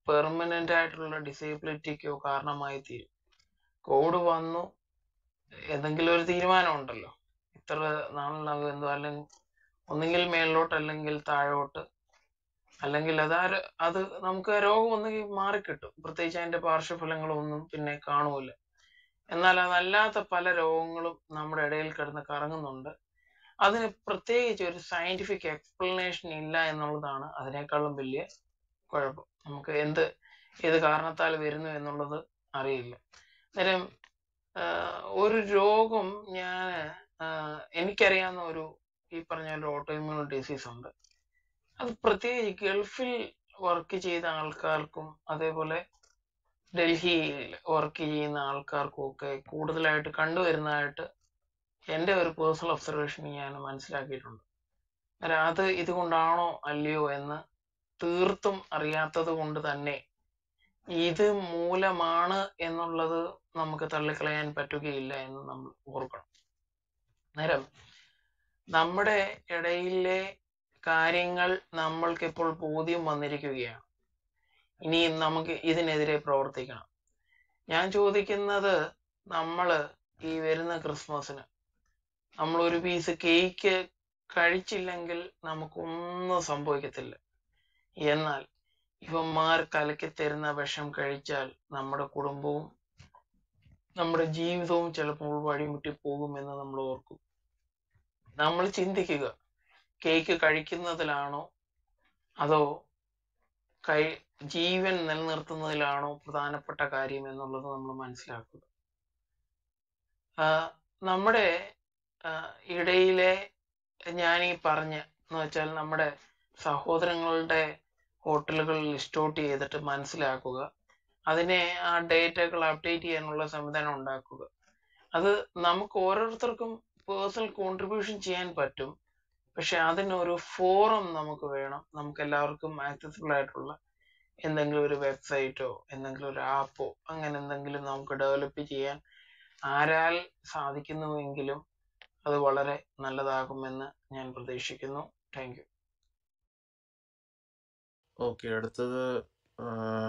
പെർമനന്റ് ആയിട്ടുള്ള ഡിസേബിലിറ്റിക്കോ കാരണമായി തീരും കോവിഡ് വന്നു എന്തെങ്കിലും ഒരു തീരുമാനം ഉണ്ടല്ലോ ഇത്ര നാളിനകം എന്തോ അല്ലെങ്കിൽ ഒന്നുകിൽ മേളിലോട്ട് അല്ലെങ്കിൽ താഴോട്ട് അല്ലെങ്കിൽ അത് ആ ര- അത് നമുക്ക് ആ രോഗം ഒന്നുകിൽ മാറിക്കിട്ടും പ്രത്യേകിച്ച് അതിന്റെ പാർശ്വഫലങ്ങളൊന്നും പിന്നെ കാണൂല എന്നാൽ അതല്ലാത്ത പല രോഗങ്ങളും നമ്മുടെ ഇടയിൽ കിടന്ന് കറങ്ങുന്നുണ്ട് അതിന് പ്രത്യേകിച്ച് ഒരു സയന്റിഫിക് എക്സ്പ്ലനേഷൻ ഇല്ല എന്നുള്ളതാണ് അതിനേക്കാളും വലിയ കുഴപ്പം നമുക്ക് എന്ത് ഏത് കാരണത്താൽ വരുന്നു എന്നുള്ളത് അറിയില്ല അന്നേരം ആഹ് ഒരു രോഗം ഞാൻ എനിക്കറിയാവുന്ന ഒരു ഈ പറഞ്ഞ ഒരു ഓട്ടോഇമ്യൂൺ ഡിസീസ് ഉണ്ട് അത് പ്രത്യേകിച്ച് ഗൾഫിൽ വർക്ക് ചെയ്ത ആൾക്കാർക്കും അതേപോലെ ഡൽഹിയിൽ വർക്ക് ചെയ്യുന്ന ആൾക്കാർക്കും ഒക്കെ കൂടുതലായിട്ട് കണ്ടുവരുന്നതായിട്ട് എൻ്റെ ഒരു പേഴ്സണൽ ഒബ്സർവേഷൻ ഞാൻ മനസ്സിലാക്കിയിട്ടുണ്ട് അന്നേരം അത് ഇതുകൊണ്ടാണോ അല്ലയോ എന്ന് തീർത്തും അറിയാത്തത് കൊണ്ട് തന്നെ ഇത് മൂലമാണ് എന്നുള്ളത് നമുക്ക് തള്ളിക്കളയാൻ പറ്റുകയില്ല എന്ന് നമ്മൾ ഓർക്കണം നേരം നമ്മുടെ ഇടയിലെ കാര്യങ്ങൾ നമ്മൾക്കിപ്പോൾ ബോധ്യം വന്നിരിക്കുകയാണ് ഇനി നമുക്ക് ഇതിനെതിരെ പ്രവർത്തിക്കണം ഞാൻ ചോദിക്കുന്നത് നമ്മള് ഈ വരുന്ന ക്രിസ്മസിന് നമ്മൾ ഒരു പീസ് കേക്ക് കഴിച്ചില്ലെങ്കിൽ നമുക്കൊന്നും സംഭവിക്കത്തില്ല എന്നാൽ ഇവന്മാർ കലക്കി തരുന്ന വിഷം കഴിച്ചാൽ നമ്മുടെ കുടുംബവും നമ്മുടെ ജീവിതവും ചിലപ്പോൾ വഴിമുട്ടി പോകുമെന്ന് നമ്മൾ ഓർക്കും നമ്മൾ ചിന്തിക്കുക കേക്ക് കഴിക്കുന്നതിലാണോ അതോ കൈ ജീവൻ നിലനിർത്തുന്നതിലാണോ പ്രധാനപ്പെട്ട കാര്യം എന്നുള്ളത് നമ്മൾ മനസ്സിലാക്കുക ആഹ് നമ്മുടെ ആഹ് ഇടയിലെ ഞാൻ ഈ പറഞ്ഞ എന്ന് വെച്ചാൽ നമ്മുടെ സഹോദരങ്ങളുടെ ഹോട്ടലുകൾ ലിസ്റ്റ് ഔട്ട് ചെയ്തിട്ട് മനസ്സിലാക്കുക അതിനെ ആ ഡേറ്റകൾ അപ്ഡേറ്റ് ചെയ്യാനുള്ള സംവിധാനം ഉണ്ടാക്കുക അത് നമുക്ക് ഓരോരുത്തർക്കും പേഴ്സണൽ കോൺട്രിബ്യൂഷൻ ചെയ്യാൻ പറ്റും പക്ഷെ അതിനൊരു ഫോറം നമുക്ക് വേണം നമുക്ക് എല്ലാവർക്കും ആക്സസിബിൾ ആയിട്ടുള്ള എന്തെങ്കിലും ഒരു വെബ്സൈറ്റോ എന്തെങ്കിലും ഒരു ആപ്പോ അങ്ങനെ എന്തെങ്കിലും നമുക്ക് ഡെവലപ്പ് ചെയ്യാൻ ആരാൽ സാധിക്കുന്നുവെങ്കിലും അത് വളരെ നല്ലതാകുമെന്ന് ഞാൻ പ്രതീക്ഷിക്കുന്നു താങ്ക് യു ഓക്കെ അടുത്തത് ആ,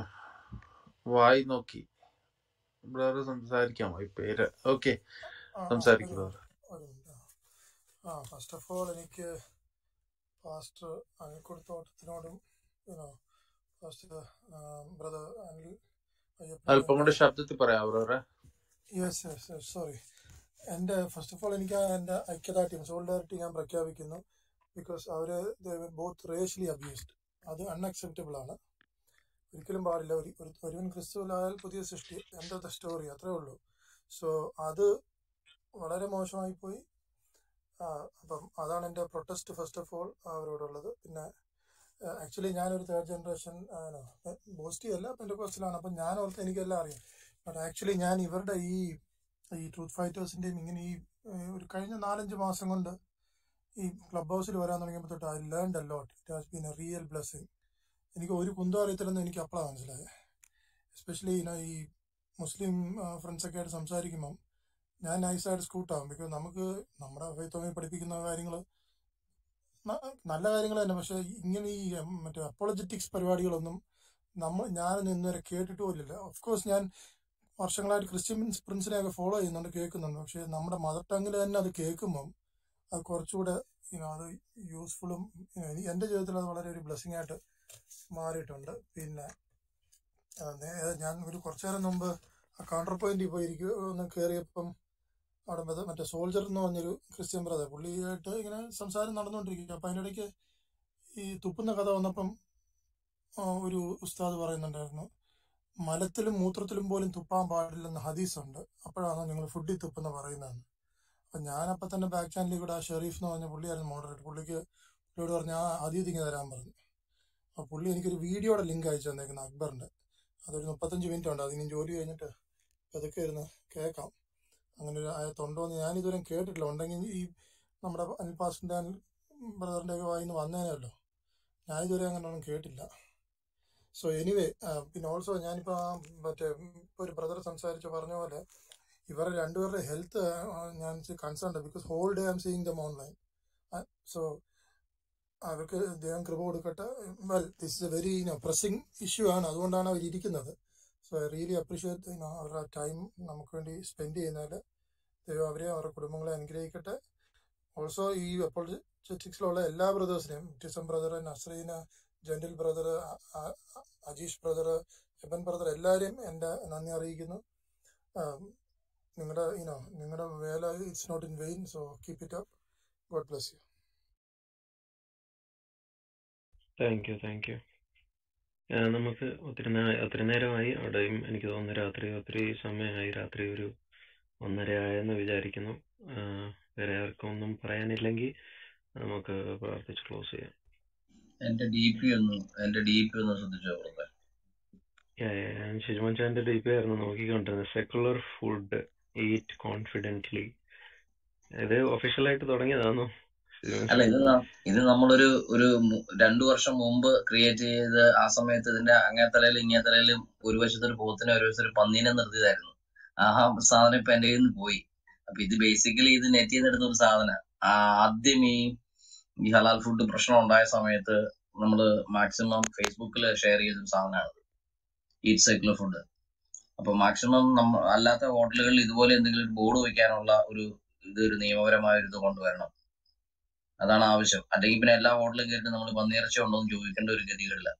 വായി നോക്കി ബ്രദർ സംസാരിക്കാമോ ഈ പേര് ഓക്കെ ആ ആ സംസാരിക്കും ഒരു ബ്രദർ ഒരു മിനിറ്റ് ആ ഫസ്റ്റ് ഓഫ് ഓൾ എനിക്ക് പാസ്റ്റർ അനിൽക്കുടത്തോട്ടത്തിനോടും യുനോ ഫസ്റ്റ് ബ്രദർ അനിൽ അയ്യപ്പനോടും അല്പം കൂടെ എൻ്റെ ശബ്ദത്തിൽ പറയാം ബ്രദറെ യെസ് യെസ് യെസ് സോറി എൻ്റെ ഫസ്റ്റ് ഓഫ് ഓൾ എനിക്ക് ആ എൻ്റെ ഐക്യദാർഢ്യം സോളിഡാരിറ്റി ഞാൻ പ്രഖ്യാപിക്കുന്നു ബിക്കോസ് അവർ ബോത്ത് റേഷ്യലി അബ്യൂസ്ഡ് അത് അൺഅക്സെപ്റ്റബിൾ ആണ് ഒരിക്കലും പാടില്ല ഒരു ഒരു- ഒരുവൻ ക്രിസ്തുവിലായാൽ പുതിയ സൃഷ്ടി എൻ്റെ ദ സ്റ്റോറി അത്രേ ഉള്ളൂ സോ അത് വളരെ മോശമായി പോയി ആ, അപ്പം അതാണ് എൻ്റെ പ്രൊട്ടസ്റ്റ് ഫസ്റ്റ് ഓഫ് ഓൾ അവരോടുള്ളത് പിന്നെ ആക്ച്വലി ഞാനൊരു തേർഡ് ജനറേഷൻ പോസിറ്റീവ് അല്ല പെൻഡക്കോസ്റ്റലാണ് അപ്പം ഞാൻ ഓർത്ത് എനിക്കെല്ലാം അറിയാം ബട്ട് ആക്ച്വലി ഞാൻ ഇവരുടെ ഈ ഈ ട്രൂത്ത് ഫൈറ്റേഴ്സിൻ്റെയും ഇങ്ങനെ ഈ ഏഹ്, ഒരു കഴിഞ്ഞ നാലഞ്ച് മാസം കൊണ്ട് ഈ ക്ലബ് ഹൗസിൽ വരാൻ തുടങ്ങിയപ്പോൾ തൊട്ട് I learn a lot it has been a real blessing എനിക്ക് ഒരു കുന്തം അറിയത്തില്ലെന്ന് എനിക്ക് അപ്പോഴാണ് മനസ്സിലായത് എസ്പെഷ്യലി ഈ മുസ്ലിം ഫ്രണ്ട്സൊക്കെ ആയിട്ട് സംസാരിക്കുമ്പം ഞാൻ നൈസായിട്ട് സ്കൂട്ടാവും ബിക്കോസ് നമുക്ക് നമ്മുടെ ഫെയ്ത്തോമി പഠിപ്പിക്കുന്ന കാര്യങ്ങൾ നല്ല കാര്യങ്ങൾ തന്നെ പക്ഷെ ഇങ്ങനെ ഈ ഉം, മറ്റേ അപ്പോളജറ്റിക്സ് പരിപാടികളൊന്നും നമ്മൾ ഞാനൊന്നും ഇന്നുവരെ കേട്ടിട്ട് പോലില്ല ഓഫ് കോഴ്സ് ഞാൻ വർഷങ്ങളായിട്ട് ക്രിസ്ത്യൻ പ്രിൻസിനെയൊക്കെ ഫോളോ ചെയ്യുന്നുണ്ട് കേൾക്കുന്നുണ്ട് പക്ഷെ നമ്മുടെ മദർ ടങ്ങിൽ തന്നെ അത് കേൾക്കുമ്പം അത് കുറച്ചുകൂടെ you know, അത് യൂസ്ഫുള്ളും എൻ്റെ ജീവിതത്തിൽ അത് വളരെ ഒരു ബ്ലെസ്സിങ് ആയിട്ട് മാറിയിട്ടുണ്ട് പിന്നെ ആ, നേ- ഞാൻ ഒരു കുറച്ചു നേരം മുമ്പ് ആ കൗണ്ടർ പോയിന്റിൽ പോയി ഇരിക്കുക ഒന്ന് കയറിയപ്പം അവിടെ മറ്റേ മറ്റേ സോൾജർ എന്ന് പറഞ്ഞൊരു ക്രിസ്ത്യൻ ബ്രദർ പുള്ളിയായിട്ട് ഇങ്ങനെ സംസാരം നടന്നുകൊണ്ടിരിക്കുക അപ്പം അതിൻ്റെ ഇടയ്ക്ക് ഈ തുപ്പുന്ന കഥ വന്നപ്പം ആ, ഒരു ഉസ്താദ് പറയുന്നുണ്ടായിരുന്നു മലത്തിലും മൂത്രത്തിലും പോലും തുപ്പാൻ പാടില്ലെന്ന് ഹദീസുണ്ട് അപ്പോഴാണ് നിങ്ങൾ ഫുഡിൽ തുപ്പെന്ന് പറയുന്നതെന്ന് അപ്പം ഞാനപ്പം തന്നെ ബാക്ക് ചാനലിൽ കൂടെ ആ ഷെറീഫ് എന്ന് പറഞ്ഞ പുള്ളിയായിരുന്നു മോഡറേറ്റർ പുള്ളിക്ക് പുള്ളിയോട് പറഞ്ഞ ആ അതീതിങ്ങ് തരാൻ പറഞ്ഞു അപ്പോൾ പുള്ളി എനിക്കൊരു വീഡിയോയുടെ ലിങ്ക് അയച്ചു തന്നേക്കുന്ന അക്ബറിന്റെ അതൊരു മുപ്പത്തഞ്ച് മിനിറ്റ് ഉണ്ട് അതിന് ജോലി കഴിഞ്ഞിട്ട് പതുക്കെ ഇരുന്ന് കേൾക്കാം അങ്ങനെ ഒരു ആയത്തുണ്ടോ എന്ന് ഞാൻ ഇതുവരെ കേട്ടിട്ടില്ല ഉണ്ടെങ്കിൽ ഈ നമ്മുടെ അനിൽ പാസ്റ്റിന്റെ അനിൽ ബ്രദറിന്റെ ഒക്കെ വായിന്ന് വന്നേനല്ലോ ഞാൻ ഇതുവരെ അങ്ങനെ ഒന്നും കേട്ടില്ല സോ എനിവേ പിന്നെ ഓൾസോ ഞാനിപ്പോ ആ മറ്റേ ഇപ്പൊ ഒരു ബ്രദർ സംസാരിച്ച് പറഞ്ഞ പോലെ ഇവരുടെ രണ്ടുപേരുടെ ഹെൽത്ത് ഞാൻ concern because whole day I'm seeing them online so അവർക്ക് ദൈവം കൃപ കൊടുക്കട്ടെ well this is a very pressing issue ആണ് അതുകൊണ്ടാണ് അവർ ഇരിക്കുന്നത് സോ ഐ റിയലി അപ്രീഷിയേറ്റ് അവരുടെ ടൈം നമുക്ക് വേണ്ടി സ്പെൻഡ് ചെയ്യുന്നതിൽ ദൈവം അവരെ അവരുടെ കുടുംബങ്ങളെ അനുഗ്രഹിക്കട്ടെ ഓൾസോ ഈ അപ്പോളജറ്റിക്സിലുള്ള എല്ലാ ബ്രദേഴ്സിനെയും ടിസം brother Nasreena gentle brother Ajeesh brother Eben brother എല്ലാവരെയും എൻ്റെ നന്ദി അറിയിക്കുന്നു നിങ്ങളുടെ യുനോ നിങ്ങളുടെ വേല it's not in vain so keep it up God bless you thank you thank you നമുക്ക് ഒത്തിരി നേ ഒത്തിരി നേരമായി അവിടെയും എനിക്ക് തോന്നുന്നു രാത്രി ഒത്തിരി സമയമായി രാത്രി ഒരു ഒന്നര ആയെന്ന് വിചാരിക്കുന്നു ആ, വേറെ ആർക്കും ഒന്നും പറയാനില്ലെങ്കിൽ നമുക്ക് പ്രാർത്ഥിച്ച് ക്ലോസ് ചെയ്യാം എന്റെ ഡി പി ഒന്ന് എന്റെ ഡി പി ഒന്ന് ശ്രദ്ധിച്ചോ ബ്രദറെ Yeah, yeah, ഞാൻ ഷിജുമൻ ചാന്റെ ഡി പി ആയിരുന്നു നോക്കിക്കൊണ്ടിരുന്നത് സെക്കുലർ ഫുഡ് ഈറ്റ് കോൺഫിഡന്റ്ലി ഇത് ഒഫീഷ്യലായിട്ട് തുടങ്ങിയതാണോ ഷിജുമൻ അല്ല ചാൻ ഇത് ന- ഇത് നമ്മളൊരു ഒരു മു- രണ്ടു വർഷം മുമ്പ് ക്രിയേറ്റ് ചെയ്ത് ആ സമയത്ത് ഇതിന്റെ അങ്ങേത്തലയിലും ഇങ്ങേത്തലയിലും ഒരു വശത്ത് ഒരു പോത്തിനെ ഒരു വശത്ത് ഒരു പന്നീനെ നിർത്തിയതായിരുന്നു ആ സാധനം ഇപ്പൊ എന്റെ കയ്യിൽ നിന്ന് പോയി അപ്പൊ ഇത് ബേസിക്കലി ഇത് നെറ്റിൽ നിന്ന് എടുത്ത ഒരു സാധന ആദ്യം ഈ ഈ ഹലാൽ ഫുഡ് പ്രശ്നം ഉണ്ടായ സമയത്ത് നമ്മൾ മാക്സിമം ഫേസ്ബുക്കിൽ ഷെയർ ചെയ്ത ഒരു സാധനമാണ് ഈറ്റ് സെക്കുലർ ഫുഡ് അപ്പൊ മാക്സിമം നമ്മ അല്ലാത്ത ഹോട്ടലുകളിൽ ഇതുപോലെ എന്തെങ്കിലും ഒരു ബോർഡ് വെക്കാനുള്ള ഒരു ഇത് ഒരു നിയമപരമായ ഒരു ഇത് കൊണ്ടുവരണം അതാണ് ആവശ്യം അല്ലെങ്കിൽ പിന്നെ എല്ലാ ഹോട്ടലും കയറി നമ്മൾ പന്നിയിറച്ചി ഉണ്ടോ എന്ന് ചോദിക്കേണ്ട ഒരു ഗതികളില്ല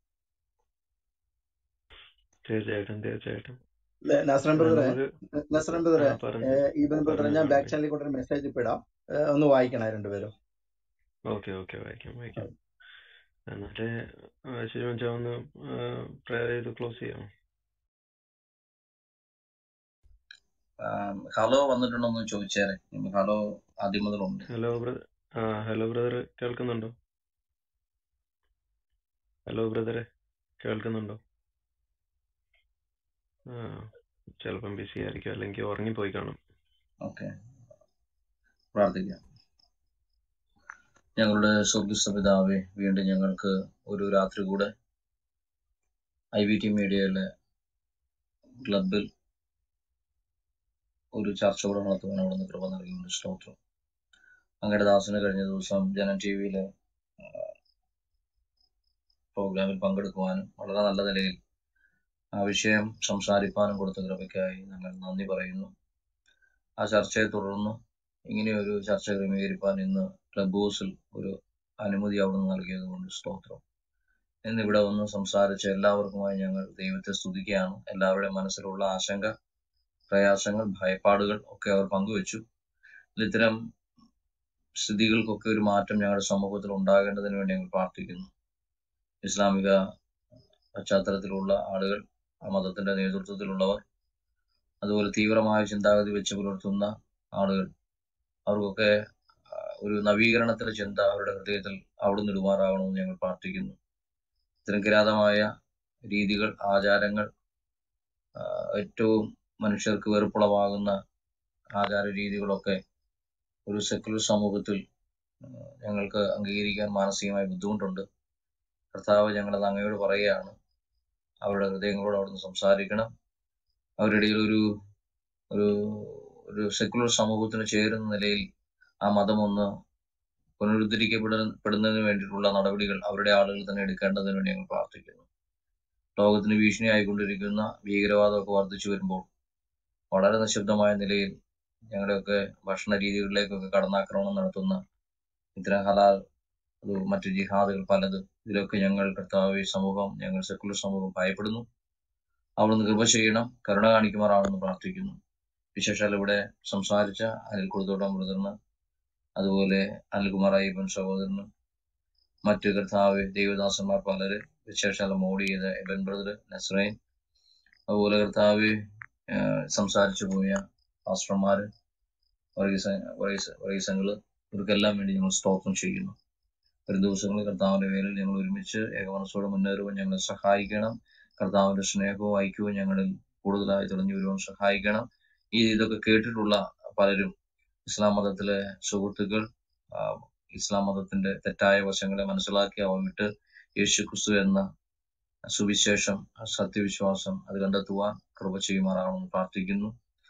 തീർച്ചയായിട്ടും തീർച്ചയായിട്ടും നസ്രൻ ആ, ബ്രദറെ നമുക്ക് നസ്രൻ ആ ബ്രദറെ പറഞ്ഞു ഈബൻ ബ്രദറെ പറഞ്ഞു ഞാൻ ബാക്ക് പറഞ്ഞു ചാനലിൽ കൊണ്ടൊരു മെസ്സേജ് ഇപ്പൊ ഇടാം ഏ, ഒന്ന് വായിക്കണേ രണ്ടുപേരും ഓക്കെ ഓക്കെ വായിക്കാം വായിക്കാം എന്നിട്ട് ഷിജുമൻ ചാൻ ഒന്ന് പ്രയർ ചെയ്ത് ക്ലോസ് ചെയ്യാം ഹലോ വന്നിട്ടുണ്ടോ എന്ന് ചോദിച്ചേരെ ഹലോ ആദ്യം മുതലുണ്ട് ഹലോ ബ്രദർ ആ ഹലോ ബ്രദർ കേൾക്കുന്നുണ്ടോ ഹലോ ബ്രദറെ കേൾക്കുന്നുണ്ടോ ആ ചിലപ്പം ബിസി ആയിരിക്കും അല്ലെങ്കിൽ ഉറങ്ങിപ്പോയി കാണും ഓക്കെ പ്രാർത്ഥിക്കാം ഞങ്ങളുടെ സ്വർഗസ്ഥ പിതാവേ വീണ്ടും ഞങ്ങൾക്ക് ഒരു രാത്രി കൂടെ ഐ വി ടി മീഡിയയിലെ ക്ലബിൽ ഒരു ചർച്ച കൂടെ നടത്തുവാൻ അവിടുന്ന് കൃപ നൽകിയുണ്ട് സ്തോത്രം അങ്ങയുടെ ദാസന് കഴിഞ്ഞ ദിവസം ജനം ടി വിയിലെ പ്രോഗ്രാമിൽ പങ്കെടുക്കുവാനും വളരെ നല്ല നിലയിൽ ആ വിഷയം സംസാരിക്കാനും കൊടുത്ത കൃപയ്ക്കായി ഞങ്ങൾ നന്ദി പറയുന്നു ആ ചർച്ചയെ തുടർന്ന് ഇങ്ങനെയൊരു ചർച്ച ക്രമീകരിക്കാൻ ഇന്ന് ക്ലബ് ഹൗസിൽ ഒരു അനുമതി അവിടുന്ന് നൽകിയത് കൊണ്ട് സ്തോത്രം ഇന്ന് ഇവിടെ വന്ന് സംസാരിച്ച എല്ലാവർക്കുമായി ഞങ്ങൾ ദൈവത്തെ സ്തുതിക്കുകയാണ് എല്ലാവരുടെയും മനസ്സിലുള്ള ആശങ്ക പ്രയാസങ്ങൾ ഭയപ്പാടുകൾ ഒക്കെ അവർ പങ്കുവച്ചു ഇത്തരം സ്ഥിതികൾക്കൊക്കെ ഒരു മാറ്റം ഞങ്ങളുടെ സമൂഹത്തിൽ ഉണ്ടാകേണ്ടതിന് വേണ്ടി ഞങ്ങൾ പ്രാർത്ഥിക്കുന്നു ഇസ്ലാമിക പശ്ചാത്തലത്തിലുള്ള ആളുകൾ ആ മതത്തിന്റെ നേതൃത്വത്തിലുള്ളവർ അതുപോലെ തീവ്രമായ ചിന്താഗതി വെച്ച് പുലർത്തുന്ന ആളുകൾ അവർക്കൊക്കെ ആ, ഒരു നവീകരണത്തിന്റെ ചിന്ത അവരുടെ ഹൃദയത്തിൽ അവിടുന്ന് ഇടുമാറാകണമെന്ന് ഞങ്ങൾ പ്രാർത്ഥിക്കുന്നു ഇത്തരം കിരാതമായ രീതികൾ ആചാരങ്ങൾ ആ, ഏറ്റവും മനുഷ്യർക്ക് വെറുപ്പുളവാകുന്ന ആചാര രീതികളൊക്കെ ഒരു സെക്കുലർ സമൂഹത്തിൽ ആ, ഞങ്ങൾക്ക് അംഗീകരിക്കാൻ മാനസികമായ ബുദ്ധിമുട്ടുണ്ട് കർത്താവ് ഞങ്ങളത് അങ്ങയോട് പറയുകയാണ് അവരുടെ ഹൃദയങ്ങളോട് അവിടുന്ന് സംസാരിക്കണം അവരുടെ ഇടയിൽ ഒരു ഒരു ഒരു സെക്കുലർ സമൂഹത്തിന് ചേരുന്ന നിലയിൽ ആ മതം ഒന്ന് പുനരുദ്ധരിക്കപ്പെടുന്നതിന് വേണ്ടിയിട്ടുള്ള നടപടികൾ അവരുടെ ആളുകൾ തന്നെ എടുക്കേണ്ടതിന് വേണ്ടി ഞങ്ങൾ പ്രാർത്ഥിക്കുന്നു ലോകത്തിന് ഭീഷണിയായിക്കൊണ്ടിരിക്കുന്ന ഭീകരവാദമൊക്കെ വർദ്ധിച്ചു വരുമ്പോൾ വളരെ നിശബ്ദമായ നിലയിൽ ഞങ്ങളുടെയൊക്കെ ഭക്ഷണ രീതികളിലേക്കൊക്കെ കടന്നാക്രമണം നടത്തുന്ന ഇത്തരം ഹലാൽ അത് മറ്റു ജിഹാദുകൾ പലത് ഇതിലൊക്കെ ഞങ്ങൾ കർത്താവ് ഈ സമൂഹം ഞങ്ങൾ സെക്കുലർ സമൂഹം ഭയപ്പെടുന്നു അവിടുന്ന് കൃപ ചെയ്യണം കരുണ കാണിക്കുമാറാണെന്ന് പ്രാർത്ഥിക്കുന്നു വിശേഷാൽ ഇവിടെ സംസാരിച്ച അനിൽ കുറുത്തോട്ടം ബ്രദറിന് അതുപോലെ അനിൽകുമാർ അയ്യപ്പൻ സഹോദരന് മറ്റ് കർത്താവ് ദേവദാസന്മാർ പലര് വിശേഷാൽ മോഡി ചെയ്ത എബൻ ബ്രദർ നസ്രൈൻ അതുപോലെ കർത്താവ് ആഹ് സംസാരിച്ചു പോയ പാസ്റ്റർമാര് വർഗീസ വർഗീസ വർഗീസങ്ങള് ഇവർക്കെല്ലാം വേണ്ടി ഞങ്ങൾ സ്തോത്രം ചെയ്യുന്നു ഒരു ദിവസങ്ങളിൽ കർത്താവിന്റെ പേരിൽ ഞങ്ങൾ ഒരുമിച്ച് ഏകമനസ്സോടെ മുന്നേറുവാൻ ഞങ്ങളെ സഹായിക്കണം കർത്താവിന്റെ സ്നേഹവും ഐക്യവും ഞങ്ങളിൽ കൂടുതലായി തെളിഞ്ഞു വരുവാൻ സഹായിക്കണം ഈ ഇതൊക്കെ കേട്ടിട്ടുള്ള പലരും ഇസ്ലാം മതത്തിലെ സുഹൃത്തുക്കൾ ആ, ഇസ്ലാം മതത്തിന്റെ തെറ്റായ വശങ്ങളെ മനസ്സിലാക്കി അവ വിട്ട് യേശു ക്രിസ്തു എന്ന സുവിശേഷം സത്യവിശ്വാസം അത് കണ്ടെത്തുവാൻ കൃപ ചെയ്യുമാറാണെന്ന് പ്രാർത്ഥിക്കുന്നു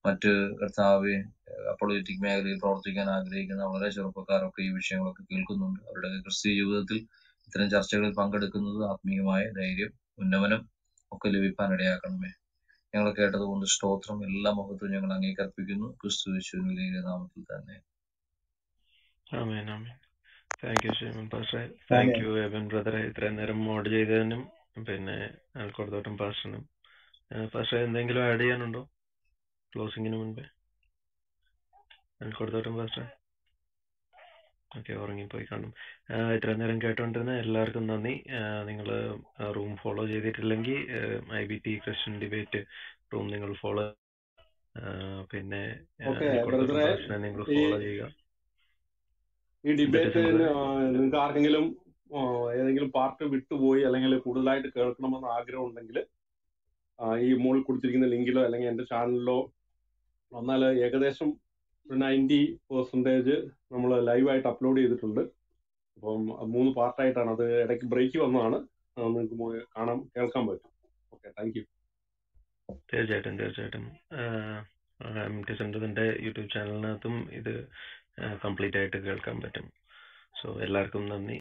മറ്റ് കർത്താവ് അപ്പൊളിറ്റിക് മേഖലയിൽ പ്രവർത്തിക്കാൻ ആഗ്രഹിക്കുന്ന വളരെ ചെറുപ്പക്കാരൊക്കെ ഈ വിഷയങ്ങളൊക്കെ കേൾക്കുന്നുണ്ട് അവരുടെ ക്രിസ്തീയ ജീവിതത്തിൽ ഇത്തരം ചർച്ചകളിൽ പങ്കെടുക്കുന്നത് ആത്മീയമായ ധൈര്യം ഉന്നമനം ഒക്കെ ലഭിക്കാൻ ഇടയാക്കണമേ ഞങ്ങൾ കേട്ടതുകൊണ്ട് സ്തോത്രം എല്ലാ മുഖത്തും ഞങ്ങൾ അംഗീകരിപ്പിക്കുന്നു ക്രിസ്തു യേശുവിൻ വലിയ നാമത്തിൽ തന്നെ ആമേൻ ആമേൻ താങ്ക് യു ഷിമൻ പാസ്റ്ററെ താങ്ക് ആമേൻ യു എബൻ ബ്രദറെ ഇത്രയും നേരം മോഡ് ചെയ്തതിനും പിന്നെ ആൽക്കോടത്തോട്ടം പാസ്റ്ററിനും പാസ്റ്ററെ എന്തെങ്കിലും ആഡ് ചെയ്യാനുണ്ടോ ക്ലോസിങ്ങിന് മുൻപേ ആൽക്കോടത്തോട്ടം പാസ്റ്ററെ ഓക്കെ ഉറങ്ങിപ്പോയി കാണും ആഹ് ഇത്രയും നേരം കേട്ടോണ്ടിരുന്ന എല്ലാവർക്കും നന്ദി നിങ്ങൾ റൂം ഫോളോ ചെയ്തിട്ടില്ലെങ്കിൽ I B T Christian debate room നിങ്ങൾ ഫോളോ പിന്നെ ഓക്കെ ആൽക്കോടത്തോട്ടം ബ്രദറെ പാസ്റ്ററിനെ നിങ്ങൾ ഈ ഫോളോ ചെയ്യുക ഈ എന്നിട്ട് ഡിബേറ്റിന് നിങ്ങൾ നിങ്ങൾക്ക് ആർക്കെങ്കിലും ആ, ഏതെങ്കിലും പാർട്ട് വിട്ടുപോയി അല്ലെങ്കിൽ കൂടുതലായിട്ട് കേൾക്കണമെന്ന് ആഗ്രഹം ഉണ്ടെങ്കിൽ ഈ മുകളിൽ കൊടുത്തിരിക്കുന്ന ലിങ്കിലോ അല്ലെങ്കിൽ എൻ്റെ ചാനലിലോ വന്നാൽ ഏകദേശം ഒരു നയൻറ്റി പെർസെൻറ്റേജ് നമ്മൾ ലൈവായിട്ട് അപ്ലോഡ് ചെയ്തിട്ടുണ്ട് അപ്പം അത് മൂന്ന് പാർട്ടായിട്ടാണ് അത് ഇടയ്ക്ക് ബ്രേക്ക് വന്നതാണ് നിങ്ങൾക്ക് പോയി കാണാൻ കേൾക്കാൻ പറ്റും ഓക്കെ താങ്ക് യു തീർച്ചയായിട്ടും തീർച്ചയായിട്ടും ടിസൻഡറിന്റെ യൂട്യൂബ് ചാനലിനകത്തും ഇത് കംപ്ലീറ്റ് ആയിട്ട് കേൾക്കാൻ പറ്റും സോ എല്ലാവർക്കും നന്ദി